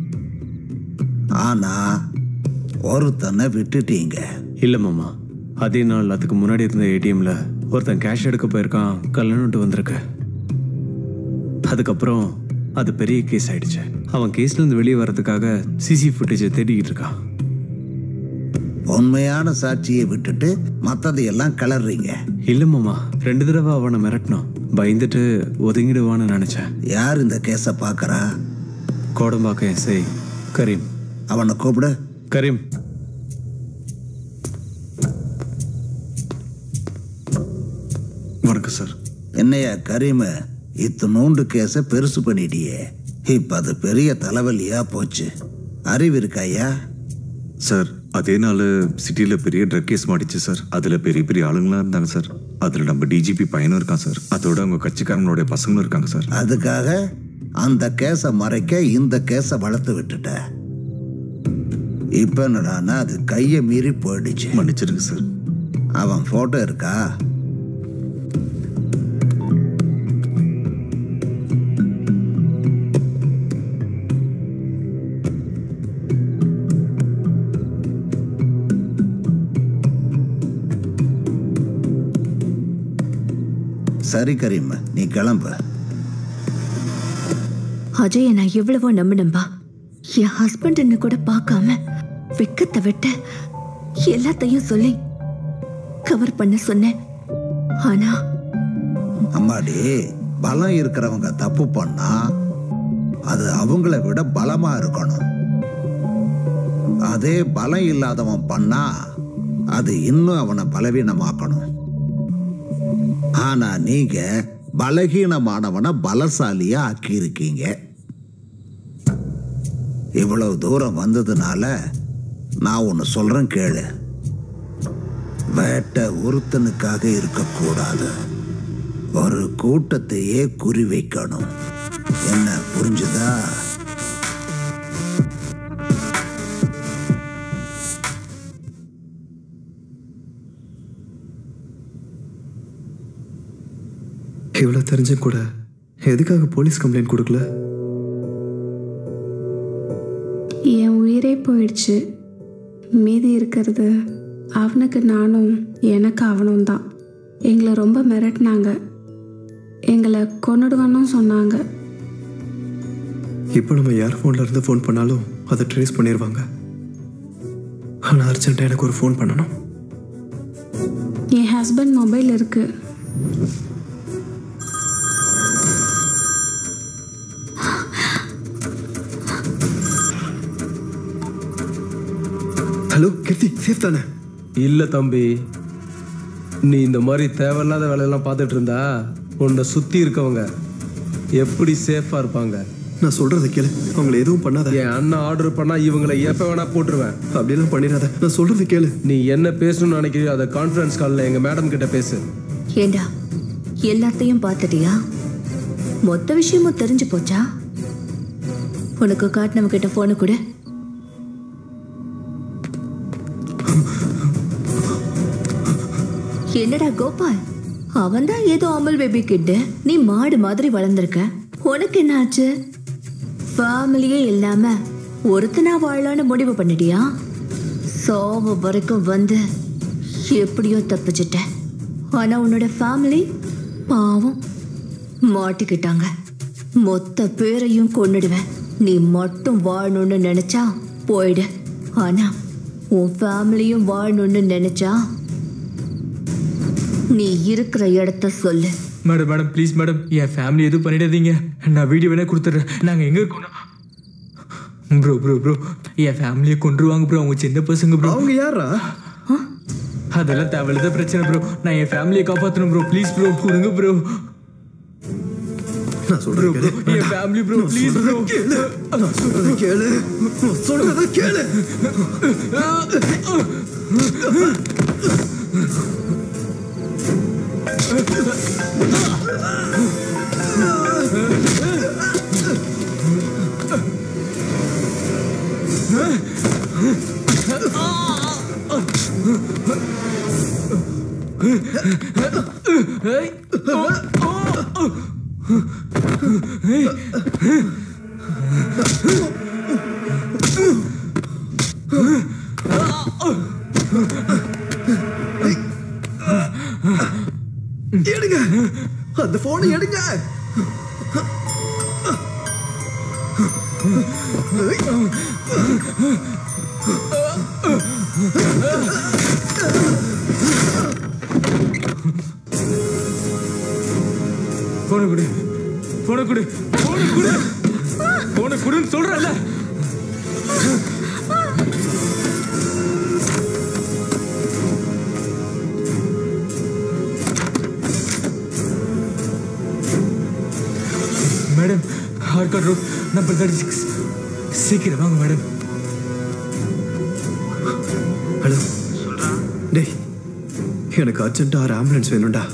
[SPEAKER 3] ஆனா ஒருத்தனை விட்டுட்டீங்க
[SPEAKER 12] இல்லை மாமா அதே நாள் அதுக்கு முன்னாடி இருந்த ஏடிஎம்ல ஒருத்தன் கேஷ் எடுக்க போயிருக்கான் கல்லணுட்டு வந்திருக்கு அதுக்கப்புறம் அது பெரிய கேஸ் ஆயிடுச்சு அவன் கேஸ்ல இருந்து வெளியே வர்றதுக்காக சிசி ஃபுட்டேஜை தேடிக்கிட்டு இருக்கான்
[SPEAKER 3] உண்மையான சாட்சியை விட்டுட்டு மற்றதையெல்லாம் கிளறீங்க
[SPEAKER 12] இல்லை மாமா ரெண்டு தடவை அவனை மிரட்டினோம் பயந்துட்டு ஒதுங்கிடுவான்னு நினைச்சேன்
[SPEAKER 3] யார் இந்த கேஸை பார்க்கறா
[SPEAKER 12] கோடம்பாக்கம் எஸ்ஐ கரீம்
[SPEAKER 3] அவனை கூப்பிடு
[SPEAKER 12] கரீம்
[SPEAKER 1] வணக்கம் சார்
[SPEAKER 3] என்னையா கரீமு இத்தனோண்டு கேஸை பெருசு பண்ணிட்டியே இப்ப அது பெரிய தலைவலியா போச்சு அறிவு இருக்காயா
[SPEAKER 1] சார் அதே நாள் சிட்டியில் பெரிய ட்ரக் கேஸ் மாட்டிச்சு சார் அதில் பெரிய பெரிய ஆளுங்களாம் இருந்தாங்க சார் அதில் நம்ம டிஜிபி பையனும் இருக்கான் சார் அதோட அவங்க கட்சிக்காரங்களுடைய பசங்களும் இருக்காங்க சார்
[SPEAKER 3] அதுக்காக அந்த கேஸை மறைக்க இந்த கேஸை வளர்த்து விட்டுட்ட இப்ப என்னடான்னா அது கையை மீறி போயிடுச்சு
[SPEAKER 1] மன்னிச்சிருங்க சார்
[SPEAKER 3] அவன் போட்டோ இருக்கா சரி கரீம் நீ கிளம்பு
[SPEAKER 10] அஜயை நான் எவ்வளவோ நம்பினம்பா என் ஹஸ்பண்ட்னு கூட பார்க்காம வெக்கத்தை விட்டு எல்லாத்தையும் சொல்லி கவர் பண்ண சொன்னேன் ஆனா
[SPEAKER 3] அம்மாடி பலம் இருக்கிறவங்க தப்பு பண்ணா அது அவங்கள விட பலமா இருக்கணும் அதே பலம் இல்லாதவன் பண்ணா அது இன்னும் அவனை பலவீனமாக்கணும் ஆனா நீங்க பலகீனமானவனை பலசாலியா ஆக்கியிருக்கீங்க இவ்வளவு தூரம் வந்ததுனால நான் ஒன்று சொல்றேன் கேளு வேட்டை ஒருத்தனுக்காக இருக்கக்கூடாது ஒரு கூட்டத்தையே குறி வைக்கணும் என்ன புரிஞ்சுதா
[SPEAKER 21] இவ்வளோ தெரிஞ்சும் கூட எதுக்காக போலீஸ் கம்ப்ளைண்ட் கொடுக்கல
[SPEAKER 14] என் உயிரே போயிடுச்சு மீதி இருக்கிறது அவனுக்கு நானும் எனக்கு அவனும் தான் எங்களை ரொம்ப மிரட்டினாங்க எங்களை கொன்னுடுவேன்னு சொன்னாங்க
[SPEAKER 21] இப்போ நம்ம யார் ஃபோன்ல இருந்து ஃபோன் பண்ணாலும் அதை ட்ரேஸ் பண்ணிடுவாங்க ஆனால் அர்ஜென்ட்டாக எனக்கு ஒரு ஃபோன் பண்ணணும்
[SPEAKER 14] என் ஹஸ்பண்ட் மொபைல் இருக்கு
[SPEAKER 21] ஹலோ கீர்த்தி சேஃப் தானே
[SPEAKER 15] இல்லை தம்பி நீ இந்த மாதிரி தேவையில்லாத வேலையெல்லாம் பார்த்துட்டு இருந்தா உன்னை சுற்றி இருக்கவங்க எப்படி சேஃபாக இருப்பாங்க
[SPEAKER 21] நான் சொல்றதை கேளு அவங்கள எதுவும் பண்ணாத
[SPEAKER 15] என் அண்ணன் ஆர்டர் பண்ணா இவங்களை எப்போ வேணா போட்டுருவேன்
[SPEAKER 21] அப்படியெல்லாம் பண்ணிடாத நான் சொல்றது கேளு
[SPEAKER 15] நீ என்ன பேசணும்னு நினைக்கிறியோ அதை கான்ஃபரன்ஸ் காலில் எங்கள் மேடம் கிட்ட பேசு
[SPEAKER 10] ஏண்டா எல்லாத்தையும் பார்த்துட்டியா மொத்த விஷயமும் தெரிஞ்சு போச்சா உனக்கு காட்டினவ கிட்ட போனு கொடு என்னடா கோபால் அவன் தான் ஏதோ அமல் பேபி கிட்ட நீ மாடு மாதிரி வளர்ந்துருக்க உனக்கு என்ன ஆச்சு ஃபேமிலியே இல்லாம ஒருத்தனா வாழலான்னு முடிவு பண்ணிட்டியா சோவ வரைக்கும் வந்து எப்படியோ தப்பிச்சிட்ட ஆனா உன்னோட ஃபேமிலி பாவம் மாட்டிக்கிட்டாங்க மொத்த பேரையும் கொன்னுடுவேன் நீ மட்டும் வாழணும்னு நினைச்சா போயிடு ஆனா உன் ஃபேமிலியும் வாழணும்னு நினைச்சா நீ இருக்கிற இடத்த சொல்லு
[SPEAKER 18] மேடம் மேடம் ப்ளீஸ் மேடம் என் ஃபேமிலி எதுவும் பண்ணிடாதீங்க நான் வீடியோ வேணா கொடுத்துட்றேன் நாங்கள் எங்கே இருக்கோம் ப்ரோ ப்ரோ ப்ரோ என் ஃபேமிலியை கொண்டுருவாங்க ப்ரோ அவங்க சின்ன பசங்க ப்ரோ
[SPEAKER 21] அவங்க யாரா
[SPEAKER 18] அதெல்லாம் தேவையில்லாத பிரச்சனை ப்ரோ நான் என் ஃபேமிலியை காப்பாற்றணும் ப்ரோ ப்ளீஸ் ப்ரோ கொடுங்க ப்ரோ
[SPEAKER 21] நான் சொல்றது கேளு
[SPEAKER 18] என் ஃபேமிலி ப்ரோ ப்ளீஸ் ப்ரோ
[SPEAKER 21] நான் சொல்றதை கேளு நான் சொல்றதை கேளு எடுங்க அந்த போனை எடுங்க
[SPEAKER 18] போன கொடு போன கொடு போன கொடு போன கொடுன்னு சொல்றல madam Arcot road number thirty six சீக்கிரம் வாங்க மேடம்
[SPEAKER 21] ஹலோ டேய் எனக்கு அர்ஜென்ட்டா ஒரு ஆம்புலன்ஸ் வேணும்டா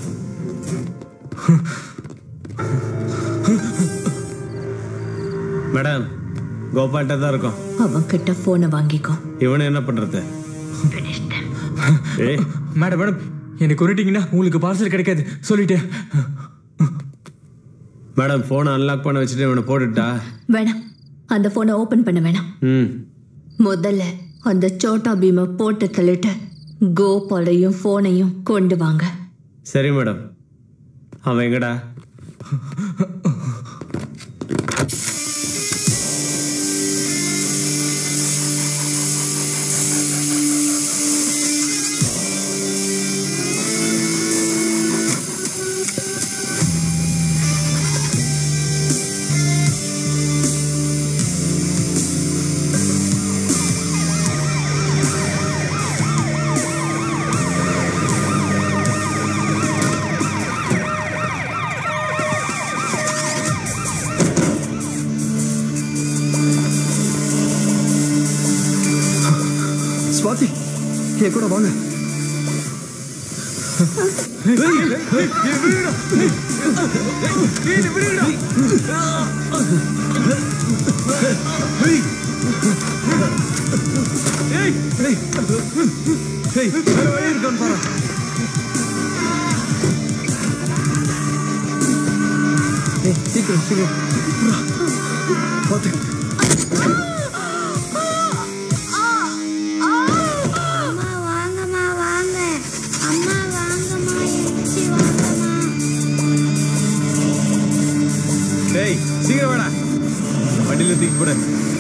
[SPEAKER 12] மேடம் கோபால்கிட்ட தான் இருக்கோம்
[SPEAKER 10] அவன் கிட்ட போனை வாங்கிக்கோ
[SPEAKER 12] இவனை என்ன பண்றது ஏய்
[SPEAKER 18] மேடம் மேடம் என்னை கொண்டுட்டீங்கன்னா உங்களுக்கு பார்சல் கிடைக்காது சொல்லிட்டேன்
[SPEAKER 12] மேடம் ஃபோனை அன்லாக் பண்ண வச்சுட்டு இவனை போட்டுட்டா
[SPEAKER 10] வேணாம் அந்த போனை ஓபன் பண்ண வேணாம்
[SPEAKER 12] ம்
[SPEAKER 10] முதல்ல அந்த சோட்டா பீமை போட்டு தள்ளிட்டு கோபாலையும் போனையும் கொண்டு வாங்க
[SPEAKER 12] சரி மேடம் அவன் எங்கடா
[SPEAKER 21] கார்த்தி என் கூட வாங்க
[SPEAKER 22] சீக்கிரம் சீக்கிரம்
[SPEAKER 21] பார்த்து
[SPEAKER 5] அம்மா வாங்கம்மா வாங்க அம்மா வாங்கம்மா எழுச்சி வாங்கம்மா
[SPEAKER 22] டேய் சீக்கிரம் வேணா வண்டியில தூக்கி போட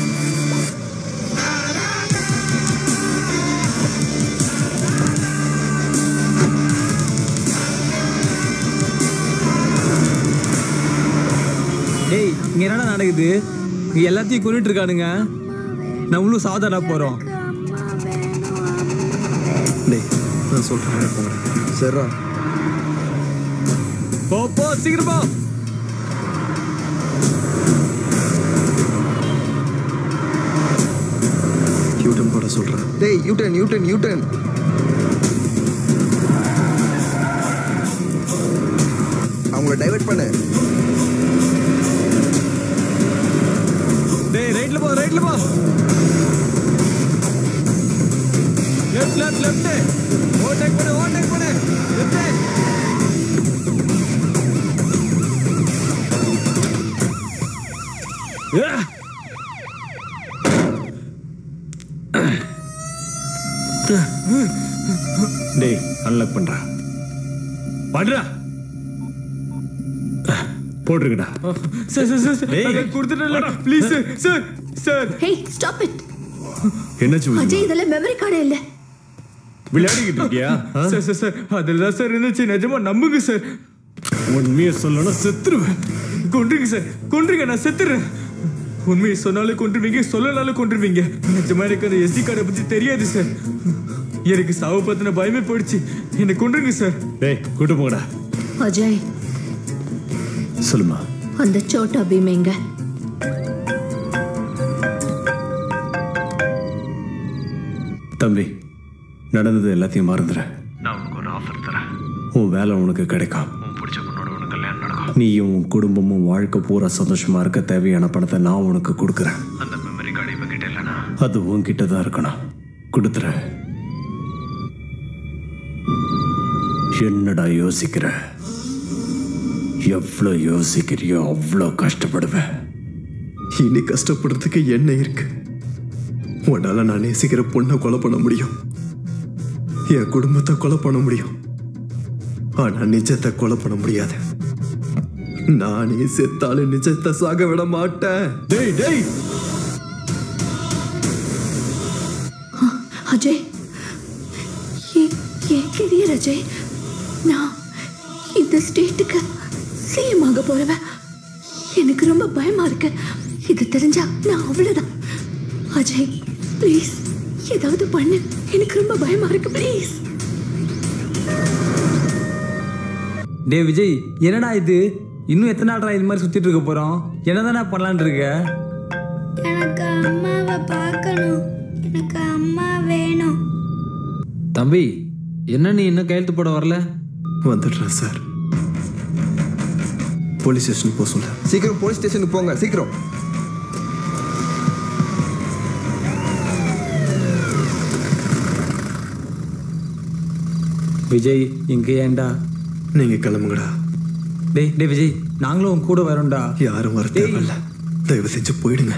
[SPEAKER 22] டேய் இங்க என்னடா நடக்குது இங்க எல்லாத்தையும் கொண்டுட்டு இருக்கானுங்க நம்மளும் சாதாரண போறோம்
[SPEAKER 21] டேய் நான் சொல்றேன் போங்க
[SPEAKER 13] சரிடா
[SPEAKER 22] போ போ சீக்கிரம் போ
[SPEAKER 21] யூட்டன் போட சொல்றேன்
[SPEAKER 13] டேய் யூட்டன் யூட்டன் யூட்டன் அவங்கள டைவர்ட் பண்ணு
[SPEAKER 22] டேய் ரைட்ல போ ரைட்ல போ லெஃப்ட் லெஃப்ட் லெஃப்ட் ஓவர்டேக் பண்ணு ஓவர்டேக் பண்ணு லெஃப்ட்
[SPEAKER 12] டேய் அன்லாக் பண்றா பண்றா போட்டிருக்கடா
[SPEAKER 22] சார் சார் சார்
[SPEAKER 12] டேய்.
[SPEAKER 22] சார் கொடுத்துட்டல please sir sir sir
[SPEAKER 10] hey stop it
[SPEAKER 12] என்னாச்சு
[SPEAKER 10] அஜய் இதெல்லாம் மெமரி கார்டே இல்ல
[SPEAKER 12] விளையாடிக்கிட்டு இருக்கியா ஆ?
[SPEAKER 22] சார் சார் சார் அதில் தான் சார் இருந்துச்சு நிஜமா நம்புங்க சார்
[SPEAKER 12] உண்மையை சொல்லணும் செத்துருவேன்
[SPEAKER 22] கொன்றுங்க சார் கொன்றுங்க நான் செத்துறேன் உண்மையை சொன்னாலும் கொன்றுவீங்க சொல்லனாலும் கொன்றுவீங்க நிஜமா எனக்கு அந்த எஸ்டி கார்டை பத்தி தெரியாது சார் எனக்கு சாவு பத்தின பயமே போயிடுச்சு என்னை கொன்றுங்க சார்
[SPEAKER 12] டேய் கூட்டு போங்கடா
[SPEAKER 10] அஜய்
[SPEAKER 12] சொல்லுமா
[SPEAKER 10] அந்த சோட்டா பீம் எங்க
[SPEAKER 12] தம்பி நடந்தது எல்லாத்தையும் மறந்துற நான் உனக்கு ஒரு ஆஃபர் தரேன் உன் வேலை உனக்கு கிடைக்கும் உன் பிடிச்ச பொண்ணோட உனக்கு கல்யாணம் நடக்கும் நீயும் உன் குடும்பமும் வாழ்க்கை பூரா சந்தோஷமா இருக்க தேவையான பணத்தை நான் உனக்கு கொடுக்குறேன் அந்த மெமரி கார்டு இவன் கிட்ட இல்லைனா அது உன்கிட்ட தான் இருக்கணும் கொடுத்துறேன் என்னடா யோசிக்கிற எவ்வளோ யோசிக்கிறியோ அவ்வளோ கஷ்டப்படுவேன்
[SPEAKER 21] இனி கஷ்டப்படுறதுக்கு என்ன இருக்கு உன்னால நான் நேசிக்கிற பொண்ணை கொலை பண்ண முடியும் என் குடும்பத்தை கொலை பண்ண முடியும் ஆனா நிஜத்தை கொலை பண்ண முடியாது நானே செத்தாலும் நிஜத்தை சாக விட மாட்டேன்
[SPEAKER 22] டேய் டேய்
[SPEAKER 10] அஜய் ஏ- ஏன் கெரியர் அஜய் நான் இந்த ஸ்டேட்டுக்கு சிஎம் ஆக போறவன் எனக்கு ரொம்ப பயமா இருக்கு இது தெரிஞ்சா நான் அவ்வளவுதான் அஜய் ப்ளீஸ் ஏதாவது பண்ணு எனக்கு ரொம்ப பயமா இருக்கு ப்ளீஸ்
[SPEAKER 22] டேய் விஜய் என்னடா இது இன்னும் எத்தனை நாள்டா இது மாதிரி சுத்திட்டு இருக்க போறோம் என்னதானே பண்ணலான்னு இருக்க
[SPEAKER 5] எனக்கு அம்மாவை பார்க்கணும் எனக்கு அம்மா வேணும்
[SPEAKER 22] தம்பி என்ன நீ இன்னும் கையெழுத்து போட வரல
[SPEAKER 21] வந்துடுறேன் சார் போலீஸ் ஸ்டேஷன் போக சொல்ல
[SPEAKER 13] சீக்கிரம் போலீஸ் ஸ்டேஷனுக்கு போங்க சீக்கிரம்
[SPEAKER 22] விஜய் இங்க ஏன்டா
[SPEAKER 21] நீங்க கிளம்புங்கடா
[SPEAKER 22] டேய் டேய் விஜய் நாங்களும் உன் கூட வரோம்டா
[SPEAKER 21] யாரும் வர தேவையில்ல தயவு செஞ்சு போயிடுங்க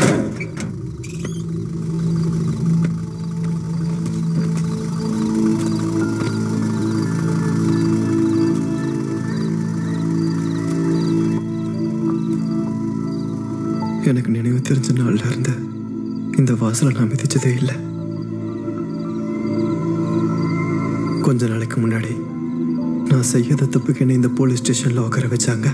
[SPEAKER 21] எனக்கு நினைவு தெரிஞ்ச நாள்ல இருந்து இந்த வாசலை நான் மிதிச்சதே இல்லை கொஞ்ச நாளைக்கு முன்னாடி நான் செய்யாத தப்புக்கு என்னை இந்த போலீஸ் ஸ்டேஷன்ல உட்கார வச்சாங்க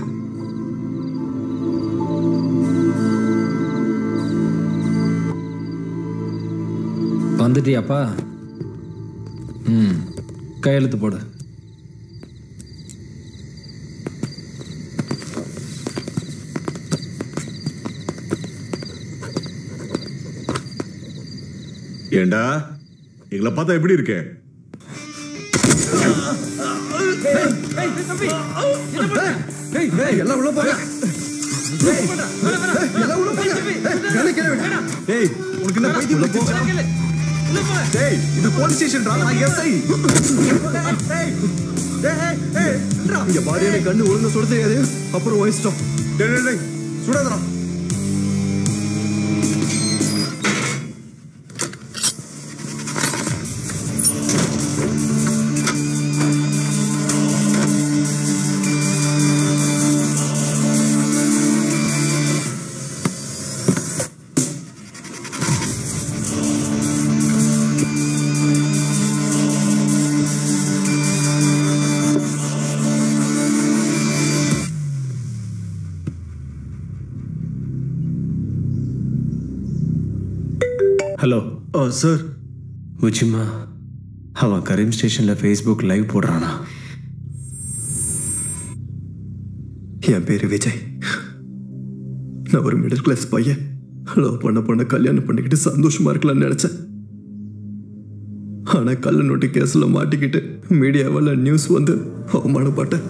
[SPEAKER 22] வந்துட்டியாப்பா ம் கையெழுத்து போடு
[SPEAKER 1] ஏண்டா எங்களை பார்த்தா எப்படி இருக்கு
[SPEAKER 21] எல்லாம் உள்ள போங்க
[SPEAKER 1] டேய் உனக்கு என்ன பைத்தியம் பிடிச்சிருச்சா? டேய் இது போலீஸ் ஸ்டேஷன்டா நான் எஸ்ஐ
[SPEAKER 21] இங்க பாரு எனக்கு கண்ணு ஒழுங்கா சுட தெரியாது அப்புறம் வயசிட்டோம்
[SPEAKER 1] டேய் டேய் டேய் சுடாதடா
[SPEAKER 12] ஹலோ
[SPEAKER 21] ஓ சார்
[SPEAKER 12] உச்சிமா அவன் கரீம் ஸ்டேஷனில் ஃபேஸ்புக் லைவ் போடுறானா
[SPEAKER 21] என் பேரு விஜய் நான் ஒரு மிடில் கிளாஸ் பையன் லவ் பண்ண பொண்ண கல்யாணம் பண்ணிக்கிட்டு சந்தோஷமா இருக்கலாம்னு நினைச்சேன் ஆனா கள்ள நோட்டு கேஸ்ல மாட்டிக்கிட்டு மீடியாவில் நியூஸ் வந்து அவமானப்பட்டேன்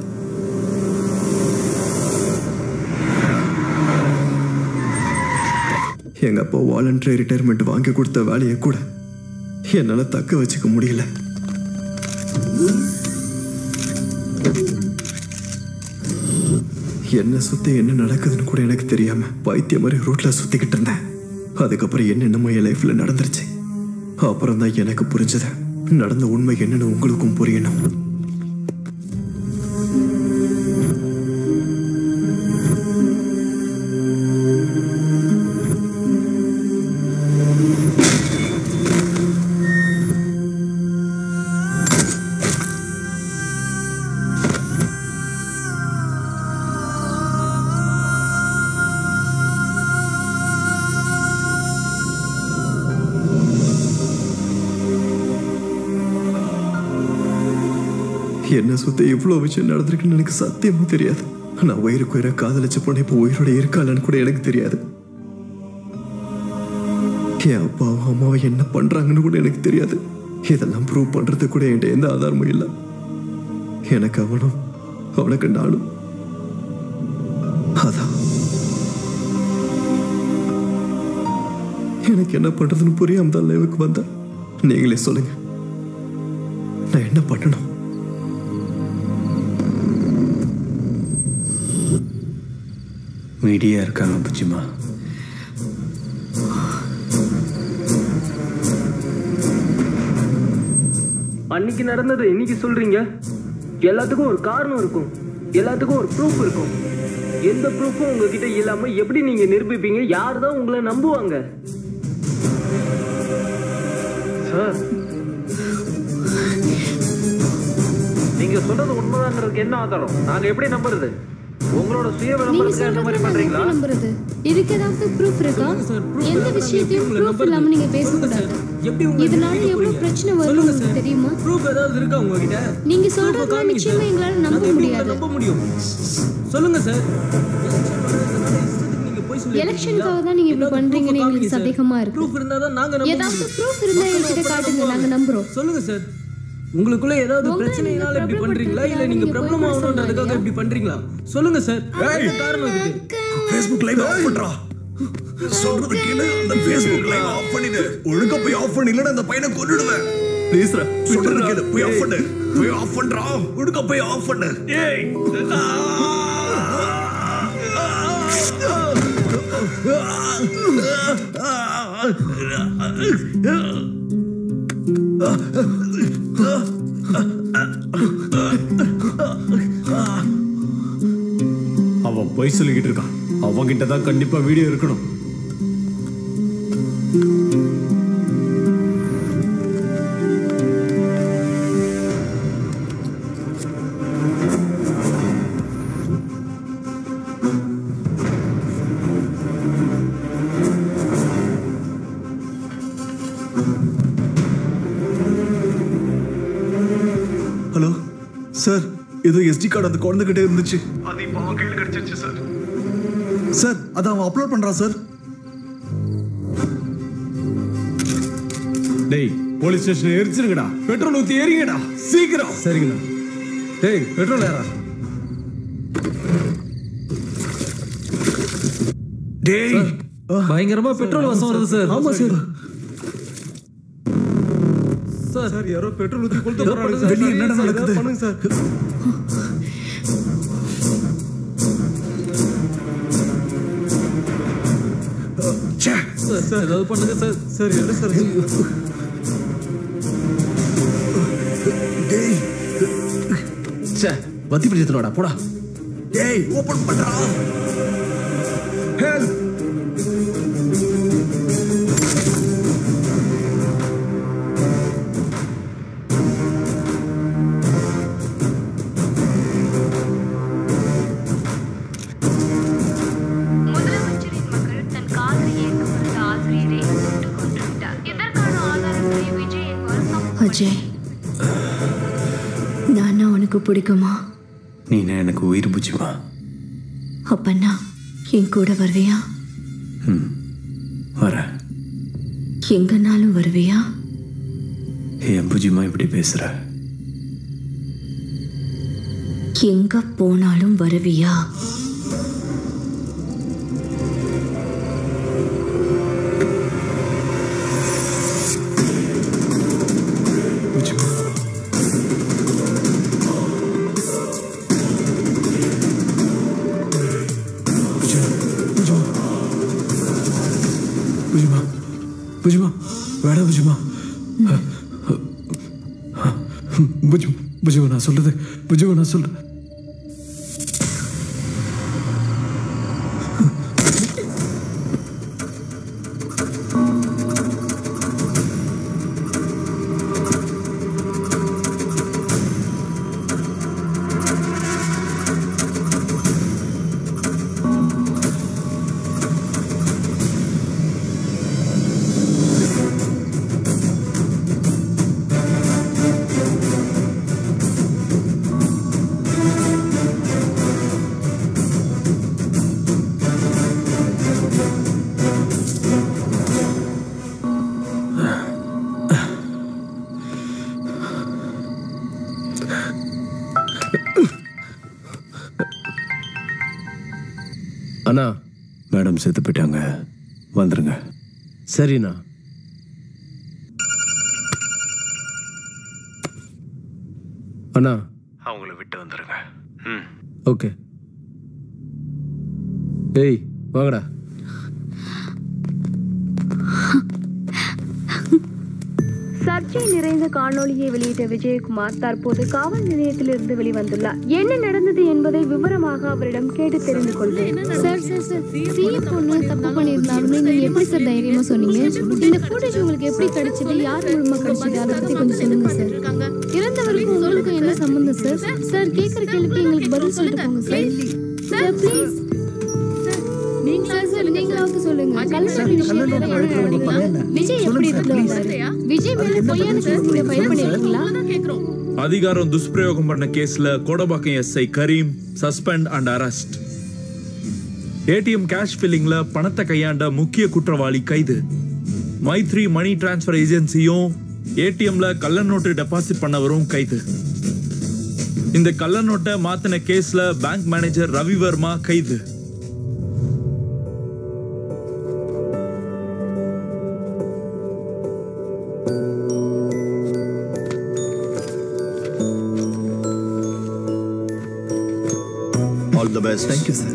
[SPEAKER 21] எங்க அப்பா வாலண்டரி ரிட்டையர்மெண்ட் வாங்கி கொடுத்த வேலையை கூட என்னால தக்க வச்சுக்க முடியல என்ன சுத்தி என்ன நடக்குதுன்னு கூட எனக்கு தெரியாம பைத்திய மாதிரி ரோட்ல சுத்திக்கிட்டு இருந்தேன் அதுக்கப்புறம் என்னென்னமோ என் லைஃப்ல நடந்துருச்சு அப்புறம் தான் எனக்கு புரிஞ்சது நடந்த உண்மை என்னன்னு உங்களுக்கும் புரியணும் என்ன சுத்த இவ்வளோ விஷயம் நடந்திருக்குன்னு எனக்கு சத்தியமா தெரியாது நான் உயிருக்கு உயிரை காதலிச்ச பொண்ணு இப்போ உயிரோட இருக்காளன்னு கூட எனக்கு தெரியாது என் அப்பாவும் அம்மாவும் என்ன பண்றாங்கன்னு கூட எனக்கு தெரியாது இதெல்லாம் ப்ரூவ் பண்றது கூட என்கிட்ட எந்த ஆதாரமும் இல்லை எனக்கு அவனும் அவனுக்கு நானும் அதான் எனக்கு என்ன பண்றதுன்னு புரியாம தான் லைவுக்கு வந்தேன் நீங்களே சொல்லுங்க நான் என்ன பண்ணணும்
[SPEAKER 12] மீடியா இருக்காங்க புச்சிமா
[SPEAKER 4] அன்னைக்கு நடந்தது இன்னைக்கு சொல்றீங்க எல்லாத்துக்கும் ஒரு காரணம் இருக்கும் எல்லாத்துக்கும் ஒரு ப்ரூஃப் இருக்கும் எந்த ப்ரூஃபும் உங்ககிட்ட இல்லாம எப்படி நீங்க நிரூபிப்பீங்க யார் தான் உங்களை நம்புவாங்க சார்
[SPEAKER 18] நீங்க சொல்றது உண்மைதாங்கிறதுக்கு என்ன ஆதாரம் நாங்க எப்படி நம்புறது உங்களோட சுய
[SPEAKER 6] நீங்க
[SPEAKER 18] விளம்பரத்துக்கு இந்த மாதிரி
[SPEAKER 6] சொல்றது நான்
[SPEAKER 18] பண்றீங்களா
[SPEAKER 6] எப்படி நம்புறது இதுக்கு ஏதாவது ப்ரூஃப் இருக்கா எந்த விஷயத்தையும் ப்ரூஃப் இல்லாம நீங்க பேசக்கூடாது இதனால எவ்வளவு பிரச்சனை வரும் உங்களுக்கு தெரியுமா
[SPEAKER 4] ப்ரூஃப் ஏதாவது இருக்கா உங்ககிட்ட
[SPEAKER 6] நீங்க சொல்றதுலாம் நிச்சயமா எங்களால நம்ப முடியாது
[SPEAKER 4] நம்ப முடியும் சொல்லுங்க சார்
[SPEAKER 6] எலெக்ஷனுக்காக தான் நீங்க இப்படி பண்றீங்கன்னு எங்களுக்கு சந்தேகமா இருக்கு
[SPEAKER 4] ப்ரூஃப் இருந்தா தான் நாங்க நம்ப
[SPEAKER 6] ஏதாவது
[SPEAKER 4] முடியும்.
[SPEAKER 6] ப்ரூஃப் இருந்தா எங்ககிட்ட காட்டுங்க நாங்க நம்புறோம்
[SPEAKER 4] சொல்லுங்க சார் உங்களுக்குள்ள ஏதாவது
[SPEAKER 6] உங்களை
[SPEAKER 4] பிரச்சனைனால
[SPEAKER 6] நீங்க
[SPEAKER 4] இப்படி பண்றீங்களா இல்ல நீங்க
[SPEAKER 6] நீங்க
[SPEAKER 4] பிரபலம்
[SPEAKER 6] போய்
[SPEAKER 4] ஆகணுன்றதுக்காக இப்படி பண்றீங்களா சொல்லுங்க சார் என்ன காரணம் இதுக்கு
[SPEAKER 1] ஃபேஸ்புக் லைவ் ஆஃப் பண்றா சொல்றது கேளு அந்த ஃபேஸ்புக் லைவ் ஆஃப் பண்ணிடு ஒழுங்கா போய் ஆஃப் பண்ணி இல்லனா அந்த பையனை கொன்னுடுவேன்
[SPEAKER 21] ப்ளீஸ்ரா
[SPEAKER 1] சொல்றது கேளு போய் ஆஃப் பண்ணு போய் ஆஃப் பண்றா ஒழுங்கா போய் ஆஃப் பண்ணு ஏய்
[SPEAKER 9] அவன் பொய் சொல்லிக்கிட்டு இருக்கான் அவன்கிட்ட தான் கண்டிப்பா வீடியோ இருக்கணும்
[SPEAKER 1] ஹலோ சார் இது எஸ்டி கார்டு அந்த குழந்தைகிட்ட இருந்துச்சு அது இப்போ அவன் கையில் கிடைச்சிருச்சு சார் சார் அதை அவன் அப்லோட் பண்றான் சார்
[SPEAKER 9] டேய்
[SPEAKER 22] போலீஸ் ஸ்டேஷன் எரிச்சிருங்கடா பெட்ரோல் ஊத்தி ஏறிங்கடா சீக்கிரம் சரிங்கண்ணா டேய் பெட்ரோல் ஏறா
[SPEAKER 1] டேய்
[SPEAKER 22] பயங்கரமா பெட்ரோல் வசம் வருது சார் ஆமா சார்
[SPEAKER 1] சார் சார் யாரோ பெட்ரோல் ஊத்தி கொளுத்த
[SPEAKER 22] ஏதோ
[SPEAKER 1] போறாங்க
[SPEAKER 22] பண்ணுங்க
[SPEAKER 1] சார்
[SPEAKER 22] சார்.
[SPEAKER 1] வெளிய என்னடா
[SPEAKER 22] சார்,
[SPEAKER 1] நடக்குது
[SPEAKER 22] ஏதோ பண்ணுங்க சார் சார் சார் ஏதாவது பண்ணுங்க சார் சார் என்ன சார்
[SPEAKER 1] டேய்
[SPEAKER 22] சே வத்தி பிடிச்சதுடா போடா
[SPEAKER 1] டேய் ஓபன் பண்றா ஹெல்ப்
[SPEAKER 2] முதலமைச்சரின் மகள் தன் காதலை ஏற்க மறுத்த ஆசிரியரை சுட்டுக் கொன்றுவிட்டார் இதற்கான ஆதாரங்களை விஜய் என்பவர் சமூக
[SPEAKER 10] அஜய் நானா உனக்கு பிடிக்குமா
[SPEAKER 12] நீனா எனக்கு உயிர் புஜிமா
[SPEAKER 10] அப்பன்னா என் கூட வருவியா
[SPEAKER 12] ம் வரேன்
[SPEAKER 10] எங்கனாலும் வருவியா
[SPEAKER 12] ஏன் புஜிமா இப்படி பேசுற
[SPEAKER 10] எங்க போனாலும் வருவியா
[SPEAKER 22] புஜிமா புஜிமா வேடா புஜிமா புஜிமா புஜிமா நான் சொல்றது புஜிமா நான் சொல்றேன்
[SPEAKER 12] அண்ணா மேடம் செத்து போயிட்டாங்க வந்துருங்க
[SPEAKER 15] சரிண்ணா அண்ணா
[SPEAKER 12] அவங்கள விட்டு வந்துருங்க ம்
[SPEAKER 15] ஓகே ஏய் வாங்கடா
[SPEAKER 6] சர்ச்சை நிறைந்த காணொளியை வெளியிட்ட விஜயகுமார் தற்போது காவல் நிலையத்திலிருந்து வெளிவந்துள்ளார் என்ன நடந்தது என்பதை விவரமாக அவரிடம் கேட்டு தெரிந்து கொள்வேன் சார் சார் சார் சிஎம் பொண்ணு தப்பு பண்ணியிருந்தாலும் நீங்க எப்படி சார் தைரியமா சொன்னீங்க இந்த ஃபுட்டேஜ் உங்களுக்கு எப்படி கிடைச்சது யார் மூலமா கிடைச்சது அதை பத்தி கொஞ்சம் சொல்லுங்க சார் இறந்தவருக்கும் உங்களுக்கும் என்ன சம்பந்தம் சார் சார் கேட்குற கேள்விக்கு எங்களுக்கு பதில் சொல்லிட்டு போங்க sir sir please sir sir நீங்களாவது சொல்லுங்க கல்லூரி விஷயத்துல என்ன நடந்தீங்களா விஜய் எப்படி இதுல வந்தாரு விஜய் மேல பொய்யான கேஸ் நீங்க ஃபைல் பண்ணிருக்கீங்களா
[SPEAKER 9] அதிகாரம் துஷ்பிரயோகம் பண்ண கேஸ்ல Kodambakkam SI Kareem suspend and arrest ATM cash ஃபில்லிங்ல பணத்தை கையாண்ட முக்கிய குற்றவாளி கைது மைத்ரி மணி டிரான்ஸ்ஃபர் ஏஜென்சியும் ஏடிஎம்ல கள்ள நோட்டு டெபாசிட் பண்ணவரும் கைது இந்த கள்ள நோட்டை மாத்தின கேஸ்ல பேங்க் மேனேஜர் ரவி வர்மா கைது
[SPEAKER 11] all the best
[SPEAKER 21] thank you sir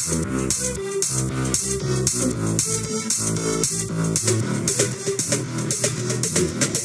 [SPEAKER 8] Thank you.